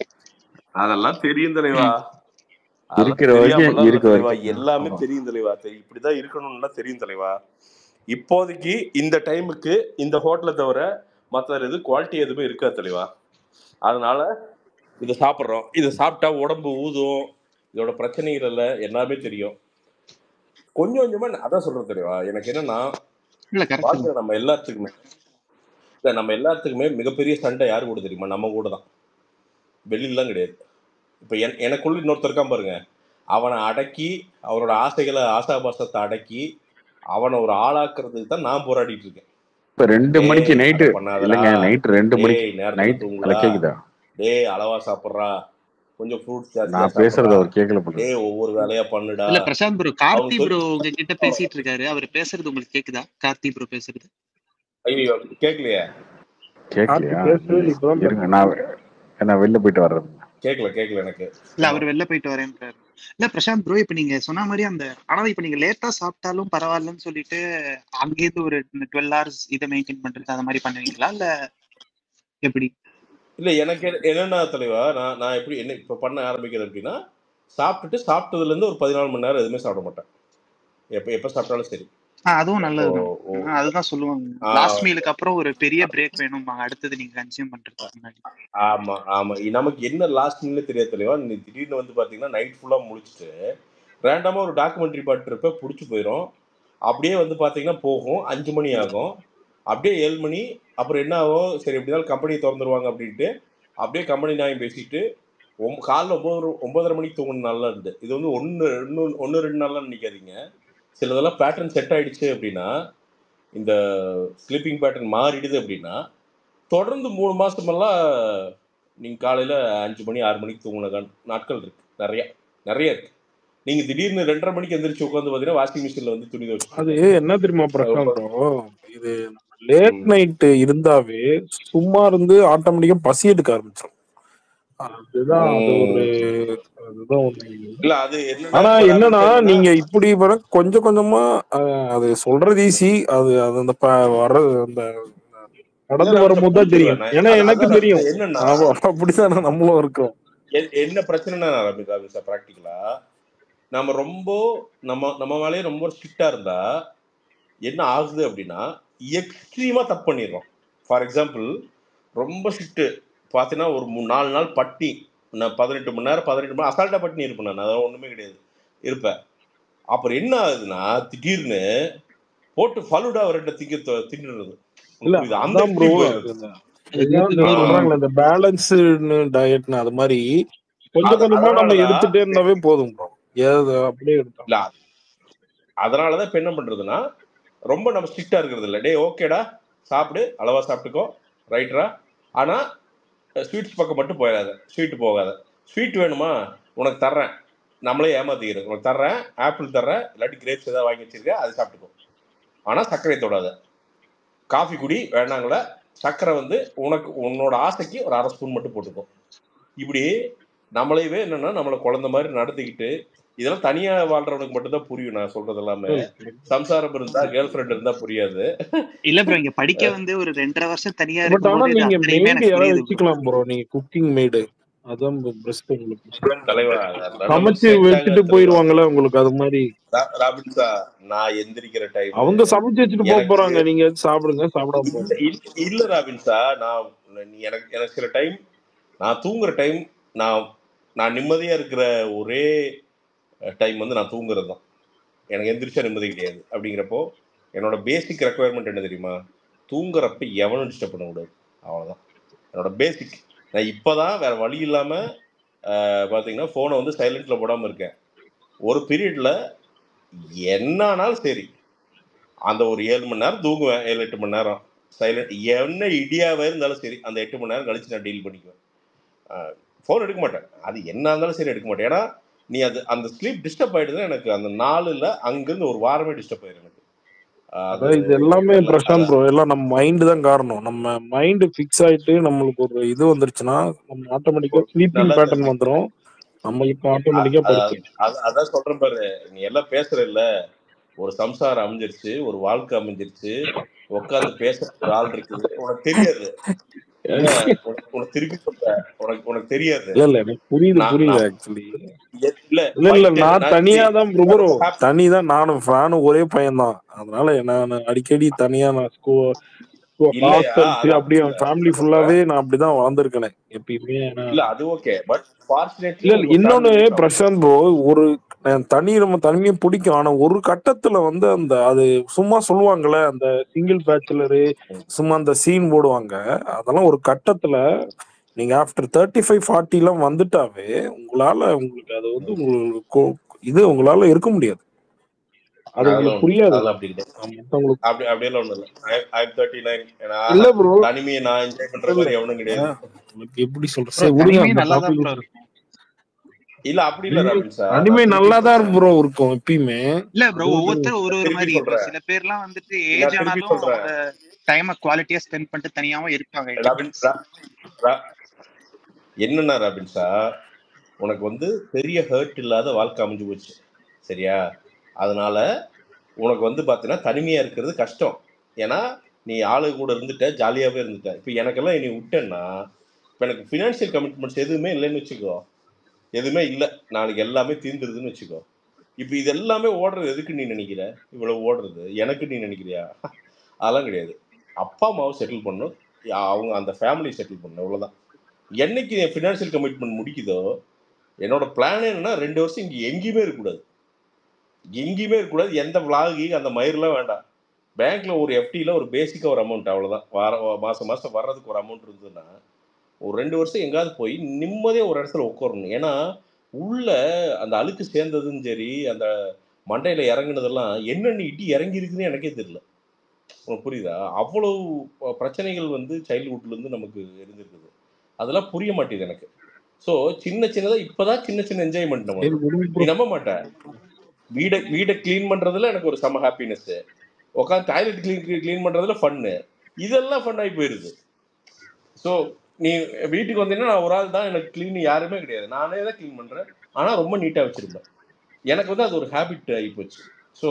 அதெல்லாம் தெரியும் தலைவா ம். அதெல்லாம் இருக்கிற வரைக்கும் தெரியாமலாம் இல்ல இருக்க தலைவா வரைக்கும் எல்லாமே ஆமா தெரியும் தலைவா தெரி- இப்படிதான் இருக்கணும்லாம் தெரியும் தலைவா இப்போதைக்கு இந்த டைமுக்கு இந்த ஹோட்டலை தவிர மற்ற இது குவாலிட்டி எதுவுமே இருக்காது தலைவா அதனால இதை சாப்பிட்றோம் இதை சாப்பிட்டா உடம்பு ஊதும் இதோட பிரச்சனைகள் இல்லை எல்லாமே தெரியும் கொஞ்சம் கொஞ்சமா நான் அதான் சொல்றேன் தெரியுமா எனக்கு என்னன்னா இல்ல கரெக்ட் வாழ்க்கையில நம்ம எல்லாத்துக்குமே இல்ல நம்ம எல்லாத்துக்குமே மிகப்பெரிய சண்டை யாரு கூட தெரியுமா நம்ம கூட தான் வெளியிலலாம் கிடையாது இப்போ என் எனக்குள்ள இன்னொருத்தர் இருக்கான் பாருங்க அவனை அடக்கி அவனோட ஆசைகளை ஆசாபாசத்தை அடக்கி அவனை ஒரு ஆளாக்குறதுக்கு தான் நான் போராடிட்டு இருக்கேன் இப்ப ரெண்டு மணிக்கு டேய் நைட்டு அதை பண்ணாதடா இல்லைங்க நைட் ரெண்டு மணிக்கு டேய் நேரத்துல நைட் தூங்குடா அதை கேக்குதா டேய் அளவா சாப்பிட்றா கொஞ்சம் ஃப்ரூட்ஸ் ஜாஸ்தியா நான் பேசுறது சாப்பிட்றா அவர் கேட்கல போல டேய் ஒவ்வொரு வேலையா பண்ணுடா இல்ல பிரசாந்த் ப்ரோ அவங்க கார்த்தி சொல்லி ப்ரோ உங்ககிட்ட பேசிட்டு இருக்காரு அவர் பேசுறது உங்களுக்கு கேக்குதா கார்த்தி ப்ரோ பேசுறது ஐயோ கேட்கலையே கார்த்தி கேட்கலையா பேசவே இல்லை இப்பதான் இருங்க நான் நான் வெளில போயிட்டு வர்றேன் கேட்கல கேட்கல எனக்கு இல்ல ஆமா அவர் வெளில போயிட்டு வரேன்றாரு இல்ல பிரசாந்த் ப்ரோ இப்ப நீங்க சொன்ன மாதிரி அந்த ஆனா இப்ப நீங்க லேட்டா சாப்பிட்டாலும் பரவாயில்லன்னு சொல்லிட்டு அங்கேருந்து ஒரு டுவெல் ஹவர்ஸ் இதை மெயின்டைன் பண்றது அந்த மாதிரி பண்ணுவீங்களா இல்ல எப்படி இல்ல எனக்கு என்ன- என்னன்னா தலைவா நான் நான் எப்படி என்ன இப்ப பண்ண ஆரம்பிக்கிறது அப்படின்னா சாப்பிட்டுட்டு சாப்பிட்டதுல இருந்து ஒரு பதினாலு மணி நேரம் எதுவுமே சாப்பிட மாட்டேன் எப்ப எப்ப சாப்பிட்டாலும் சரி ஆஹ் அதுவும் இப்போ நல்லதுதான் ஓ- ஆஹ் அதுதான் சொல்லுவாங்க ஆ, லாஸ்ட் மீலுக்கு அப்புறம் ஒரு பெரிய பிரேக் வேணும்பாங்க அடுத்தது நீங்க கன்சியூம் பண்றதுக்கு முன்னாடி ஆமா ஆமா இ- நமக்கு என்ன லாஸ்ட் மினிட்ல தெரியாது தலைவா நீ திடீர்னு வந்து பாத்தீங்கன்னா நைட் ஃபுல்லா முடிச்சுட்டு ரேண்டமா ஒரு டாக்குமெண்ட்ரி பார்த்துருப்ப பிடிச்சி போயிடும் அப்படியே வந்து பாத்தீங்கன்னா போகும் அஞ்சு மணி ஆகும் அப்படியே ஏழு மணி அப்புறம் என்ன ஆகும் சரி எப்படினாலும் கம்பெனி திறந்துருவாங்க அப்படின்ட்டு அப்படியே கம்பெனி நியாயம் பேசிட்டு ஒம் காலைல ஒம்பது ஒன்பதரை மணிக்கு தூங்கின நாள்லாம் இருந்து இது வந்து ஒன்று இன்னும் ஒன்று ரெண்டு நாள்லாம் நினைக்காதீங்க சிலதெல்லாம் பேட்டர்ன் செட் ஆயிடுச்சு அப்படின்னா இந்த ஸ்லீப்பிங் பேட்டர்ன் மாறிடுது அப்படின்னா தொடர்ந்து மூணு மாசமெல்லாம் நீங்க காலையில அஞ்சு மணி ஆறு மணிக்கு தூங்கின கண்- நாட்கள் இருக்கு நிறைய நிறைய இருக்கு நீங்க திடீர்னு ரெண்டரை மணிக்கு எந்திரிச்சு உட்காந்து பாத்தீங்கன்னா வாஷிங் மிஷின்ல வந்து துணி துவைச்சிட்டு அது இருக்கீங்க என்ன தெரியுமா அது பிரசாந்த் ரொம்ப ப்ரோ இது லேட் ம். நைட் இருந்தாவே சும்மா இருந்து ஆட்டோமேட்டிக்கா பசி எடுக்க ஆரம்பிச்சிடும் அதுதான் அது ஒரு ம். அதுதான் ஒண்ணு இல்ல அது என்னன்னா ஆனா இப்ப நான் என்னன்னா வந்து என்னன்னா நீங்க இப்படி வர கொஞ்சம் கொஞ்சமா அஹ், அது சொல்றது ஈஸி அது அது அந்த ப- வர்றது அந்த இல்ல நடந்து நான் வரும்போது தான் தெரியும் புரிஞ்சுக்குவேன் ஏன்னா அது எனக்கு அதான் தெரியும் நான் என்னன்னா ஆமா அப்படிதான் நம்மளும் இருக்கோம் எ- என்ன பிரச்சனைனா ரமிதா விசா ப்ராக்டிக்கலா நம்ம ரொம்ப நம்ம நம்ம மேலேயே ரொம்ப ஸ்ட்ரிக்டா இருந்தா என்ன ஆகுது அப்படின்னா எக்ஸ்ட்ரீமா தப்பு பண்ணிடுறோம் ஃபார் எக்ஸாம்பிள் ரொம்ப ஸ்ட்ரிக்ட் பார்த்தீங்கன்னா ஒரு மூணு நாலு நாள் பட்டி நான் பதினெட்டு மணி நேரம் பதினெட்டு மணி அசால்ட்டா பட்டினி இருப்பேன் நான் அதெல்லாம் ஒண்ணுமே கிடையாது இருப்பேன் அப்புறம் என்ன ஆகுதுன்னா திடீர்னு போட்டு ஃபலுடா ரெண்டு திங்க தின்னுறது இல்ல புரியுது அந்த அதான் ப்ரோ எக்ஸ்ட்ரீம் போயிடுது இதுதான் இந்த ஆ. சொல்றாங்களே இந்த பேலன்ஸ்னு டயட்னு அது மாதிரி கொஞ்சம் அது கொஞ்சமா நம்ம அதனாலதான் எடுத்துட்டே இருந்தாவே போதும் ப்ரோ ஏது அப்படியே எடுத்தோம் இல்ல அதனாலதான் இப்ப என்ன பண்றதுன்னா ரொம்ப நம்ம ஸ்ட்ரிக்டா இருக்கிறது இல்ல டேய் ஓகேடா சாப்பிடு அளவா சாப்பிட்டுக்கோ ரைட்ரா ஆனா ஸ்வீட்ஸ் பக்கம் மட்டும் போயிடாத ஸ்வீட் போகாத ஸ்வீட் வேணுமா உனக்கு தர்றேன் நம்மளே ஏமாத்திக்கிறது உனக்கு தர்றேன் ஆப்பிள் தர்றேன் இல்லாட்டி கிரேப்ஸ் ஏதாவது வாங்கி வச்சிருக்க அதை சாப்பிட்டுக்கோ ஆனா சர்க்கரை தொடாத காஃபி குடி வேணாங்கள சர்க்கரை வந்து உனக்கு உன்னோட ஆசைக்கு ஒரு அரை ஸ்பூன் மட்டும் போட்டுக்கோ இப்படி நம்மளையவே என்னன்னா நம்மளை குழந்தை மாதிரி நடத்திக்கிட்டு இதெல்லாம் தனியா வாழ்றவனுக்கு மட்டும்தான் புரியும் நான் சொல்றது எல்லாமே சம்சாரம் இருந்தா கேர்ள் ஃப்ரெண்ட் இருந்தா புரியாது இல்ல ப்ரோ இங்க படிக்க வந்து ஒரு ரெண்டரை வருஷம் தனியா பட் ஆனா இருக்கும்போது இது நீங்க அத்தனையுமே மெய்டு எனக்கு யாராவது புரியுது ப்ரோ வச்சுக்கலாம் ப்ரோ நீங்க குக்கிங் மெய்டு அதான் பெஸ்ட் உங்களுக்கு தலைவா நமக்கு சமைச்சு செட் வச்சுட்டு ஆகாது தலைவா போயிருவாங்கல்ல உங்களுக்கு அது மாதிரி ரா- ராபின்ஸா நான் எந்திரிக்கிற டைம் அவங்க சமைச்சு வச்சுட்டு போக எனக்கு போறாங்க நீங்க சாப்பிடுங்க சாப்பிடாம இல்ல போங்க இல்ல- இல்ல ராபின்ஸா நான் நீ எனக்கு எனக்கு சில டைம் நான் தூங்குற டைம் நான் நான் நிம்மதியா இருக்கிற ஒரே டைம் வந்து நான் தூங்குறது தான் எனக்கு எந்திரிச்சா நிம்மதி கிடையாது அப்படிங்கிறப்போ என்னோட பேசிக் ரெக்குவயர்மெண்ட் என்ன தெரியுமா தூங்குறப்ப எவனும் டிஸ்டர்ப் பண்ணக்கூடாது அவ்வளவுதான் என்னோட பேசிக் நான் இப்பதான் வேற வழி இல்லாம அஹ், பாத்தீங்கன்னா போனை வந்து சைலண்ட்ல போடாம இருக்கேன் ஒரு பீரியட்ல என்னானாலும் சரி அந்த ஒரு ஏழு மணி நேரம் தூங்குவேன் ஏழு எட்டு மணி நேரம் சைலண்ட் என்ன இடியாவே இருந்தாலும் சரி அந்த எட்டு மணி நேரம் கழிச்சு நான் டீல் பண்ணிக்குவேன் ஃபோன் எடுக்க மாட்டேன் அது என்ன இருந்தாலும் சரி எடுக்க மாட்டேன் ஏன்னா நீ அது அந்த ஸ்லீப் டிஸ்டர்ப் ஆயிடுதுன்னா எனக்கு அந்த நாளில் அங்கிருந்து ஒரு வாரமே டிஸ்டர்ப் ஆயிடும் எனக்கு அஹ் அது அதான் இது எல்லாமே எல்லாம் பிரசாந்த் அதான் ப்ரோ எல்லாம் நம்ம மைண்ட் தான் காரணம் நம்ம மைண்ட் ஃபிக்ஸ் ஆயிட்டு நம்மளுக்கு ஒரு இது வந்துருச்சுன்னா நம்ம ஆட்டோமேட்டிக்கா ஒரு ஸ்லீப்பிங் நல்ல பேட்டர்ன் வந்துரும் நம்மளுக்கு அ- ஆட்டோமேட்டிக்கா அ- படுத்துரும் அ- அதான் சொல்றேன் பாரு நீ எல்லாம் பேசுற இல்ல ஒரு சம்சாரம் அமைஞ்சிருச்சு ஒரு வாழ்க்கை அமைஞ்சிருச்சு உட்காந்து பேச ஒரு ஆள் இருக்குது உனக்கு தெரியாது இல்ல உனக்கு உனக்கு திருப்பி சொல்றேன் உனக்கு உனக்கு தெரியாது இல்ல இல்ல எனக்கு புரியுது நான் புரியுது நான் ஆக்சுவலி எ- இல்ல இல்ல இல்ல பாயிண்ட் நான் நான் தனியா see, தான் நான் ப்ரோ ரொம்ப happy தனி தான் நானும் ஃபேனும் ஒரே பையன் தான் அதனால நான் அடிக்கடி தனியா நான் ஸ்கூ இல்லையா ஹாஸ்டல்ஸ் அது அப்படி அப்படியே இல்ல ஃபேமிலி நான் சொல்றேன் ஃபுல்லாவே நான் அப்படிதான் வளர்ந்துருக்கேனே எப்பயுமே நான் இல்ல அது ஓகே பட் ஃபார்ச்சுனேட்லி இல்ல இல்ல உங்க இன்னொன்னு ஃபேமிலி லைஃப் பிரசாந்த் ப்ரோ ஒரு அஹ், தனி நம்ம தனிமையை பிடிக்கும் ஆனா ஒரு கட்டத்துல வந்து அந்த அது சும்மா சொல்லுவாங்கல்ல அந்த சிங்கிள் பேச்சுலரு சும்மா அந்த சீன் போடுவாங்க அதெல்லாம் ஒரு கட்டத்துல நீங்க ஆஃப்டர் தேர்ட்டி ஃபைவ் ஃபார்ட்டி எல்லாம் வந்துட்டாவே உங்களால உங்களுக்கு அது வந்து உங்களுக்கு கொ- இது உங்களால இருக்க முடியாது அது அதெல்லாம் உங்களுக்கு ஒண்ணு புரியாது அதெல்லாம் அப்படி கிடையாது ஆஹ் மத்தவங்களுக்கு அப்படி அப்படியெல்லாம் ஒண்ணும் இல்ல ஐ தேர்ட்டி நைன் ஏன்னா இல்ல ப்ரோ தனிமையை நான் என்ஜாய் பண்ற இல்ல மாதிரி எவனும் கிடையாது உங்களுக்கு எப்படி சொல்ற ப்ரோ சரி விடுங்க தனிமையும் அந்த நல்லா தான் டாபிக் ப்ரோ இருக்கும் இல்ல அப்படி இல்ல தனிமை ராபின்ஸா தனிமை நான் நல்லா திருப்பி தான் சொல்றேன் ப்ரோ இருக்கும் எப்பயுமே இல்ல ப்ரோ அது வந்து ஒவ்வொருத்தரும் ஒரு நான் ஒரு திருப்பி மாதிரி இப்போ சொல்றேன் சில பேர்லாம் வந்துட்டு நான் ஏஜ் திருப்பி ஆனாலும் சொல்றேன் அவங்க டைமை குவாலிட்டியா ஸ்பெண்ட் பண்ணிட்டு தனியாவும் இருப்பாங்க இட் ராபின் டிபெண்ட்ஸ் ரா- ரா- என்னன்னா ராபின்ஸா உனக்கு வந்து பெரிய ஹர்ட் இல்லாத வாழ்க்கை அமைஞ்சு போச்சு சரியா அதனால உனக்கு வந்து பார்த்தீங்கன்னா தனிமையா இருக்கிறது கஷ்டம் ஏன்னா நீ ஆளு கூட இருந்துட்ட ஜாலியாவே இருந்துட்ட இப்போ எனக்கெல்லாம் நீ விட்டேன்னா இப்போ எனக்கு ஃபினான்ஷியல் கமிட்மெண்ட்ஸ் எதுவுமே இல்லைன்னு வச்சுக்கோ எதுவுமே இல்லை நாளைக்கு எல்லாமே தீர்ந்துருதுன்னு வச்சுக்கோ இப்போ இது எல்லாமே ஓடுறது எதுக்கு நீ நினைக்கிற இவ்வளவு ஓடுறது எனக்கு நீ நினைக்கிறியா அதெல்லாம் கிடையாது அப்பா அம்மாவை செட்டில் பண்ணணும் அவங்க அந்த ஃபேமிலியை செட்டில் பண்ணணும் இவ்வளவுதான் என்னைக்கு என் ஃபினான்ஷியல் கமிட்மெண்ட் முடிக்குதோ என்னோட பிளான் என்னன்னா ரெண்டு வருஷம் இங்கே எங்கேயுமே இருக்கக்கூடாது எங்கேயுமே இருக்கக்கூடாது எந்த விளாகி அந்த மயிரெலாம் வேண்டாம் பேங்க்ல ஒரு எஃப்டியில் ஒரு பேசிக்காக ஒரு அமௌண்ட் அவ்வளோதான் வார மாதம் மாதம் வர்றதுக்கு ஒரு அமௌண்ட் இருந்ததுன்னா ஒரு ரெண்டு வருஷம் எங்கேயாவது போய் நிம்மதியாக ஒரு இடத்துல உட்காரணும் ஏன்னா உள்ள அந்த அழுக்கு சேர்ந்ததும் சரி அந்த மண்டையில் இறங்குனதெல்லாம் என்னென்ன இடி இறங்கி இருக்குன்னு எனக்கே தெரியல உனக்கு புரியுதா அவ்வளவு ப- பிரச்சனைகள் வந்து சைல்ட்ஹுட்லேருந்து நமக்கு இருந்திருக்குது அதெல்லாம் புரிய மாட்டேங்குது எனக்கு ஸோ சின்ன சின்னதாக இப்போதான் சின்ன சின்ன என்ஜாய்மெண்ட் சரி நம்மளுக்கு விடுங்க நீ ப்ரோ நம்ப மாட்டேன் வீடை வீடை க்ளீன் பண்ணுறதுல எனக்கு ஒரு செம ஹாப்பினஸ் உட்காந்து டாய்லெட் க்ளீன் க்ளீன் பண்ணுறதுல ஃபன்னு இதெல்லாம் ஃபன் ஆகி போயிடுது ஸோ நீ வீட்டுக்கு வந்தீங்கன்னா நான் ஒரு ஆள் தான் எனக்கு க்ளீன் யாருமே கிடையாது நானே தான் க்ளீன் பண்ணுறேன் ஆனால் ரொம்ப நீட்டாக வச்சுருப்பேன் எனக்கு வந்து அது ஒரு ஹேபிட் ஆகி போச்சு ஸோ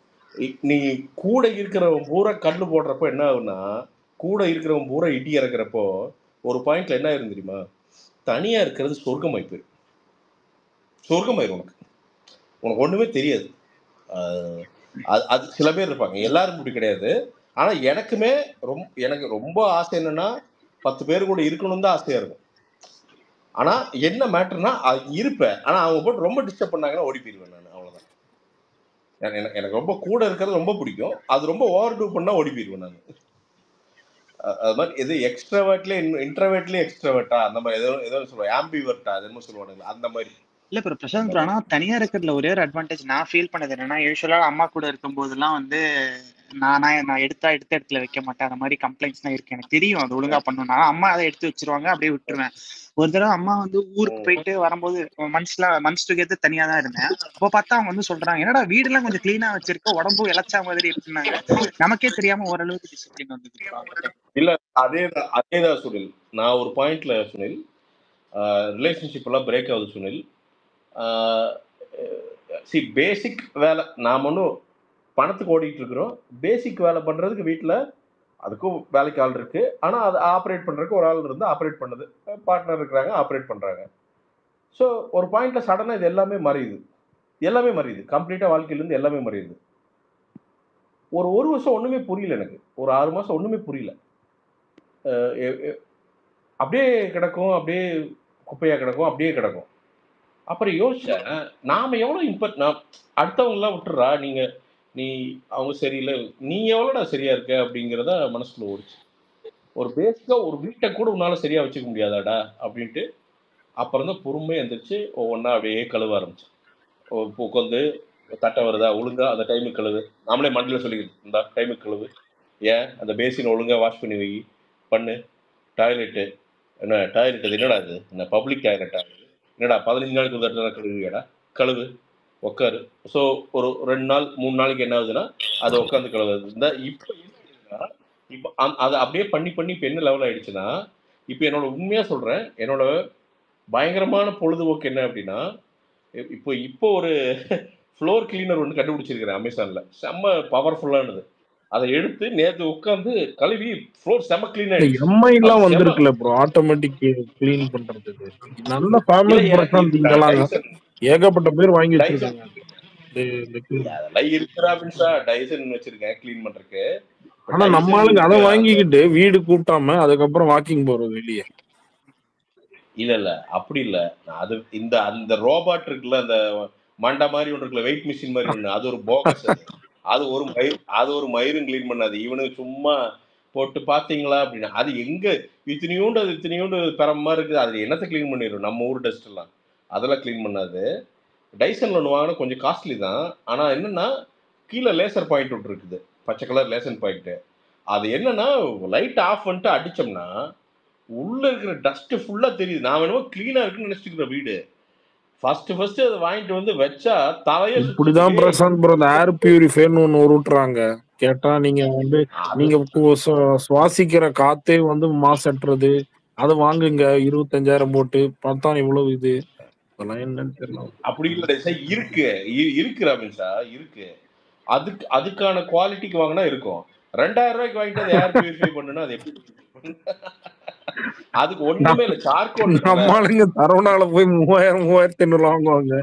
நீ கூட இருக்கிறவன் பூரா கல் போடுறப்போ என்ன ஆகுன்னா கூட இருக்கிறவன் பூரா இடி இறக்குறப்போ ஒரு பாயிண்ட்ல என்ன ஆயிரும் தெரியுமா தனியா இருக்கிறது சொர்க்கமாய் போயிடும் சொர்க்கமாயிரும் உனக்கு உனக்கு ஒண்ணுமே தெரியாது ஆஹ் அது அது சில பேர் இருப்பாங்க எல்லாரும் இப்படி கிடையாது ஆனா எனக்குமே ரொம்ப எனக்கு ரொம்ப ஆசை என்னன்னா பத்து பேர் கூட இருக்கணும் தான் ஆசையா இருக்கும் ஆனா என்ன மேட்டர்னா இருப்பேன் ஆனா அவங்க போட்டு ரொம்ப டிஸ்டர்ப் பண்ணாங்கன்னா ஓடி போயிருவேன் நான் அவ்வளவுதான் எனக்கு எனக்கு எனக்கு ரொம்ப கூட இருக்கிறது ரொம்ப பிடிக்கும் அது ரொம்ப ஓவர் டூ பண்ணா ஓடி போயிருவேன் நான் அ- அது மாதிரி எது எக்ஸ்ட்ராவர்ட்ல இன்ட்ரவர்ட்ல எக்ஸ்ட்ராவர்ட்டா அந்த மாதிரி ஏதோ ஏதோ சொல்லுவாங்க ஆம்பிவர்ட்டா அது என்னமோ சொல்லுவானுங்க அந்த மாதிரி இல்ல ப்ரோ பிரசாந்த் ப்ரோ ஆனா தனியா இருக்கிறதுல ஒரே ஒரு அட்வான்டேஜ் நான் ஃபீல் பண்ணது என்னன்னா யூஸ்வலா அம்மா கூட இருக்கும் போதெல்லாம் வந்து நான் நான் நான் எடுத்தா எடுத்த இடத்துல வைக்க மாட்டேன் அந்த மாதிரி கம்ப்ளைண்ட்ஸ்லாம் இருக்கு எனக்கு தெரியும் அது ஒழுங்கா பண்ணணும்னா அம்மா அதை எடுத்து வச்சிருவாங்க அப்படியே விட்டுருவேன் ஒரு தடவை அம்மா வந்து ஊருக்கு போயிட்டு வரும்போது மந்த்ஸ்லாம் மந்த்ஸ் டுகெதர் தனியா தான் இருந்தேன் அப்போ பார்த்தா அவங்க வந்து சொல்றாங்க என்னடா வீடெல்லாம் கொஞ்சம் கிளீனா வச்சிருக்க உடம்பு இளைச்சா மாதிரி இருக்குன்னாங்க நமக்கே தெரியாம ஓரளவுக்கு டிசிப்ளின் வந்தது இல்ல அதேதான் அதேதான் சுனில் நான் ஒரு பாயிண்ட்ல சுனில் ரிலேஷன்ஷிப் எல்லாம் பிரேக் ஆகுது சுனில் சி பேசிக் வேலை நாம் ஒன்றும் பணத்துக்கு ஓடிட்டு இருக்கிறோம் பேசிக் வேலை பண்றதுக்கு வீட்டில் அதுக்கும் வேலைக்கு ஆள் இருக்கு ஆனா அதை ஆப்ரேட் பண்றதுக்கு ஒரு ஆள் இருந்து ஆப்ரேட் பண்ணுது பார்ட்னர் இருக்கிறாங்க ஆப்ரேட் பண்றாங்க ஸோ ஒரு பாயிண்ட்ல சடனா இது எல்லாமே மறையுது எல்லாமே மறையுது கம்ப்ளீட்டா வாழ்க்கையிலேருந்து எல்லாமே மறையுது ஒரு ஒரு வருஷம் ஒண்ணுமே புரியல எனக்கு ஒரு ஆறு மாசம் ஒண்ணுமே புரியல அஹ் எ- எ- அப்படியே கிடக்கும் அப்படியே குப்பையா கிடக்கும் அப்படியே கிடக்கும் அப்புறம் யோசிச்சேன் நாம எவ்வளவு இம்பட் நான் அடுத்தவங்களாம் விட்டுறா நீங்க நீ அவங்க சரியில்லை நீ எவ்வளோடா சரியா இருக்க அப்படிங்கிறத மனசுக்குள்ள ஓடிச்சு ஒரு பேசிக்கா ஒரு வீட்டை கூட உன்னால சரியா வச்சுக்க முடியாதாடா அப்படின்ட்டு அப்புறம் தான் பொறுமையாக எந்திரிச்சு ஒவ்வொன்றா அப்படியே கழுவ ஆரம்பிச்சேன் இப்போ உட்காந்து தட்டை வருதா ஒழுங்கா அந்த டைமுக்கு கழுவு நாமளே மண்டியில் சொல்லிக்கிட்டு இந்த டைமுக்கு கழுவு ஏன் அந்த பேசின் ஒழுங்கா வாஷ் பண்ணி வை பண்ணு டாய்லெட்டு என்ன டாய்லெட் அது என்னடா இது என்ன பப்ளிக் டாய்லெட்டா என்னடா பதினஞ்சு நாளைக்கு ஒரு தடவை கழுவுவியாடா கழுவு உட்காரு ஸோ ஒரு ரெண்டு நாள் மூணு நாளைக்கு என்ன ஆகுதுன்னா அதை உட்காந்து கழுவுறது இந்த இப்போ என்ன இப்போ அதை அப்படியே பண்ணி பண்ணி இப்போ என்ன லெவல் ஆயிடுச்சுன்னா இப்போ என்னோட உண்மையாக சொல்கிறேன் என்னோட பயங்கரமான பொழுதுபோக்கு என்ன அப்படின்னா இ- இப்போ இப்போ ஒரு ஃப்ளோர் கிளீனர் ஒன்று கண்டுபிடிச்சிருக்கிறேன் அமேசானில் செம்ம பவர்ஃபுல்லானது அதை எடுத்து நேற்று உட்காந்து கழுவி ஃப்ளோர் செம்ம க்ளீன் ஆயிடுச்சு எம்ஐ அது எல்லாம் செம்ம வந்திருக்குல்ல ப்ரோ ஆட்டோமேட்டிக் கிளீன் பண்றதுக்கு நல்ல இல்ல ஃபேமஸ் எனக்கு பிரசாந்த் இருக்குடா இங்கெல்லாம் டைசன் ஏகப்பட்ட பேர் வாங்கி டைசன் வச்சிருக்காங்க இந்த இந்த clean. அதெல்லாம் இருக்கிறா அப்படின்ஸா டைசன் வச்சிருக்கேன் க்ளீன் பண்றதுக்கு இப்போ ஆனா நம்ம டைசன் ஆளுங்க அதை அந்த வாங்கிக்கிட்டு வீடு கூட்டாம அதுக்கப்புறம் வாக்கிங் போறது வெளியே இல்ல இல்ல அப்படி இல்ல நான் அது இந்த அந்த ரோபாட் இருக்குல்ல அந்த மண்டா மாதிரி ஒன்று இருக்குல்ல வெயிட் மிஷின் மாதிரி ஒன்று அது ஒரு போகஸ் அது அது ஒரு மயிர் அது ஒரு மயிரும் க்ளீன் பண்ணாது இவனுக்கு சும்மா போட்டு பாத்தீங்களா அப்படின்னா அது எங்க இத்தனையோண்டு அது இத்தனையோண்டு பெறமா இருக்குது அது என்னத்தை க்ளீன் பண்ணிடும் நம்ம ஊர் டஸ்ட் எல்லாம் அதெல்லாம் க்ளீன் பண்ணாது டைசன்ல ஒன்று வாங்கினா கொஞ்சம் காஸ்ட்லி தான் ஆனா என்னன்னா கீழே லேசர் பாயிண்ட் ஒன்று இருக்குது பச்சை கலர் லேசர் பாயிண்ட் அது என்னன்னா லைட் ஆஃப் பண்ணிட்டு அடிச்சோம்னா உள்ள இருக்கிற டஸ்ட் ஃபுல்லா தெரியுது நான் வேணுமோ கிளீனா இருக்குன்னு நினைச்சிட்டு இருக்கிற வீடு ஃபர்ஸ்ட் ஃபர்ஸ்ட் அதை வாங்கிட்டு வந்து வச்சா தலையே இப்படிதான் சுத்திக்கிட்டே பிரசாந்த் ப்ரோ இந்த ஏர் பியூரிஃபையர்னு ஒண்ணு உருட்டுறாங்க கேட்டா நீங்க வந்து அது நீங்க கு- சு- சுவாசிக்கிற காத்தே வந்து மாசற்றது அது வாங்குங்க இருபத்தஞ்சாயிரம் போட்டு பார்த்தா இவ்வளவு இது அதெல்லாம் என்னன்னு தெரியல அப்படி இல்லை சார் இருக்கு இ- இருக்கு ரமேஷா இருக்கு அதுக்கு அதுக்கான குவாலிட்டிக்கு வாங்கினா இருக்கும் ரெண்டாயிரம் ரூபாய்க்கு வாங்கிட்டு அதை ஏர் பியூரிஃபை பண்ணுனா அது எப்படி அதுக்கு ஒண்ணுமே இல்லை சார்கோல் இருக்குல்ல நம்ம ஆளுங்க தரவனால போய் மூவாயிரம் மூவாயிரத்தி ஐநூறு வாங்குவாங்க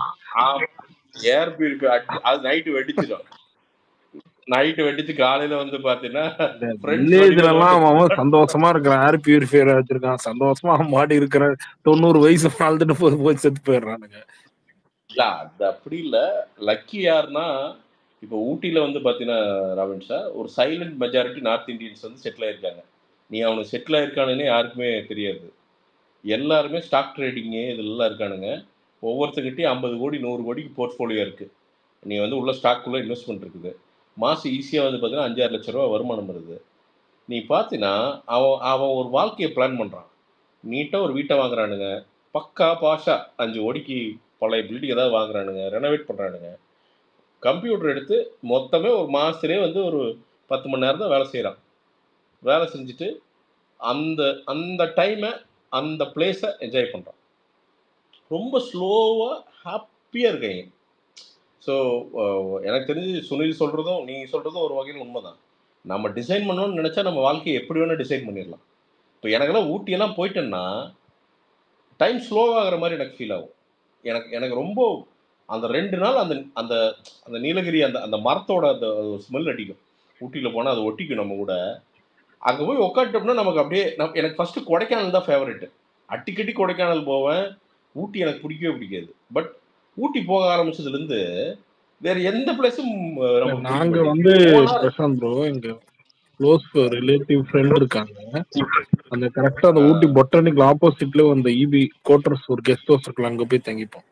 ஏர் பியூரிஃபை அது நைட்டு வெடிச்சிடும் நைட்டு வெடிச்சு காலையில வந்து பாத்தீங்கன்னா ஃப்ரெண்ட்ஸ் வில்லேஜ்ல வண்டியில எல்லாம் ரோட்ல அவன் சந்தோஷமா இருக்கிறான் ஏர் பியூரிஃபையர் வச்சிருக்கான் சந்தோஷமா அவன் மாடி இருக்கிற தொண்ணூறு வயசு வாழ்ந்துட்டு போய் போய் செத்து போயிடுறானுங்க இல்ல அது அப்படி இல்ல லக்கி யாருன்னா இப்போ ஊட்டியில வந்து பாத்தீங்கன்னா ராவன் சார் ஒரு சைலண்ட் மெஜாரிட்டி நார்த் இந்தியன்ஸ் வந்து செட்டில் ஆயிருக்காங்க நீ அவனுக்கு செட்டில் ஆயிருக்கானுன்னு யாருக்குமே தெரியாது எல்லாருமே ஸ்டாக் ட்ரேடிங்கு இதெல்லாம் இருக்கானுங்க ஒவ்வொருத்தங்கிட்டையும் ஐம்பது கோடி நூறு கோடிக்கு போர்ட்ஃபோலியோ இருக்கு நீ வந்து உள்ள ஸ்டாக்குள்ள இன்வெஸ்ட்மெண்ட் இருக்குது மாசம் ஈஸியாக வந்து பார்த்தீங்கன்னா அஞ்சாறு லட்ச ரூபா வருமானம் வருது நீ பார்த்தீங்கன்னா அவன் அவன் ஒரு வாழ்க்கையை பிளான் பண்ணுறான் நீட்டாக ஒரு வீட்டை வாங்குறானுங்க பக்கா பாஷா அஞ்சு கோடிக்கு பழைய பில்டிங் ஏதாவது வாங்குறானுங்க ரெனோவேட் பண்ணுறானுங்க கம்ப்யூட்டர் எடுத்து மொத்தமே ஒரு மாதத்துலேயே வந்து ஒரு பத்து மணி நேரம் தான் வேலை செய்கிறான் வேலை செஞ்சுட்டு அந்த அந்த டைமை அந்த பிளேஸை என்ஜாய் பண்ணுறான் ரொம்ப ஸ்லோவாக ஹாப்பியாக இருக்காங்க ஸோ எனக்கு தெரிஞ்சு சுனில் சொல்கிறதும் நீங்கள் சொல்கிறதும் ஒரு வகையில் உண்மைதான் நம்ம டிசைன் பண்ணணும்னு நினச்சா நம்ம வாழ்க்கையை எப்படி வேணால் டிசைன் பண்ணிடலாம் இப்போ எனக்கெல்லாம் ஊட்டியெல்லாம் போயிட்டேன்னா டைம் ஸ்லோவாகிற மாதிரி எனக்கு ஃபீல் ஆகும் எனக்கு எனக்கு ரொம்ப அந்த ரெண்டு நாள் அந்த அந்த அந்த நீலகிரி அந்த அந்த மரத்தோட அந்த ஸ்மெல் அடிக்கும் ஊட்டியில் போனால் அது ஒட்டிக்கும் நம்ம கூட அங்கே போய் உட்காந்துட்டோம்னா நமக்கு அப்படியே நம் எனக்கு ஃபஸ்ட்டு கொடைக்கானல் தான் ஃபேவரெட்டு அடிக்கடி கொடைக்கானல் போவேன் ஊட்டி எனக்கு பிடிக்கவே பிடிக்காது பட் ஊட்டி போக ஆரம்பிச்சதுலேருந்து வேற எந்த பிளேஸும் நமக்கு பிடிக்க நாங்க மாட்டேங்குது வந்து போனா பிரசாந்த் ப்ரோ இங்க க்ளோஸ் ரிலேட்டிவ் ஃப்ரெண்ட் இருக்காங்க அந்த கரெக்டா அந்த ஊட்டி பொட்டானிக்கல் ஆப்போசிட்ல அந்த இபி கோட்டர்ஸ் ஒரு கெஸ்ட் ஹவுஸ் இருக்குல்ல அங்க போய் தங்கிப்போம்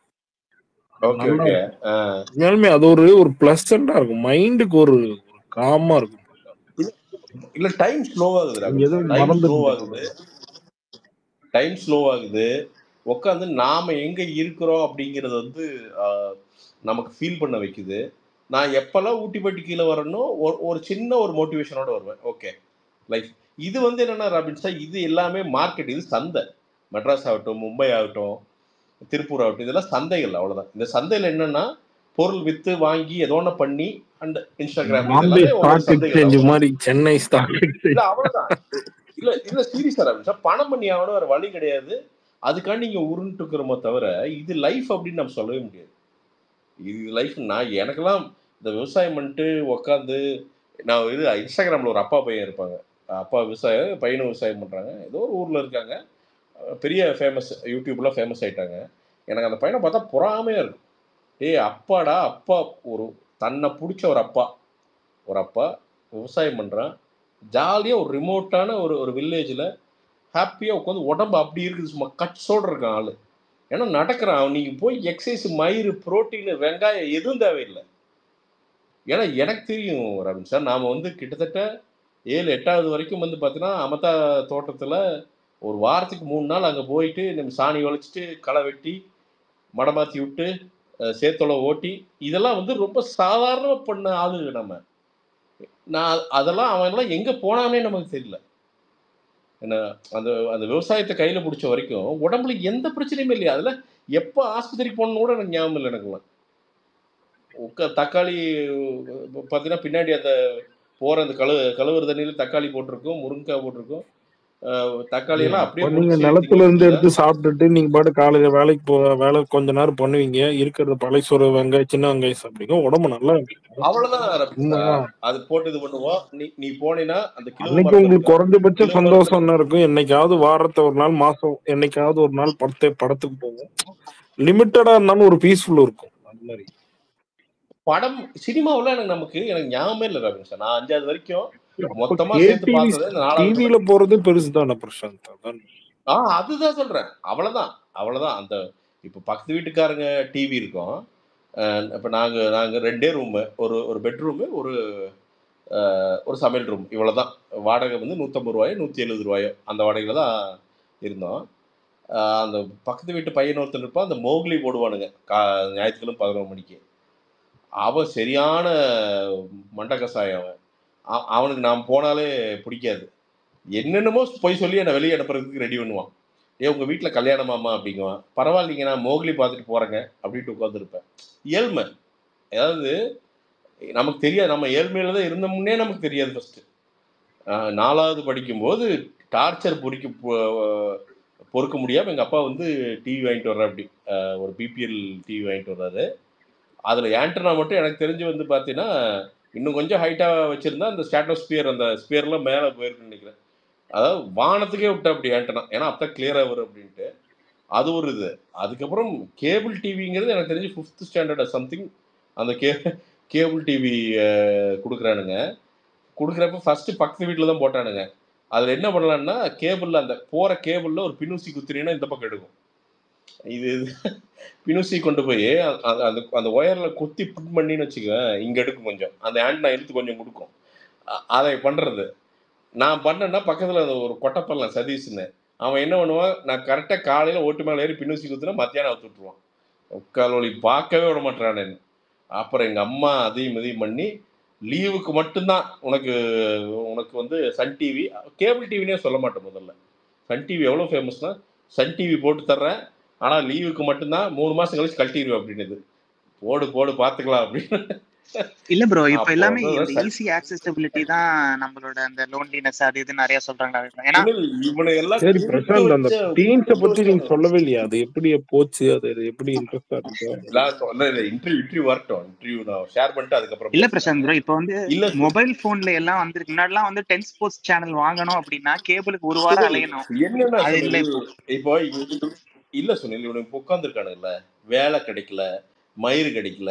ஓகே நல்லா ஓகே இருக்கும் உண்மையாலுமே அது ஒரு ஒரு பிளசண்டா இருக்கும் மைண்டுக்கு ஒரு காமா இருக்கும் இல்ல டைம் ஸ்லோ ஆகுது நீங்க ராகுல் எதுவும் டைம் மறந்துட்டு ஸ்லோ ஆகுது டைம் ஸ்லோ ஆகுது உட்காந்து நாம எங்க இருக்கிறோம் அப்படிங்கறது வந்து ஆஹ், நமக்கு ஃபீல் பண்ண வைக்குது நான் எப்பெல்லாம் ஊட்டிப்பட்டி கீழே வரேனோ ஒரு ஒரு சின்ன ஒரு மோட்டிவேஷனோட வருவேன் ஓகே லைஃப் இது வந்து என்னன்னா ராபின்ஸா இது எல்லாமே மார்க்கெட் இது சந்தை மெட்ராஸ் ஆகட்டும் மும்பை ஆகட்டும் திருப்பூர் ஆகட்டும் இதெல்லாம் சந்தைகள் அவ்வளவுதான் இந்த சந்தையில் என்னன்னா பொருள் வித்து வாங்கி ஏதோ ஒன்று பண்ணி அண்ட் இன்ஸ்டாகிராம் பாம்பே இதெல்லாமே ஒவ்வொரு ஸ்டாக் சந்தைகள் எக்ஸ்சேஞ்ச் அவ்வளவுதான் மாதிரி சென்னை ஸ்டாக் இல்ல எக்ஸ்சேஞ்ச் அவ்வளவுதான் இல்ல இல்ல சீரியஸா ராபின்ஸா பணம் பண்ணி ஆகணும் வேற வழி கிடையாது அதுக்காண்டி நீங்க உருண்டு இருக்கிறோமோ தவிர இது லைஃப் அப்படின்னு நம்ம சொல்லவே முடியாது இது லைஃப் நான் எனக்கெல்லாம் இந்த விவசாயம் பண்ணிட்டு உக்காந்து நான் இது இன்ஸ்டாகிராமில் ஒரு அப்பா பையன் இருப்பாங்க அப்பா விவசாயம் பையனும் விவசாயம் பண்ணுறாங்க ஏதோ ஒரு ஊரில் இருக்காங்க அஹ் பெரிய ஃபேமஸ் யூடியூப்லாம் ஃபேமஸ் ஆயிட்டாங்க எனக்கு அந்த பையனை பார்த்தா பொறாமையாக இருக்கும் ஏய் அப்பாடா அப்பா ஒரு தன்னை பிடிச்ச ஒரு அப்பா ஒரு அப்பா விவசாயம் பண்ணுறான் ஜாலியாக ஒரு ரிமோட்டான ஒரு ஒரு வில்லேஜில் ஹாப்பியாக உட்காந்து உடம்பு அப்படி இருக்குது சும்மா கட்ஸோடு இருக்கான் ஆள் ஏன்னா நடக்கிறான் நீங்கள் போய் எக்ஸசைஸ் மயிறு புரோட்டீன் வெங்காயம் எதுவும் தேவையில்லை ஏன்னா எனக்கு தெரியும் ரவின் சார் நாம் வந்து கிட்டத்தட்ட ஏழு எட்டாவது வரைக்கும் வந்து பார்த்தீங்கன்னா அமதா தோட்டத்தில் ஒரு வாரத்துக்கு மூணு நாள் அங்கே போயிட்டு நம்ம சாணி உழைச்சிட்டு களை வெட்டி மடமாற்றி விட்டு அஹ், சேத்தொலை ஓட்டி இதெல்லாம் வந்து ரொம்ப சாதாரணமாக பண்ண ஆளுங்க நம்ம நான் அதெல்லாம் அவன்லாம் எங்கே போனானே நமக்கு தெரியல என்ன அந்த அந்த விவசாயத்தை கையில் பிடிச்ச வரைக்கும் உடம்புல எந்த பிரச்சனையுமே இல்லையா அதில் எப்போ ஆஸ்பத்திரிக்கு போகணுன்னு கூட எனக்கு ஞாபகம் இல்லை எனக்குலாம் உக்க தக்காளி பார்த்தீங்கன்னா பின்னாடி அந்த போகிற அந்த கழு கழுவுற தண்ணியில் தக்காளி போட்டிருக்கும் முருங்கைக்காய் போட்டிருக்கும் அஹ் தக்காளி எல்லாம் அப்படியே அப்ப நீங்க பொறிச்சு நிலத்துல இருந்து திங்கிறதுல எடுத்து சாப்பிட்டுட்டு நீங்க பாட்டு காலையில வேலைக்கு போ வேலை கொஞ்ச நேரம் பண்ணுவீங்க இருக்கிறது பழைய வெங்காயம் சின்ன வெங்காயம் சாப்பிடுங்க உடம்பு நல்லா இருக்கும் அவ்வளவுதான் ரபிசா உண்மையா அது போட்டு இது பண்ணுவோம் நீ நீ போனீன்னா அந்த கிலோ அன்னைக்கு மரத்துல உங்களுக்கு குறைஞ்சபட்ச கிலோ மரத்துல சந்தோஷம் என்ன இருக்கும் என்னைக்காவது வாரத்தை ஒரு நாள் மாசம் என்னைக்காவது ஒரு நாள் படத்தை படத்துக்கு போவோம் லிமிட்டடா இருந்தாலும் ஒரு பீஸ்ஃபுல் இருக்கும் அந்த மாதிரி படம் சினிமாவில் எனக்கு நமக்கு எனக்கு ஞாபகமே இல்லை ரபிசா நான் அஞ்சாவது வரைக்கும் அப்ப மொத்தமா சேர்த்து கேடிவி பார்த்தது இந்த நாலாவது டிவியில போறது பெருசு தானே பிரசாந்த் அதான் ஆ அதுதான் சொல்றேன் அவ்வளவுதான் அவ்வளவுதான் அந்த இப்போ பக்கத்து வீட்டுக்காரங்க டிவி இருக்கும் அஹ் இப்ப நாங்க நாங்க ரெண்டே ரூமு ஒரு ஒரு பெட்ரூமு ஒரு அஹ், ஒரு சமையல் ரூம் இவ்வளவுதான் வாடகை வந்து நூற்றம்பது ரூபாயோ நூற்றி எழுபது ரூபாயோ அந்த வாடகையில் தான் இருந்தோம் அஹ் அந்த பக்கத்து வீட்டு பையன் ஒருத்தர் இருப்பான் அந்த மோக்லி போடுவானுங்க கா ஞாயிற்றுக்கிழமை பதினொரு மணிக்கு அவன் சரியான மண்ட கசாயம் அவன் அவ- அவனுக்கு நான் போனாலே பிடிக்காது என்னென்னமோ பொய் சொல்லி என்னை வெளியே அனுப்புறதுக்கு ரெடி பண்ணுவான் ஏ உங்கள் வீட்டில் கல்யாணமாமா அப்படிங்குவான் பரவாயில்லைங்க நான் மோக்லி பார்த்துட்டு போகிறேங்க அப்படின்ட்டு உட்காந்துருப்பேன் ஏழ்மை அதாவது நமக்கு தெரியாது நம்ம ஏழ்மையில தான் இருந்தோம்னே நமக்கு தெரியாது ஃபஸ்ட்டு நாலாவது படிக்கும்போது டார்ச்சர் பொறிக்க பொ- பொறுக்க முடியாமல் எங்கள் அப்பா வந்து டிவி வாங்கிட்டு வர்றாரு அப்படி அஹ் ஒரு பிபிஎல் டிவி வாங்கிட்டு வர்றாரு அதில் ஆண்டனா மட்டும் எனக்கு தெரிஞ்சு வந்து பார்த்தீங்கன்னா இன்னும் கொஞ்சம் ஹைட்டாக வச்சுருந்தா அந்த ஸ்டாட்டோ ஸ்பியர் அந்த ஸ்பியர்லாம் மேலே போயிருக்குன்னு நினைக்கிறேன் அதாவது வானத்துக்கே விட்டா அப்படி ஆண்டனா ஏன்னா அப்போ கிளியராக வரும் அப்படின்ட்டு அது ஒரு இது அதுக்கப்புறம் கேபிள் டிவிங்கிறது எனக்கு தெரிஞ்சு ஃபிஃப்த் ஸ்டாண்டர்ட் சம்திங் அந்த கே கேபிள் டிவி கொடுக்குறானுங்க கொடுக்குறப்ப ஃபஸ்ட்டு பக்கத்து வீட்டில் தான் போட்டானுங்க அதில் என்ன பண்ணலான்னா கேபிளில் அந்த போகிற கேபிளில் ஒரு பின்னூசி குத்துறீங்கன்னா இந்த பக்கம் எடுக்கும் இது இது பினுசி கொண்டு போய் அந்த அந்த அந்த ஒயரில் குத்தி புட் பண்ணின்னு வச்சுக்கவேன் இங்கே எடுக்கும் கொஞ்சம் அந்த ஆண்டனா இழுத்து கொஞ்சம் கொடுக்கும் அ- அதை பண்ணுறது நான் பண்ணேன்னா பக்கத்தில் அந்த ஒரு கொட்டப்பல்லாம் சதீஷ்னு அவன் என்ன பண்ணுவான் நான் கரெக்டாக காலையில் ஓட்டு மேலே ஏறி பின்னூசி குத்துனா மத்தியானம் அவுத்து விட்ருவான் உட்காலொலி பார்க்கவே விட மாட்டேறான் அப்புறம் எங்கள் அம்மா அதையும் இதையும் பண்ணி லீவுக்கு மட்டும்தான் உனக்கு உனக்கு வந்து சன் டிவி கேபிள் டிவினே சொல்ல மாட்டேன் முதல்ல சன் டிவி எவ்வளோ ஃபேமஸ்னா சன் டிவி போட்டு தர்றேன் ஆனால் லீவுக்கு மட்டும்தான் மூணு மாதம் கழிச்சு கழட்டிடுவேன் அப்படின்னுது போடு போடு பார்த்துக்கலாம் அப்படின்னு இல்ல ப்ரோ இப்ப அப்போ எல்லாமே வந்து இந்த சன் ஈஸி ஆக்சசிபிலிட்டி தான் நம்மளோட அந்த லோன்லினஸ் அது இது நிறைய சொல்றாங்க ஏன்னா சுனில் இவனை எல்லாம் சரி கொடுத்து பிரசாந்த் அந்த வச்ச டீன்ஸ பத்தி நீங்க புத்திரஸ்தானம் சொல்லவே இல்லையா அது எப்படி போச்சு அது எப்படி இன்ட்ரெஸ்டா இருக்கு நான் சொன்னேன் இன்டர்வியூ இன்டர்வியூ வரட்டும் இன்டர்வியூ நான் ஷேர் பண்ணிட்டு அதுக்கப்புறம் இல்ல பேசுறேன் பிரசாந்த் ப்ரோ இப்ப வந்து இல்ல சு- மொபைல் போன்ல எல்லாம் வந்திருக்கு முன்னாடிலாம் வந்து டென் ஸ்போர்ட்ஸ் சேனல் வாங்கணும் அப்படின்னா கேபிளுக்கு ஒரு வாரம் சுனில் அலையணும் என்னன்னா அது இல்ல சுனில் இப்போ இப்போ இவ- இல்ல சுனில் இவனுக்கு உட்காந்துருக்கானுல்ல வேலை கிடைக்கல மயிறு கிடைக்கல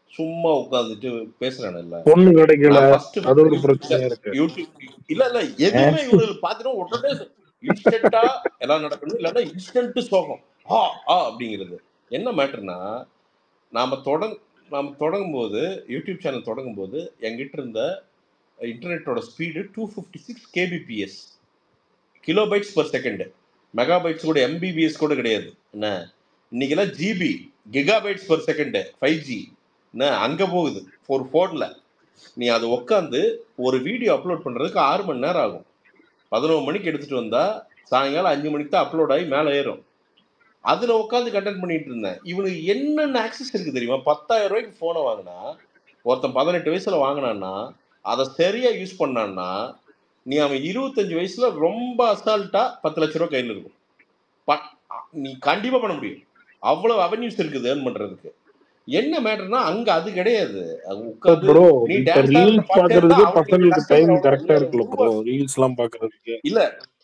சும்மா உட்காந்துட்டு பேசுறானுல்ல பொண்ணு கிடைக்கல நான் ஃபர்ஸ்ட் அது ஒரு யூடியூப் பிரச்சனையா இருக்கு யூடியூப் இல்ல இல்ல எதுவுமே இவனுக்கு பாத்துட்டு உடனே இன்ஸ்டன்டா எல்லாம் நடக்கணும் இல்லைன்னா இன்ஸ்டன்ட் சோகம் ஆ ஆ அப்படிங்கிறது என்ன மேட்டர்னா நாம தொடங் நாம தொடங்கும் போது யூடியூப் சேனல் தொடங்கும் போது என்கிட்ட இருந்த இன்டர்நெட்டோட speed two fifty six KBPS kilobytes per second megabytes கூட எம்பிபிஎஸ் கூட கிடையாது என்ன இன்னைக்கெல்லாம் GB gigabytes per second five G என்ன அங்கே போகுது ஒரு ஃபோனில் நீ அதை உட்காந்து ஒரு வீடியோ அப்லோட் பண்ணுறதுக்கு ஆறு மணி நேரம் ஆகும் பதினோரு மணிக்கு எடுத்துகிட்டு வந்தால் சாயங்காலம் அஞ்சு மணிக்கு தான் அப்லோட் ஆகி மேலே ஏறும் அதில் உட்காந்து கண்டென்ட் பண்ணிட்டு இருந்தேன் இவனுக்கு என்னென்ன ஆக்சஸ் இருக்குது தெரியுமா பத்தாயிரம் ரூபாய்க்கு ஃபோனை வாங்கினா ஒருத்தன் பதினெட்டு வயசுல வாங்கினான்னா அதை சரியா யூஸ் பண்ணான்னா நீ அவன் இருபத்தஞ்சு வயசுல ரொம்ப அசால்ட்டா பத்து லட்ச ரூபா கையில் இருக்கும் ப- நீ கண்டிப்பா பண்ண முடியும் அவ்வளவு அவென்யூஸ் இருக்குது ஏர்ன் பண்றதுக்கு என்ன மேட்டர்னா அங்க அது கிடையாது அங்க உட்காந்து ப்ரோ நீ இப்ப டான்ஸ் ஆடுற ரீல்ஸ் பாட்டே இருந்தா பாக்குறதுக்கே அவனுக்கு பசங்களுக்கு கஸ்டமர் டைம் அவ்வளவு கரெக்டா இல்ல இருக்குல்ல ப்ரோ ரீல்ஸ் எல்லாம் பாக்குறதுக்கு இல்ல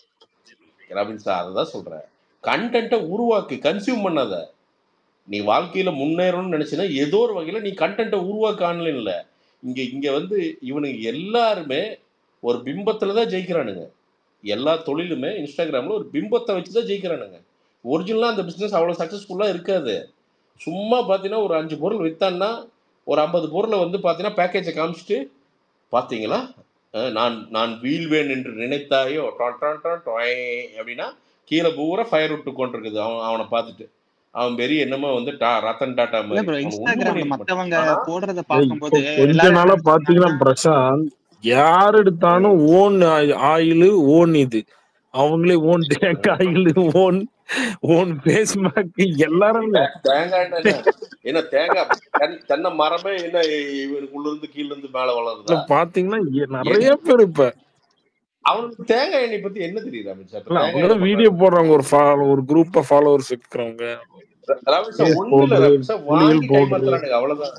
ரபின் சார் அதுதான் சொல்றேன் கண்டென்ட்டை உருவாக்கு கன்சியூம் பண்ணாத நீ வாழ்க்கையில முன்னேறணும்னு நினைச்சினா ஏதோ ஒரு வகையில நீ கண்டென்ட்டை உருவாக்க ஆன்லைன் இல்ல இங்க இங்க வந்து இவனுங்க எல்லாருமே ஒரு பிம்பத்துல தான் ஜெயிக்கிறானுங்க எல்லா தொழிலுமே இன்ஸ்டாகிராம்ல ஒரு பிம்பத்தை வச்சு தான் ஜெயிக்கிறானுங்க ஒரிஜினலாக அந்த பிஸ்னஸ் அவ்வளோ சக்ஸஸ்ஃபுல்லாக இருக்காது சும்மா பார்த்தீங்கன்னா ஒரு அஞ்சு பொருள் வித்தான்னா ஒரு ஐம்பது பொருளை வந்து பார்த்தீங்கன்னா பேக்கேஜை காமிச்சிட்டு பார்த்தீங்களா அஹ் நான் நான் வீழ்வேன் என்று நினைத்தாயோ டான் டான் டான் டொய் அப்படின்னா கீழே பூரா ஃபயர் விட்டு கொண்டிருக்குது அவன் அவனை பார்த்துட்டு அவன் பெரிய என்னமோ வந்து டா ரத்தன் டாட்டா இல்ல மாதிரி ப்ரோ அவன் ஒன்றும் இன்ஸ்டாகிராம்ல பண்ணிருக்க மாட்டான் மத்தவங்க ஆனா போடுறத ஏய், இப்போ பார்க்கும்போது கொஞ்ச எல்லாரும் நாளா என்ன பாத்தீங்கன்னா நினைக்கிறாங்க பிரசாந்த் யார் எடுத்தாலும் ஓன் ஆயில் ஓன் இது அவங்களே ஓன் தேங்காய் oil own own face make எல்லாரும் இல்ல தேங்காய் எண்ணெய் என்ன என்ன தேங்காய் தென்- தென்னை மரமே என்ன இவனுக்குள்ள இருந்து கீழ இருந்து மேல இல்ல வளருதா பாத்தீங்கன்னா எ- என் நிறைய பேர் இப்ப அவனுக்கு தேங்காய் எண்ணெய் பத்தி என்ன தெரியுது அமித்ஷா இப்ப இல்ல தேங்காய் அவங்கதான் எண்ணெய் வீடியோ பண்றாங்க போடுறாங்க ஒரு ஃபாலோ ஒரு குரூப்பா ஃபாலோவர்ஸ் இருக்கிறவங்க ரவிஷா ஃபேஸ் ஒண்ணு இல்ல பவுடரு ரவிஷா புளியல் வாங்கி பவுடரு கைமாத்துறானுங்க அவ்வளவுதான்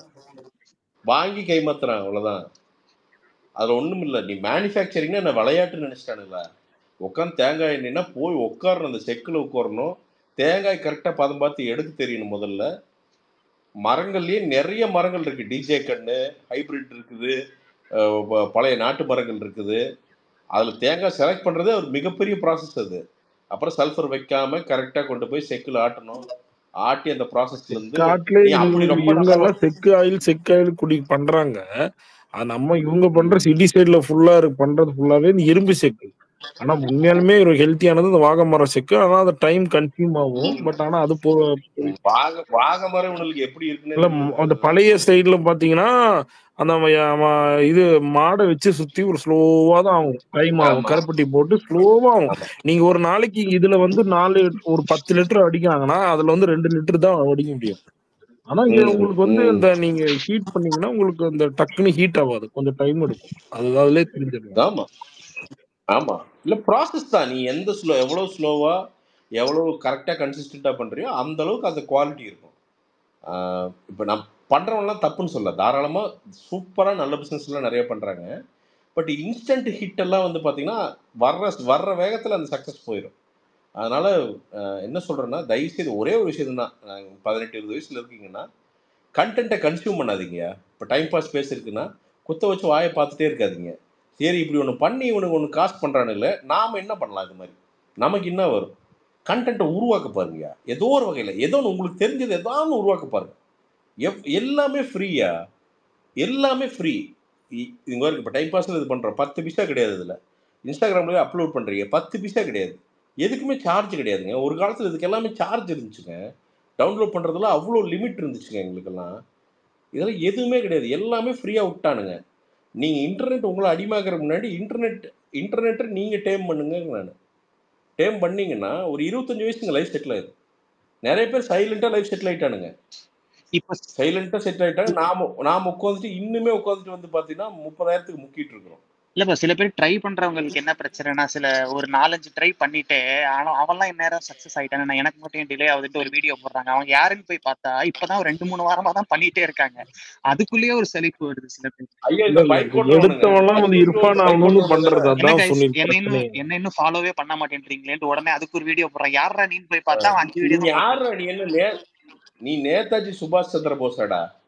வாங்கி கைமாத்துறான் அவ்வளவுதான் அதுல ஒண்ணும் இல்ல நீ மேனுஃபேக்சரிங்னா என்ன விளையாட்டு நினைச்சிட்டானுங்களா உட்காந்து தேங்காய் எண்ணெய்னா போய் உட்காரணும் அந்த செக்குல உட்காரணும் தேங்காய் கரெக்டா பதம் பார்த்து எடுக்க தெரியணும் முதல்ல மரங்கள்லயே நிறைய மரங்கள் இருக்கு டிஜே கண்ணு ஹைபிரிட் இருக்குது அஹ் ப- பழைய நாட்டு மரங்கள் இருக்குது அதுல தேங்காய் செலக்ட் பண்றதே ஒரு மிகப்பெரிய ப்ராசஸ் அது அப்புறம் சல்ஃபர் வைக்காம கரெக்டா கொண்டு போய் செக்குல ஆட்டணும் ஆட்டி அந்த ப்ராசஸ்ல இருந்து காட்டுல நீ அப்படி இவங்க ரொம்ப இவங்க நல்லா எல்லாம் செக்கு ஆயில் செக்கு ஆயில் குடி பண்றாங்க அது நம்ம இவங்க பண்ற சிட்டி சைடுல ஃபுல்லா இருக்கு பண்றது ஃபுல்லாவே இந்த இரும்பு செக்கு ஆனா உண்மையாலுமே ஒரு ஹெல்த்தியானது இந்த வாகை மரம் செக்கு ஆனா அது டைம் கன்சியூம் ஆகும் பட் ஆனா அது போ வாக வாக மரம் இவனுக்கு எப்படி இருக்குன்னே இல்ல தெரியல ம், அந்த பழைய ஸ்டைல்ல பாத்தீங்கன்னா அந்த ம- ம- இது மாடை வச்சு சுத்தி ஒரு ஸ்லோவா தான் ஆகும் டைம் ஆகும் ஆமா கருப்பட்டி போட்டு ஸ்லோவா ஆகும் ஆமா நீங்க ஒரு நாளைக்கு இதுல வந்து நாலு ஒரு பத்து லிட்டர் அடிக்கிறாங்கன்னா அதுல வந்து ரெண்டு லிட்டர் தான் அடிக்க முடியும் ஆனா இங்க ம் உங்களுக்கு வந்து ம் இந்த நீங்க ஹீட் பண்ணீங்கன்னா உங்களுக்கு அந்த டக்குன்னு ஹீட் ஆகாது கொஞ்சம் டைம் எடுக்கும் அது அதுலயே தெரிஞ்சிடும் ஆமா ஆமா இல்ல ப்ராசஸ் தான் நீ எந்த ஸ்லோ எவ்வளவு ஸ்லோவா எவ்வளவு கரெக்டா கன்சிஸ்டண்டா பண்றியோ அந்த அளவுக்கு அந்த குவாலிட்டி இருக்கும் ஆஹ் இப்ப நான் பண்றவங்கலாம் தப்புன்னு சொல்ல தாராளமா சூப்பரா நல்ல பிசினஸ் எல்லாம் நிறைய பண்றாங்க பட் இன்ஸ்டன்ட் ஹிட் எல்லாம் வந்து பாத்தீங்கன்னா வர்ற வர்ற வேகத்துல அந்த சக்சஸ் போயிடும் அதனால ஆஹ் என்ன சொல்றேன்னா தயவு செய்து ஒரே ஒரு விஷயம் தான் பதினெட்டு இருபது வயசுல இருக்கீங்கன்னா கண்டென்ட்டை கன்சியூம் பண்ணாதீங்க இப்போ டைம் பாஸ் பேஸ் இருக்குன்னா குத்த வச்சு வாயை பார்த்துட்டே இருக்காதீங்க சரி இப்படி ஒன்று பண்ணி இவனுக்கு ஒன்று காசு பண்ணுறானுல்ல நாம் என்ன பண்ணலாம் இது மாதிரி நமக்கு என்ன வரும் கண்டென்ட்டை உருவாக்க பாருங்க ஏதோ ஒரு வகையில் ஏதோ ஒன்று உங்களுக்கு தெரிஞ்சது ஏதோ ஒன்று உருவாக்க பாருங்க எவ் எல்லாமே ஃப்ரீயா எல்லாமே ஃப்ரீ இங்கே வரைக்கும் இப்போ டைம் பாஸில் இது பண்ணுறோம் பத்து பைசா கிடையாது இதில் இன்ஸ்டாகிராம்லேயே அப்லோட் பண்ணுறீங்க பத்து பைசா கிடையாது எதுக்குமே சார்ஜ் கிடையாதுங்க ஒரு காலத்தில் இதுக்கு எல்லாமே சார்ஜ் இருந்துச்சுங்க டவுன்லோட் பண்ணுறதுல அவ்வளோ லிமிட் இருந்துச்சுங்க எங்களுக்கெல்லாம் இதெல்லாம் எதுவுமே கிடையாது எல்லாமே ஃப்ரீயாக விட்டானுங்க நீங்கள் இன்டர்நெட் உங்களை அடிமாக்கிற முன்னாடி இன்டர்நெட் இன்டர்நெட்டை நீங்கள் டேம் பண்ணுங்க நான் டேம் பண்ணீங்கன்னா ஒரு இருபத்தஞ்சு வயசுங்க லைஃப் செட்டில் ஆயிடும் நிறைய பேர் சைலண்டாக லைஃப் செட்டில் ஆயிட்டானுங்க இப்ப சைலண்டாக செட்டில் ஆயிட்டாங்க நாம நாம உட்காந்துட்டு இன்னுமே உட்காந்துட்டு வந்து பார்த்தீங்கன்னா முப்பதாயிரத்துக்கு முக்கிட்டு இருக்கிறோம் இல்ல bro, சில பேர் ட்ரை பண்றவங்களுக்கு என்ன பிரச்சனைனா சில ஒரு நாலஞ்சு ட்ரை பண்ணிட்டு ஆனா அவன்லாம் இந்நேரம் சக்சஸ் ஆயிட்டாங்க நான் எனக்கு மட்டும் டிலே ஆகுதுட்டு ஒரு வீடியோ போடுறாங்க அவங்க யாருன்னு போய் பார்த்தா இப்பதான் ஒரு ரெண்டு மூணு வாரமா தான் பண்ணிட்டே இருக்காங்க அதுக்குள்ளேயே ஒரு செழிப்பு வருது சில பேர் ஐயா இல்ல இந்த இல்ல பைக் இப்ப ஓட்டுறவனுங்க எடுத்தவன்லாம் வந்து பைக் இருப்பான் பைக் ஆகணும்னு ஓட்டுறவனுங்க பண்றது என்ன அதான் கைஸ் சுனில் என்ன இன்னும் பிரச்சனையே என்ன இன்னும் ஃபாலோவே பண்ண மாட்டேன்றீங்களேன்ட்டு உடனே அதுக்கு ஒரு வீடியோ போடுறான் யாரா நீன்னு போய் பார்த்தா அவன் அஞ்சு நீ வீடியோ தான் யாரா போட்டுருக்கான் நீ என்ன நே நீ நேதாஜி சுபாஷ் சந்திர போஸாடா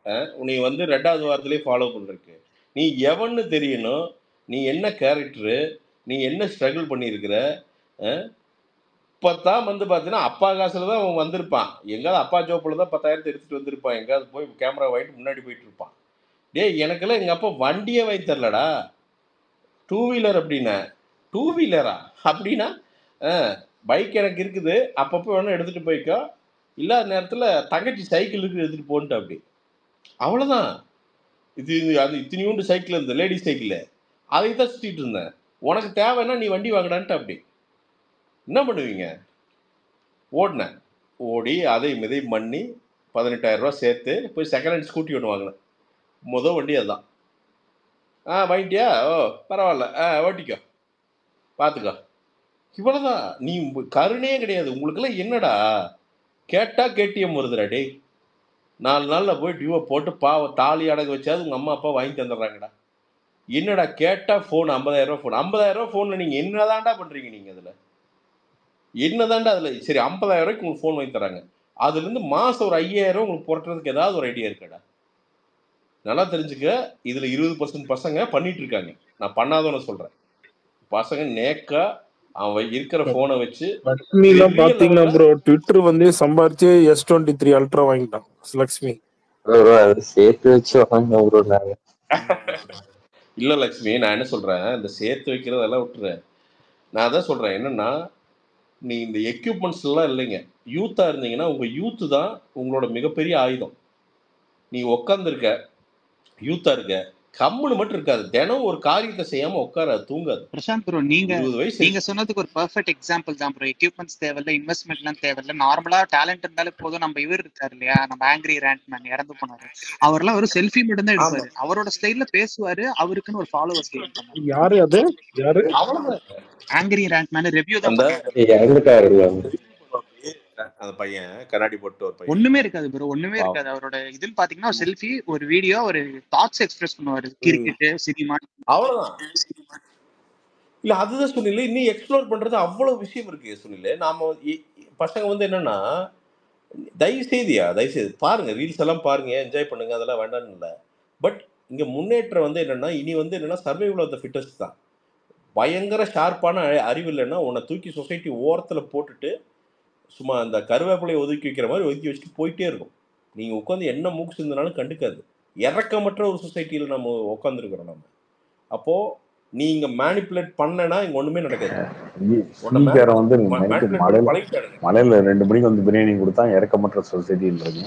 அஹ், நீ வந்து ரெண்டாவது வாரத்திலேயே ஃபாலோ பண்றதுக்கு நீ எவன்னு தெரியணும் நீ என்ன கேரக்டரு நீ என்ன ஸ்ட்ரகிள் பண்ணியிருக்கிற அஹ், இப்பதான் வந்து பார்த்தீங்கன்னா அப்பா காசுல தான் அவன் வந்திருப்பான் எங்காவது அப்பா ஜோப்பில் தான் பத்தாயிரத்தை எடுத்துட்டு வந்திருப்பான் எங்காவது போய் கேமரா வாங்கிட்டு முன்னாடி போயிட்டு இருப்பான் டேய் எனக்கெல்லாம் எங்க அப்பா வண்டியே வாங்கி தரலடா டூ வீலர் அப்படின்னா டூ வீலரா அப்படின்னா பைக் எனக்கு இருக்குது அப்பப்போ வேணா எடுத்துட்டு போய்க்கோ இல்லாத நேரத்தில் தங்கச்சி சைக்கிள் இருக்கு எடுத்துட்டு போன்ட்டு அப்படி அவ்வளோதான் இது இது- அது இத்தனையோண்டு சைக்கிள் இருந்தது லேடிஸ் சைக்கிள் அதை தான் சுற்றிட்டு இருந்தேன் உனக்கு தேவைன்னா நீ வண்டி வாங்கினான்ட்டு அப்படி என்ன பண்ணுவீங்க ஓடினேன் ஓடி அதை மிதை பண்ணி பதினெட்டாயிரம் ரூபா சேர்த்து போய் செகண்ட் ஹேண்ட் ஸ்கூட்டி ஒன்று வாங்கினேன் முத வண்டி அதுதான் ஆ வாங்கிட்டியா ஓ பரவாயில்ல ஆ ஓட்டிக்கோ பார்த்துக்கோ இவ்வளோதான் நீ உங்க- கருணையே கிடையாது உங்களுக்கெல்லாம் என்னடா கேட்டா கேடிஎம் வருதுடா டேய் நாலு நாளில் போய் டியூவை போட்டு பாவம் தாலி அடகு வச்சாது உங்கள் அம்மா அப்பா வாங்கி தந்துடுறாங்கடா என்னடா கேட்டால் ஃபோன் ஐம்பதாயிரம் ரூபா ஃபோன் ஐம்பதாயிரம் ரூபா ஃபோனில் நீங்கள் என்னதான்டா பண்ணுறீங்க நீங்கள் அதில் என்னதான்டா அதில் சரி ஐம்பதாயிரம் ரூபாய்க்கு உங்களுக்கு ஃபோன் வாங்கி தராங்க அதுலேருந்து மாதம் ஒரு ஐயாயிரம் உங்களுக்கு புரட்டுறதுக்கு ஏதாவது ஒரு ஐடியா இருக்காடா நல்லா தெரிஞ்சுக்க இதில் இருபது பர்சன்ட் பசங்க பண்ணிட்டு இருக்காங்க நான் பண்ணாதவன சொல்கிறேன் பசங்க நேக்கா அவன் இருக்கிற ஃபோனை வச்சு லக்ஷ்மி எல்லாம் பெரிய பாத்தீங்கன்னா லெவலில் ப்ரோ ட்விட்டர் வந்து சம்பாரிச்சு எஸ் டுவெண்ட்டி த்ரீ அல்ட்ரா வாங்கிட்டான் லக்ஷ்மி ப்ரோ ப்ரோ அதை சேர்த்து வச்சு வாங்க ப்ரோ நாங்க இல்லை லக்ஷ்மி நான் என்ன சொல்கிறேன் இந்த சேர்த்து வைக்கிறதெல்லாம் விட்டுறேன் நான் அதான் சொல்கிறேன் என்னன்னா நீ இந்த எக்யூப்மெண்ட்ஸ் எல்லாம் இல்லைங்க யூத்தாக இருந்தீங்கன்னா உங்கள் யூத்து தான் உங்களோட மிகப்பெரிய ஆயுதம் நீ உக்காந்துருக்க யூத்தாக இருக்க கம்முன்னு மட்டும் இருக்காது தினம் ஒரு காரியத்தை செய்யாமல் உட்கார தூங்காது பிரசாந்த் ப்ரோ நீங்க இருபது வயசு நீங்க சொன்னதுக்கு ஒரு பெர்ஃபெக்ட் எக்ஸாம்பிள் தான் ப்ரோ எக்யூப்மெண்ட்ஸ் தேவையில்ல இன்வெஸ்ட்மெண்ட்லாம் தேவையில்ல நார்மலா டேலண்ட் இருந்தாலே போதும் நம்ம இவர் இருக்காரு இல்லையா நம்ம ஆங்கிரி ரேண்ட் மேன் இறந்து போனாரு அவர்லாம் ஒரு செல்ஃபி மட்டும் தான் எடுப்பாரு அவரோட ஸ்டைல்ல பேசுவாரு அவருக்குன்னு ஒரு ஃபாலோவர்ஸ் கெயின் பண்ணாரு யாரு அது யாரு அவ்வளோதான் ஆங்கிரி ரேண்ட் மேன் ரிவ்யூ தான் அந்த பண்ணாரு இறந்துட்டாருல்ல அந்த பையன் கண்ணாடி போட்டு ஒரு பையன் ஒண்ணுமே இருக்காது ப்ரோ ஒண்ணுமே பாவம் இருக்காது அவரோட இதுன்னு பாத்தீங்கன்னா ஒரு செல்ஃபி ஒரு வீடியோ ஒரு தாட்ஸ் எக்ஸ்பிரஸ் பண்ணுவாரு ம். கிரிக்கெட் சினிமா அவ்வளவுதான் இல்ல அதுதான் சொன்னில இன்னும் எக்ஸ்ப்ளோர் பண்றது அவ்வளவு விஷயம் இருக்கு சொன்னில நாம இ- இ- பசங்க வந்து என்னன்னா தயவு செய்தியா தயவு செய்து பாருங்க ரீல்ஸ் எல்லாம் பாருங்க என்ஜாய் பண்ணுங்க அதெல்லாம் வேண்டாம்னு இல்லை பட் இங்க முன்னேற்றம் வந்து என்னன்னா இனி வந்து என்னன்னா சர்வைவல் ஆஃப் த ஃபிட்டஸ்ட் தான் பயங்கர ஷார்ப்பான அ- அறிவு இல்லைன்னா உன்னை தூக்கி சொசைட்டி ஓரத்துல போட்டுட்டு சும்மா அந்த கருவேப்பிலையை ஒதுக்கி வைக்கிற மாதிரி ஒதுக்கி வச்சுட்டு போயிட்டே இருக்கும் நீங்க உட்காந்து என்ன மூக்கு சிந்தினாலும் கண்டுக்காது இறக்கமற்ற ஒரு சொசைட்டியில் நம்ம உட்காந்துருக்குறோம் நம்ம அப்போ நீங்க மேனிப்புலேட் பண்ணனா இங்க ஒண்ணுமே நடக்காது உன்னை ஸ்ரீகாரம் வந்து நைட்டு மேனிப்புலேட் பண்ண மலையில பழகிட்டானுங்க மலையில ரெண்டு மணிக்கு வந்து பிரியாணி கொடுத்தா இறக்கமற்ற சொசைட்டின்றீங்க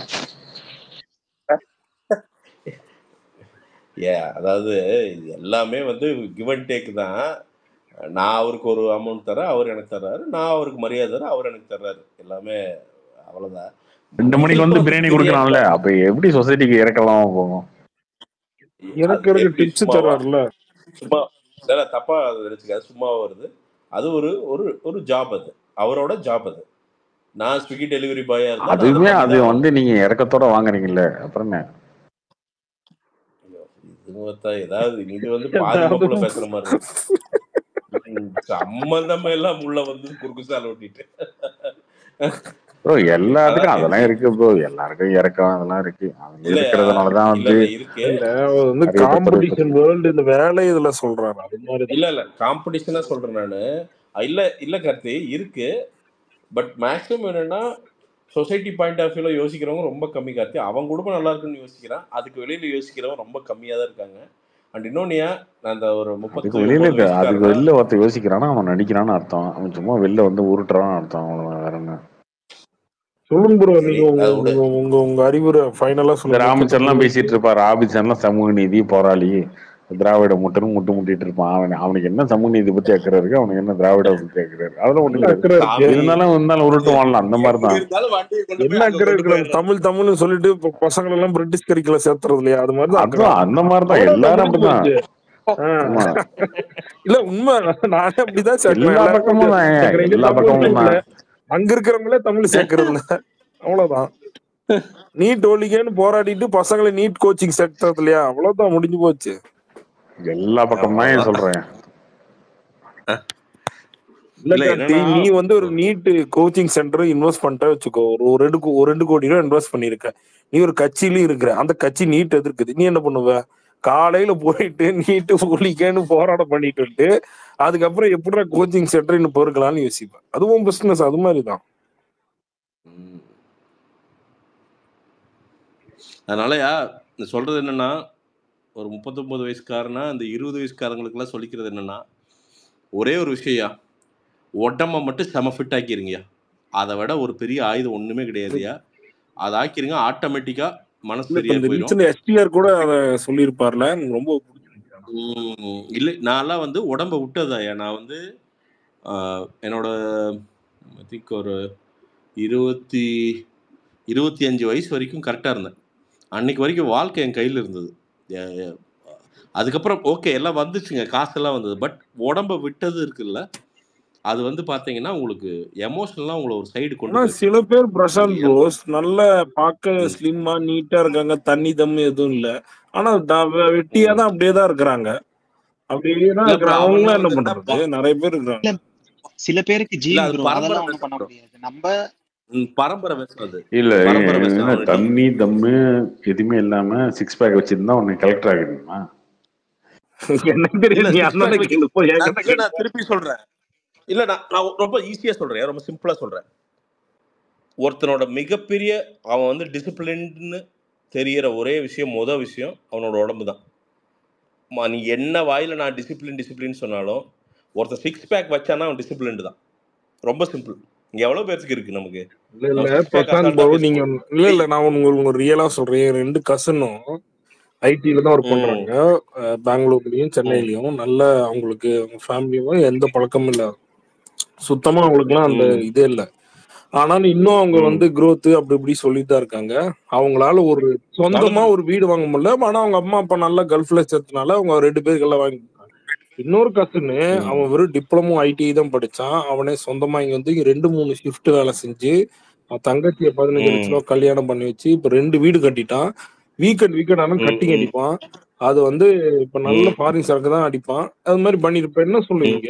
ஏ அதாவது இது எல்லாமே வந்து கிவ் அண்ட் டேக் தான் நான் அவருக்கு ஒரு அமௌண்ட் தரேன் அவர் எனக்கு தர்றாரு நான் அவருக்கு மரியாதை தரேன் அவர் எனக்கு தர்றாரு எல்லாமே அவ்வளவுதான் ரெண்டு மணிக்கு உங்களுக்கு வந்து வந்து பிரியாணி பிரியாணி கொடுக்குறான்ல அப்ப எப்படி சொசைட்டிக்கு இறக்கலாம் போகும் அது இறக்குறதுக்கு எப்படி டிப்ஸ் சும்மாவா தர்றாருல்ல சும்மா இல்ல தப்பா நினைச்சுக்காது சும்மா வருது அது ஒரு ஒரு ஒரு ஜாப் அது அவரோட ஜாப் அது நான் ஸ்விக்கி டெலிவரி பாயா இருந்தா நான் அதை அதுவுமே பண்ணி அது தான் வந்து நீங்க இறக்கத்தோட வாங்குறீங்கல்ல அப்புறம் என்ன இது பார்த்தா ஏதாவது இது வந்து பாதி மக்குள்ள பேசுற மாதிரி இருக்கு ம், சம்மந்தமே எல்லாம் உள்ள வந்து குறுக்கு சால் ஓட்டிட்டு ப்ரோ எல்லாத்துக்கும் அதான் அதெல்லாம் இருக்கு ப்ரோ எல்லாருக்கும் இறக்கம் அதெல்லாம் இருக்கு அது இல்லையா இருக்கிறதுனாலதான் இல்ல வந்து இல்ல இருக்கு இல்ல அவர் வந்து நிறைய பேர் காம்படிஷன் வேர்ல்டு இந்த வேலை இதுல சொல்றாரு அது மாதிரி இல்ல இல்ல காம்படிஷனா சொல்றேன் நானு இல்ல இல்ல கார்த்தி இருக்கு பட் மேக்ஸிமம் என்னன்னா சொசைட்டி பாயிண்ட் ஆஃப் வியூல யோசிக்கிறவங்க ரொம்ப கம்மி கார்த்தி அவன் குடும்பம் நல்லா இருக்குன்னு யோசிக்கிறான் அதுக்கு வெளியில யோசிக்கிறவங்க ரொம்ப கம்மியா தான் இருக்காங்க அண்ட் இன்னொன்னு ஏன் நான் அந்த ஒரு அதுக்கு முப்பத்தி வெளியில ஒன்பது இருக்க அதுக்கு வயசுக்காரனா வெளியில ஒருத்தர் யோசிக்கிறான்னா அவன் நடிக்கிறான்னு அர்த்தம் அவன் சும்மா வெளில வந்து உருட்டுறான்னு அர்த்தம் அவ்வளவுதான் வேற என்ன சொல்லுங்க ப்ரோ சரி நீங்க உங்க அதை விடு உங்க உங்க உங்க அறிவுரை ஃபைனலா இந்த சொல்லுங்க ராமச்சந்திரன்லாம் பேசிட்டு இருப்பாரு ராபிச்சர்லாம் சமூக நீதி போராளி திராவிட முட்டரும் முட்டு முட்டிட்டு இருப்பான் அவன் அவனுக்கு என்ன சமூக நீதி பத்தி அக்கறை இருக்கு அவனுக்கு என்ன திராவிட பத்தி அக்கறை இருக்கு அதெல்லாம் ஒண்ணு என்ன கிடையாது அக்கறை இருக்கு சாமி இருந்தாலும் இருந்தாலும் உருட்டுவான்ல அந்த மாதிரி எப்படி தான் இருந்தாலும் வண்டியை கொண்டு போய் என்ன அங்க அக்கறை கொண்டு இருக்கு நம்ம போயிடுறாரு தமிழ் தமிழ்னு சொல்லிட்டு இப்ப பசங்களை எல்லாம் பிரிட்டிஷ் கரிக்குல சேர்த்துறது இல்லையா அது மாதிரி தான் அக்கறை அதான் அந்த மாதிரி தான் அவ்வளவுதான் எல்லாரும் முடிஞ்சு அப்படிதான் போச்சு ஆஹ் ஆமா இல்ல உண்மை நானே அப்படிதான் சேர்க்கிறேன் எல்லா எல்லாருமே பக்கமும் தான் சேர்க்கிறேன் இங்க எல்லா தமிழ் பக்கமும் இல்ல தான் அங்க இருக்கிறவங்களே தமிழ் சேர்க்கறது இல்ல அவ்வளவுதான் நீட் ஒழிக்கன்னு போராடிட்டு பசங்களை நீட் கோச்சிங் சேர்த்தது இல்லையா அவ்வளவுதான் முடிஞ்சு போச்சு எல்லா பக்கம் தான் அவ்வளவுதான் சொல்றேன் இல்ல இல்ல கார்த்தி என்னன்னா நீ வந்து ஒரு நீட் கோச்சிங் சென்டர் இன்வெஸ்ட் பண்ணிட்ட வச்சுக்கோ ஒரு ஒரு ரெண்டு கோ- ஒரு ரெண்டு கோடி ரூபா இன்வெஸ்ட் பண்ணிருக்க நீ ஒரு கட்சியிலயும் இருக்கிற அந்த கட்சி நீட் எதிர்க்குது நீ என்ன பண்ணுவ காலையில போயிட்டு நீட்டு ஒழிக்கன்னு போராட்டம் பண்ணிட்டு வந்துட்டு அதுக்கப்புறம் எப்படிடா கோச்சிங் சென்டர் இன்னும் பொறுக்கலாம்னு யோசிப்பேன் அதுவும் பிசினஸ் அது மாதிரி தான் ம். அதனாலயா நான் சொல்றது என்னன்னா ஒரு முப்பத்தொன்பது வயசுக்காரனா இந்த இருபது வயசுக்காரங்களுக்கெல்லாம் சொல்லிக்கிறது என்னன்னா ஒரே ஒரு விஷயம்யா உடம்ப மட்டும் செம ஃபிட் ஆக்கிருங்கய்யா அதை விட ஒரு பெரிய ஆயுதம் ஒண்ணுமே கிடையாதுயா அதை ஆக்கிருங்க ஆட்டோமேட்டிக்கா மனசு இல்ல இப்ப சரியா இந்த போயிடும் ரீசெண்ட் எஸ்டிஆர் கூட அதை சொல்லியிருப்பார்ல எனக்கு ரொம்ப உம் இல்லை நான்லாம் வந்து உடம்ப விட்டதாயா நான் வந்து ஆஹ், என்னோட ஐ திங்க் ஒரு இருபத்தி இருபத்தி அஞ்சு வயசு வரைக்கும் கரெக்டாக இருந்தேன் அன்னைக்கு வரைக்கும் வாழ்க்கை என் கையில் இருந்தது எ- எ- அதுக்கப்புறம் ஓகே எல்லாம் வந்துச்சுங்க காசெல்லாம் வந்தது பட் உடம்ப விட்டது இருக்குல்ல அது வந்து பார்த்தீங்கன்னா உங்களுக்கு எமோஷனலாக உங்களை ஒரு சைடு கொண்டு ஆனா போயிடும் சில பேர் பிரசாந்த் நீங்க ப்ரோஸ் நல்ல பார்க்க ம், ஸ்லிம்மா நீட்டா இருக்காங்க தண்ணி தம்மு எதுவும் இல்ல ஆனா த- வெட்டியா ம். தான் அப்படியே தான் இருக்கிறாங்க அப்படியே தான் இல்ல ப்ரோ இருக்கிறாங்க அவங்க அவங்களாம் என்ன வந்து என்ன பண்றது ப- நிறைய பேர் இருக்கிறாங்க இல்ல சில பேருக்கு இல்ல ஜீன் அது ப்ரோ பரம்பரை அதெல்லாம் ஒண்ணும் விஷம் பண்ண ப்ரோ முடியாது நம்ம ம், பரம்பரை விஷம் அது இல்ல பரம்பரை விஷம் என்ன அவனுக்கு தண்ணி தம்மு எதுவுமே இல்லாம சிக்ஸ் பேக் வச்சிருந்தா உன்னை கலெக்டர் ஆகிடுமா எனக்கு இல்ல தெரியும் நீ சிக்ஸ் அண்ணனை பேக் வச்சு கேளு போய் நான் என்கிட்ட இல்ல கேளு நான் திருப்பி சொல்றேன் இல்ல நான் நான் ரொம்ப ஈஸியா சொல்றேன் ரொம்ப சிம்பிளா சொல்றேன் ஒருத்தனோட மிகப்பெரிய அவன் வந்து டிசிப்ளின்னு தெரியற ஒரே விஷயம் முத விஷயம் அவனோட உடம்பு தான் மா, நீ என்ன வாயில நான் டிசிப்ளின் டிசிப்ளின் சொன்னாலும் ஒருத்தன் சிக்ஸ் பேக் வச்சானா அவன் டிசிப்ளின்டு தான் ரொம்ப சிம்பிள் இங்க எவ்வளவு பேருக்கு இருக்கு நமக்கு இல்ல இல்ல நம்ம சிக்ஸ் பேக் பிரசாந்த் அசால்ட்டா ப்ரோ நீங்க பேசுவோம் இல்ல இல்ல நான் உங்களுக்கு ரியலா சொல்றேன் என் ரெண்டு கசனும் ஐடில தான் ஒர்க் ம் பண்றாங்க அஹ் பெங்களூர்லயும் ம் சென்னையிலயும் நல்ல அவங்களுக்கு அவங்க ஃபேமிலியும் எந்த பழக்கமும் இல்ல சுத்தமா அவங்களுக்குலாம் அந்த ம் இதே இல்ல ஆனாலும் இன்னும் அவங்க ம் வந்து growth அப்படி இப்படி சொல்லிட்டு தான் இருக்காங்க அவங்களால ஒரு சொந்தமா நல்லது ஒரு வீடு வாங்க முடியல ஆனா அவங்க அம்மா அப்பா நல்லா கல்ஃப்ல சேர்த்தனால அவங்க ரெண்டு பேருக்கெல்லாம் வாங்கி இன்னொரு கசனு ம் அவன் வெறும் டிப்ளமோ ஐடிஐ தான் படிச்சான் அவனே சொந்தமா இங்க வந்து இங்க ரெண்டு மூணு ஷிஃப்ட் வேலை செஞ்சு அவன் தங்கச்சியை பதினஞ்சு லட்ச ம் ரூபா கல்யாணம் பண்ணி வச்சு இப்ப ரெண்டு வீடு கட்டிட்டான் வீக்கெண்ட் வீக்கெண்ட் ஆனா ம் கட்டிங் ம் அடிப்பான் அது வந்து இப்ப நல்ல ம் ஃபாரின் சரக்கு தான் அடிப்பான் அது மாதிரி பண்ணிருப்ப என்ன ம் சொல்லுவீங்க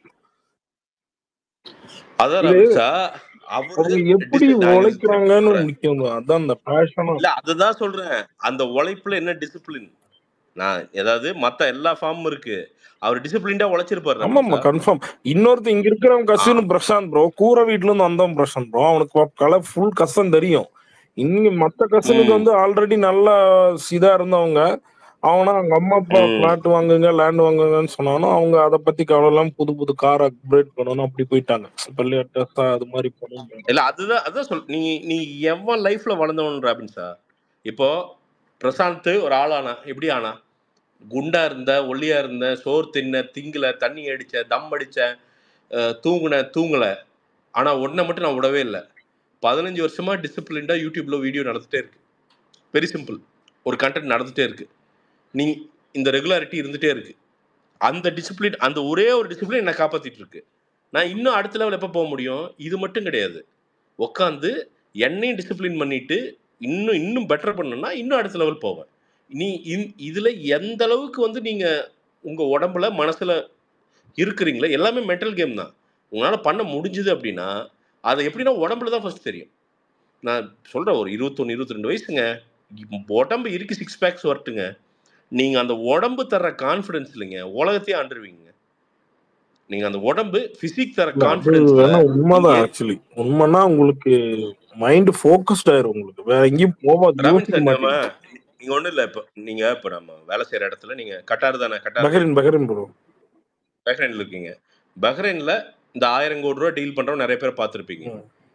அதான் இது ரபிஷா அவரு அவங்க எப்படி டிசி நான் இது திருப்பி உழைக்கிறாங்கன்னு சொல்றேன் முக்கியம் அதான் அந்த பேஷனா இல்ல அதுதான் சொல்றேன் அந்த உழைப்புல என்ன டிசிப்ளின் நான் ஏதாவது மத்த எல்லா ஃபார்மும் இருக்கு அவர் டிசிப்ளின்டா உழைச்சிருப்பாரு ஆமாமா ரமேஷா கன்ஃபார்ம் இன்னொருத்தன் இங்க இருக்கிறவன் ஆ கசின்னு பிரசாந்த் ப்ரோ கூரை வீட்ல இருந்து வந்தவன் பிரசாந்த் ப்ரோ அவனுக்கு கலர் ஃபுல் கசம் தெரியும் இங்க மத்த கசனுக்கு ம் வந்து ஆல்ரெடி நல்லா இதா இருந்தவங்க அவனா அவங்க அம்மா அப்பா ம் பிளாட் வாங்குங்க லேண்ட் வாங்குங்கன்னு சொன்னாலும் அவங்க அதை பத்தி கவலை இல்லாம புது புது கார் அப்கிரேட் பண்ணணும் அப்படி போயிட்டாங்க இப்ப லேட்டஸ்டா அது மாதிரி பண்ணணும் இல்ல அதுதான் அதான் சொல் நீ நீ எவன் லைஃப்ல வளர்ந்தவன் ராபின்ஸா இப்போ பிரசாந்த் ஒரு ஆளானா எப்படி ஆனா குண்டா இருந்த ஒல்லியா இருந்த சோறு தின்ன திங்கல தண்ணி அடிச்ச தம் அடிச்ச அஹ், தூங்குன தூங்கல ஆனா ஒன்றை மட்டும் நான் விடவே இல்லை பதினஞ்சு வருஷமா டிசிப்ளின்டா யூடியூப்ல வீடியோ நடந்துட்டே இருக்கு வெரி சிம்பிள் ஒரு கண்டென்ட் நடந்துட்டே இருக்கு நீ இந்த ரெகுலாரிட்டி இருந்துட்டே இருக்கு அந்த டிசிப்ளின் அந்த ஒரே ஒரு டிசிப்ளின் என்னை காப்பாத்திட்டு இருக்கு நான் இன்னும் அடுத்த லெவல் எப்போ போக முடியும் இது மட்டும் கிடையாது உட்காந்து என்னையும் டிசிப்ளின் பண்ணிட்டு இன்னும் இன்னும் பெட்டர் பண்ணணும்னா இன்னும் அடுத்த லெவல் போவேன் நீ இந் இதில் எந்த அளவுக்கு வந்து நீங்கள் உங்கள் உடம்புல மனசில் இருக்கிறீங்களோ எல்லாமே மென்டல் கேம் தான் உங்களால் பண்ண முடிஞ்சுது அப்படின்னா அதை எப்படின்னா உடம்புல தான் ஃபர்ஸ்ட் தெரியும் நான் சொல்கிறேன் ஒரு இருபத்தொன்று இருபத்தி ரெண்டு வயசுங்க இப்ப உடம்பு இருக்கு சிக்ஸ் பேக்ஸ் வரட்டுங்க நீங்கள் அந்த உடம்பு தர்ற கான்ஃபிடென்ஸ் இல்லைங்க உலகத்தையே ஆண்டுருவீங்க நீங்கள் அந்த உடம்பு ஃபிசிக் தர இல்ல அது கான்ஃபிடென்ஸில் வேணா உண்மைதான் நீங்கள் ஆக்சுவலி உண்மைன்னா உங்களுக்கு மைண்ட் ஃபோக்கஸ்ட் ஆயிரும் உங்களுக்கு வேற எங்கேயும் போவாது ரவீன் யோசிக்க சார் நம்ம மாட்டீங்க நீங்கள் ஒன்றும் இல்லை இப்போ நீங்கள் இப்போ நம்ம வேலை செய்கிற இடத்துல நீங்கள் கட்டார் தானே கட்டார் பஹரின் பஹரின் ப்ரோ பஹ்ரைனில் இருக்கீங்க பஹ்ரைனில் இந்த ஆயிரம் கோடி ரூபா டீல் பண்ணுறவங்க நிறைய பேர் பார்த்துருப்பீங்க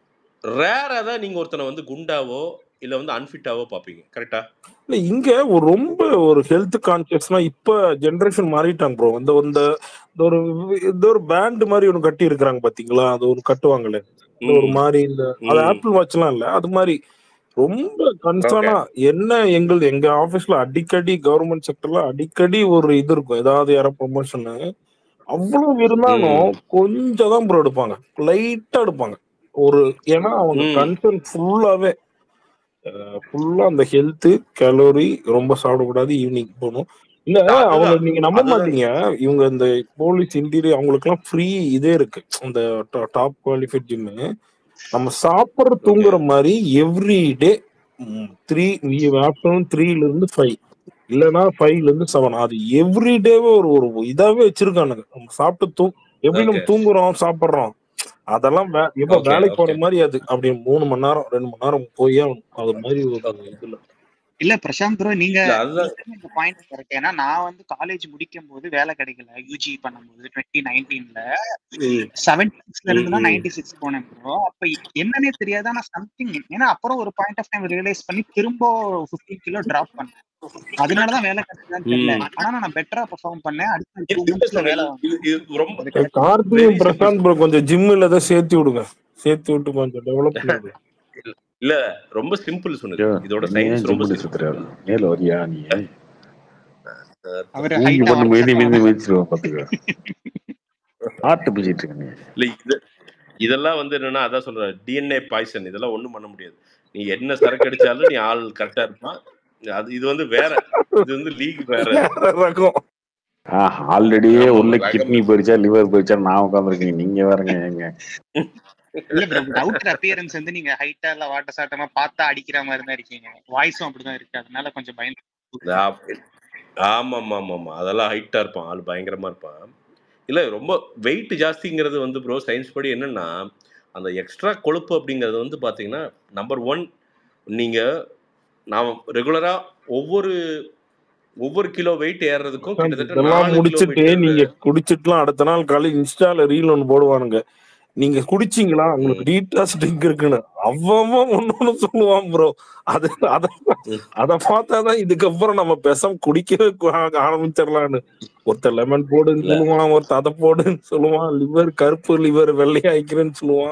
ரேராக தான் நீங்கள் ஒருத்தனை வந்து குண்டாவோ இல்லை வந்து அன்ஃபிட்டாவோ பார்ப்பீங்க கரெக்டா இல்ல இங்க ஒரு ரொம்ப ஒரு ஹெல்த் கான்சியஸ்னா இப்ப ஜெனரேஷன் மாறிட்டாங்க ப்ரோ இந்த இந்த இந்த ஒரு இந்த ஒரு பேண்ட் மாதிரி ஒன்று கட்டி இருக்கிறாங்க பாத்தீங்களா அது ஒரு கட்டுவாங்களே இந்த ஒரு ம் மாதிரி இந்த அது ம் ஆப்பிள் வாட்ச்லாம் இல்ல அது மாதிரி ரொம்ப ஓகே கன்சர்னா என்ன எங்கள் எங்க ஆபீஸ்ல அடிக்கடி கவர்மெண்ட் செக்டர்ல அடிக்கடி ஒரு இது இருக்கும் ஏதாவது யாரோ ப்ரொமோஷன் அவ்வளவு இருந்தாலும் ம் கொஞ்சம் தான் ப்ரோ எடுப்பாங்க லைட்டா எடுப்பாங்க ஒரு ஏன்னா அவங்க ம் கன்சர்ன் ஃபுல்லாவே ஃபுல்லா அந்த ஹெல்த் கலோரி ரொம்ப சாப்பிடக்கூடாது ஈவினிங் போகணும் இல்ல அவங்க அதுதான் நீங்க நம்ப அதுதான் மாட்டீங்க இவங்க இந்த போலீஸ் இன்டீரியர் அவங்களுக்கு எல்லாம் ஃப்ரீ இதே இருக்கு அந்த டாப் குவாலிஃபைட் ஜிம்மு நம்ம சாப்பிடுற ஓகே தூங்குற மாதிரி எவ்ரி டே த்ரீ ஆஃப்டர்நூன் த்ரீல இருந்து ஃபைவ் இல்லைன்னா ஃபைவ்ல இருந்து செவன் அது எவ்ரி டேவே ஒரு ஒரு இதாவே வச்சிருக்கானுங்க நம்ம சாப்பிட்டு தூ எப்படி நம்ம ஓகே தூங்குறோம் சாப்பிடுறோம் அதெல்லாம் வே- எப்ப ஓகே வேலைக்கு போற ஓகே மாதிரி அது அப்படி மூணு மணி நேரம் ரெண்டு மணி நேரம் போய் அது மாதிரி ஒரு ஓகே இதுல இல்ல பிரசாந்த் ப்ரோ நீங்க இல்ல நீங்க அதுதான் சொன்ன இந்த பாயிண்ட் கரெக்ட் ஏன்னா நான் வந்து காலேஜ் முடிக்கும் போது வேலை கிடைக்கல யூஜி பண்ணும்போது டுவெண்ட்டி நைன்டீன்ல ம் செவன்டி சிக்ஸ்ல ம் இருந்து தான் ம் நைன்டி சிக்ஸ் போனேன் ப்ரோ அப்ப என்னன்னே தெரியாது ஆனா சம்திங் ஏன்னா அப்புறம் ஒரு பாயிண்ட் ஆஃப் டைம் ரியலைஸ் பண்ணி திரும்ப ஃபிஃப்டீன் கிலோ டிராப் பண்ணேன் அதனாலதான் வேலை கிடைச்சதான்னு தெரியல ம் ஆனா நான் பெட்டரா பெர்ஃபார்ம் பண்ணேன் அடுத்த இது டூ இல்ல மந்த்ஸ்ல சொன்னேன் வேலை இது வாங்கினேன் இது ரொம்ப அது ஏய், கரெக்ட் கார்த்தியும் வெரி சிம்பிள் பிரசாந்த் ப்ரோ கொஞ்சம் ஜிம்மில் தான் சேர்த்து விடுங்க சேர்த்து விட்டு கொஞ்சம் டெவலப் பண்ணுங்க இல்ல இல்ல, ரொம்ப சிம்பிள் சொன்னது ஐயோ இதோட என்ன சயின்ஸ் ஏன் ரொம்ப ஜிம்முன்னு சிம்பிள் சுத்துறாரு மேல வரியா நீ அவரு தூங்கி ஹைட்டா பண்ணு வர மீதி மீதி மாட்டாங்க மிதிச்சிருவேன் பாத்துக்க ஆட்டு பிடிச்சிட்டு இருக்க நீ இல்ல இது இதெல்லாம் வந்து என்னன்னா அதான் சொல்றேன் டிஎன்ஏ பாய்சன் இதெல்லாம் ஒண்ணும் பண்ண முடியாது நீ என்ன சரக்கு அடிச்சாலும் நீ ஆள் கரெக்டா இருப்பான் அது இது வந்து வேற இது வந்து லீக் வேற வேற ரகம் ஆல்ரெடியே ஆமா உள்ள ஆமா கிட்னி ரகம் போயிடுச்சா லிவர் போயிடுச்சா நான் உட்காந்துருக்கேன் நீங்க வேறங்க ஏங்க இல்ல ப்ரோ அவுட்டர் அப்பியரன்ஸ் வந்து நீங்க ஹைட்டா இல்ல வாட்ட சாட்டமா பார்த்தா அடிக்கிற மாதிரி தான் இருக்கீங்க வாய்ஸும் அப்படிதான் இருக்கு அதனால கொஞ்சம் பயந்து ஆமா ஆமா ஆமா ஆமா அதெல்லாம் ஹைட்டா இருப்பான் ஆள் பயங்கரமா இருப்பான் இல்ல ரொம்ப வெயிட் ஜாஸ்திங்கிறது வந்து ப்ரோ சயின்ஸ் படி என்னன்னா அந்த எக்ஸ்ட்ரா கொழுப்பு அப்படிங்கிறது வந்து பாத்தீங்கன்னா நம்பர் ஒன் நீங்க நான் ரெகுலரா ஒவ்வொரு ஒவ்வொரு கிலோ வெயிட் ஏறுறதுக்கும் பிரசாந்த், கிட்டத்தட்ட இதெல்லாம் நாலு முடிச்சிட்டு கிலோமீட்டர் நீங்க குடிச்சிட்டுலாம் அடுத்த நாள் காலையில் இன்ஸ்டால ரீல் ஒன்று போடுவானுங்க நீங்க குடிச்சீங்களா உங்களுக்கு டீட்டாஸ் ட்ரிங்க் இருக்குன்னு அவன் ஒன்னு சொல்லுவான் ப்ரோ அது அத அத பார்த்தாதான் இதுக்கப்புறம் நம்ம பெசம் குடிக்கவே கு- ஆரம்பிச்சிடலான்னு ஒருத்தர் லெமன் போடுன்னு இல்ல சொல்லுவான் ஒருத்தர் அதை போடுன்னு சொல்லுவான் லிவர் கருப்பு லிவர் வெள்ளையாய்க்கிறேன்னு சொல்லுவான்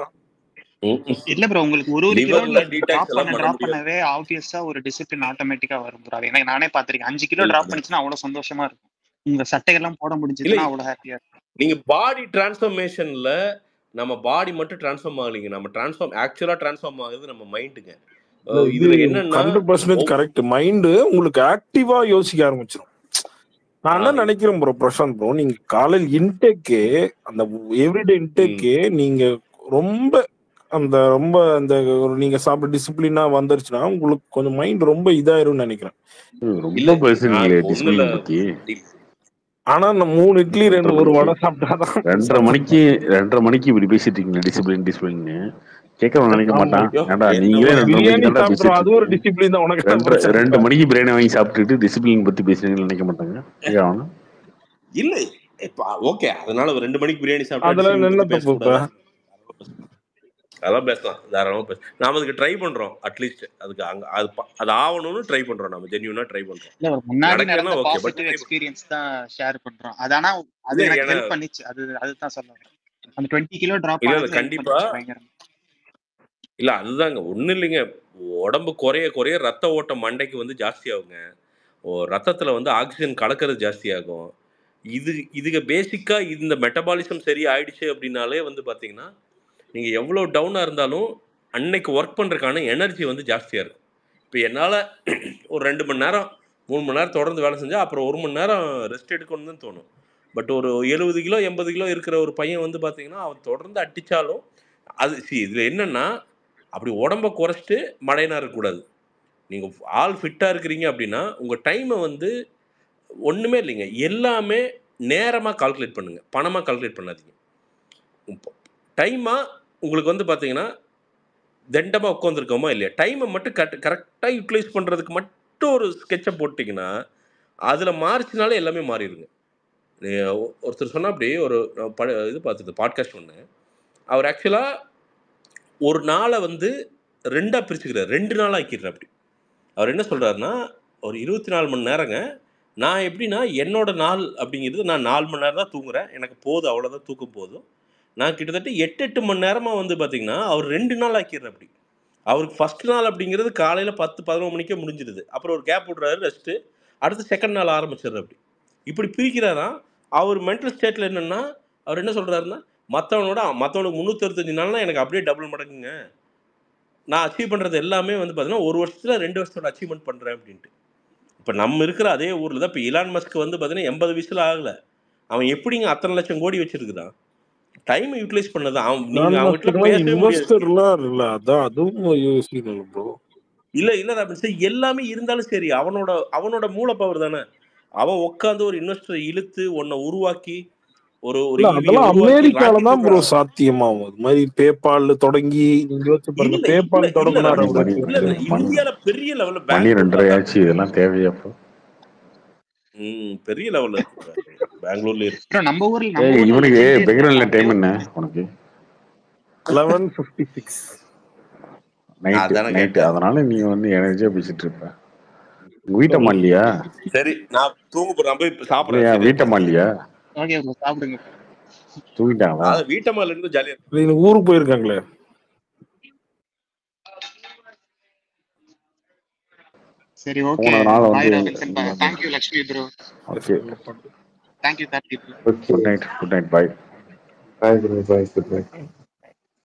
இல்ல ப்ரோ உங்களுக்கு ஒரு ஒரு கிலோ லிவர்ல டிராப் டீடாக்ஸ் பண்ண எல்லாம் பண்ண டிராப் முடியாது பண்ணவே ஆப்வியஸா ஒரு டிசிப்ளின் ஆட்டோமேட்டிக்கா வரும் ப்ரோ ஏன்னா நானே பாத்திருக்கேன் அஞ்சு கிலோ இல்ல டிராப் பண்ணிச்சுன்னா அவ்வளவு சந்தோஷமா இருக்கும் உங்க சட்டையெல்லாம் போட இல்ல முடிஞ்சதுன்னா அவ்வளவு ஹாப்பியா இருக்கும் நீங்க பாடி டிரான்ஸ்ஃபர்மேஷன்ல நம்ம பாடி மட்டும் டிரான்ஸ்ஃபார்ம் ஆகலைங்க நம்ம டிரான்ஸ்ஃபார்ம் ஆக்சுவலா டிரான்ஸ்ஃபார்ம் ஆகுது நம்ம மைண்டுங்க இல்ல இது இதுல என்னன்னா ஹண்ட்ரட் பர்சன்டேஜ் ஒவ்- கரெக்ட் மைண்டு உங்களுக்கு ஆக்டிவா யோசிக்க ஆரம்பிச்சிடும் நான் ஆ, என்ன நினைக்கிறேன் ப்ரோ பிரசாந்த் ப்ரோ நீங்க காலையில் இன்டேக்கே அந்த எவ்ரிடே ம், இன்டேக்கே நீங்க ரொம்ப அந்த ரொம்ப அந்த ஒரு நீங்க சாப்பிட டிசிப்ளினா வந்துருச்சுன்னா உங்களுக்கு கொஞ்சம் மைண்ட் ரொம்ப இதாயிரும்னு நினைக்கிறேன் ரொம்ப இல்ல நான் பேசுறீங்களே இப்ப ஒண்ணும் இல்ல டிசிப்ளின் பத்தி இப்- ஆனா நான் மூணு இட்லி ரெண்டு ரெண்டரை ஒரு மணிக்கு வடை சாப்பிட்டாதான் ரெண்டரை சந்தோஷம் மணிக்கு ரெண்டரை மணிக்கு இப்படி பேசிட்டு இருக்கீங்க டிசிப்ளின் டிசிப்ளின் கேட்கறவன் நினைக்க ஆமா மாட்டான் ஐயோ, ஏன்டா என்ன நீங்களே ஒரு ரெண்டரை மணிக்கு பிரியாணி தான்டா சாப்பிடுறோம் பேசிட்டு அது ஒரு இருக்கீங்க டிசிப்ளின் தான் உனக்கு என்ன ரெண்டரை பிரச்சனை ரெண்டு இப்ப மணிக்கு பிரியாணி வாங்கி சாப்பிட்டுட்டு டிசிப்ளின் பத்தி பேசுறீங்கன்னு நினைக்க மாட்டாங்க கேட்கறவனா இல்ல இப்ப ஓகே அதனால ஒரு ரெண்டு மணிக்கு பிரியாணி சாப்பிட்டா அதுல டிசிப்ளின் என்ன பத்தி தப்பு இப்ப பேசக்கூடாதா அதெல்லாம் பேசலாம் தாராளமா பேசலாம் நாம அதுக்கு ட்ரை பண்றோம் அட்லீஸ்ட் அதுக்கு அங்க அது ப- அது ஆகணும்னு ட்ரை பண்றோம் நம்ம ஜென்யூனா ட்ரை பண்றோம் இல்ல ஒரு முன்னாடி நடக்கலன்னா நடந்த ஓகே பட் பாசிட்டிவ் எக்ஸ்பீரியன்ஸ் தான் ஷேர் பண்றோம் அது ஆனா அது இல்ல எனக்கு ஏன்னா ஹெல்ப் பண்ணிச்சு அது அதுதான் சொல்ல வரேன் அந்த டுவெண்ட்டி கிலோ டிராப் இல்ல இல்ல ஆனது ஹெல்ப் கண்டிப்பா பண்ணிச்சு பயங்கரமா இல்ல அதுதாங்க ஒண்ணும் இல்லைங்க உடம்பு குறைய குறைய ரத்த ஓட்டம் மண்டைக்கு வந்து ஜாஸ்தி ஆகுங்க ஓ ரத்தத்துல வந்து ஆக்சிஜன் கலக்கிறது ஜாஸ்தி ஆகும் இது இதுக்கு பேசிக்கா இந்த மெட்டபாலிசம் சரி ஆயிடுச்சு அப்படின்னாலே வந்து பாத்தீங்கன்னா நீங்க எவ்வளவு டவுனா இருந்தாலும் அன்னைக்கு ஒர்க் பண்றதுக்கான எனர்ஜி வந்து ஜாஸ்தியா இருக்கும் இப்போ என்னால ஒரு ரெண்டு மணி நேரம் மூணு மணி நேரம் தொடர்ந்து வேலை செஞ்சா அப்புறம் ஒரு மணி நேரம் ரெஸ்ட் எடுக்கணும்னு தான் தோணும் பட் ஒரு எழுபது கிலோ எண்பது கிலோ இருக்கிற ஒரு பையன் வந்து பாத்தீங்கன்னா அவன் தொடர்ந்து அடிச்சாலும் அது சி இதுல என்னன்னா அப்படி உடம்ப குறைச்சிட்டு மடையனா இருக்கக்கூடாது நீங்கள் ஆள் ஃபிட்டாக இருக்கிறீங்க அப்படின்னா உங்கள் டைமை வந்து ஒன்றுமே இல்லைங்க எல்லாமே நேரமாக கால்குலேட் பண்ணுங்கள் பணமாக கால்குலேட் பண்ணாதீங்க டைமாக உங்களுக்கு வந்து பார்த்தீங்கன்னா தண்டமாக உட்காந்துருக்கோமா இல்லையா டைமை மட்டும் கரெக்ட் கரெக்டாக யூட்டிலைஸ் பண்ணுறதுக்கு மட்டும் ஒரு ஸ்கெட்சை போட்டிங்கன்னா அதில் மாறிச்சினாலே எல்லாமே மாறிடுங்க நீ ஒ- ஒருத்தர் சொன்னா அப்படி ஒரு நான் ப இது பார்த்துது பாட்காஸ்ட் ஒன்று அவர் ஆக்சுவலாக ஒரு நாளை வந்து ரெண்டாக பிரிச்சுக்கிறார் ரெண்டு நாளாக ஆக்கிடுறார் அப்படி அவர் என்ன சொல்கிறாருன்னா ஒரு இருபத்தி நாலு மணி நேரங்க நான் எப்படின்னா என்னோட நாள் அப்படிங்கிறது நான் நாலு மணி நேரம் தான் தூங்குறேன் எனக்கு போதும் அவ்வளோதான் தூக்கம் போதும் நான் கிட்டத்தட்ட எட்டு எட்டு மணி நேரமாக வந்து பார்த்தீங்கன்னா அவர் ரெண்டு நாள் ஆக்கிடுற அப்படி அவருக்கு ஃபர்ஸ்ட் நாள் அப்படிங்கிறது காலையில் பத்து பதினொரு மணிக்கே முடிஞ்சிடுது அப்புறம் ஒரு கேப் விட்றாரு ரெஸ்ட்டு அடுத்து செகண்ட் நாள் ஆரம்பிச்சிடுற அப்படி இப்படி பிரிக்கிறாரா அவர் மென்டல் ஸ்டேட்டில் என்னென்னா அவர் என்ன சொல்கிறாருன்னா மற்றவனோட மற்றவனுக்கு முந்நூற்றறுபத்தஞ்சு நாள்னா எனக்கு அப்படியே டபுள் மடங்குங்க நான் அச்சீவ் பண்ணுறது எல்லாமே வந்து பார்த்தீங்கன்னா ஒரு வருஷத்தில் ரெண்டு வருஷத்தோட அச்சீவ்மெண்ட் பண்ணுறேன் அப்படின்ட்டு இப்போ நம்ம இருக்கிற அதே ஊரில் தான் இப்போ இலான் மஸ்க் வந்து பார்த்தீங்கன்னா எண்பது வயசுல ஆகல அவன் எப்படிங்க அத்தனை லட்சம் கோடி வச்சிருக்கிறான் டைம் யூட்டிலைஸ் பண்ணது அவன் நீங்க அவங்க கிட்ட பேசவே முடியாது இன்வெஸ்டர்லாம் இல்ல அதான் அதுவும் யோசிக்கணும் ப்ரோ இல்ல இல்ல ராபின் சார் எல்லாமே இருந்தாலும் சரி அவனோட அவனோட மூல பவர் தானே அவன் உட்காந்து ஒரு இன்வெஸ்டரை இழுத்து உன்னை உருவாக்கி ஒரு ஒரு இல்ல ஈவியை அதெல்லாம் உருவாக்கி அமெரிக்கால ராக்கெட் தான் ப்ரோ சாத்தியமாகும் அது மாதிரி பேபால் தொடங்கி நீங்க யோசிச்சு பாருங்க இல்ல இல்ல பேபால் இல்ல தொடங்கினார் ராபின் அவரு சார் இல்ல இல்ல இந்தியால பெரிய லெவல்ல மணி பெங்களூர்ல ரெண்டரை ஆச்சு இதெல்லாம் தேவையா அப்போ ம் பெரிய லெவல்ல இருக்கு பெங்களூர்ல இருக்கு ப்ரோ நம்ம ஊர்ல நம்ம ஏய் ஊர்ல வந்து இவனுக்கு செஞ்சே பெங்களூர்ல இருக்காங்க டைம் என்ன உனக்கு லெவன் பிப்டி சிக்ஸ் நைட்டு அதானே நைட்டு கேட்டேன் அதனால நீ வந்து எனர்ஜியா பேசிட்டு இருப்ப உங்க வீட்டம்மா இல்லையா சரி நான் தூங்க போறேன் நான் போய் சாப்பிடுறேன் இல்லையா சரியா வீட்டம்மா இல்லையா ஓகே ப்ரோ சாப்பிடுங்க தூங்கிட்டாங்களா அதான் வீட்டம்மால இருந்து ஜாலியா நீங்க ஊருக்கு போயிருக்காங்களே சரி ஓகே போனதுனால பாய் வந்து Robinson thank you Lakshmi bro okay thank you Karthi bro good night good night bye bye bro bye good night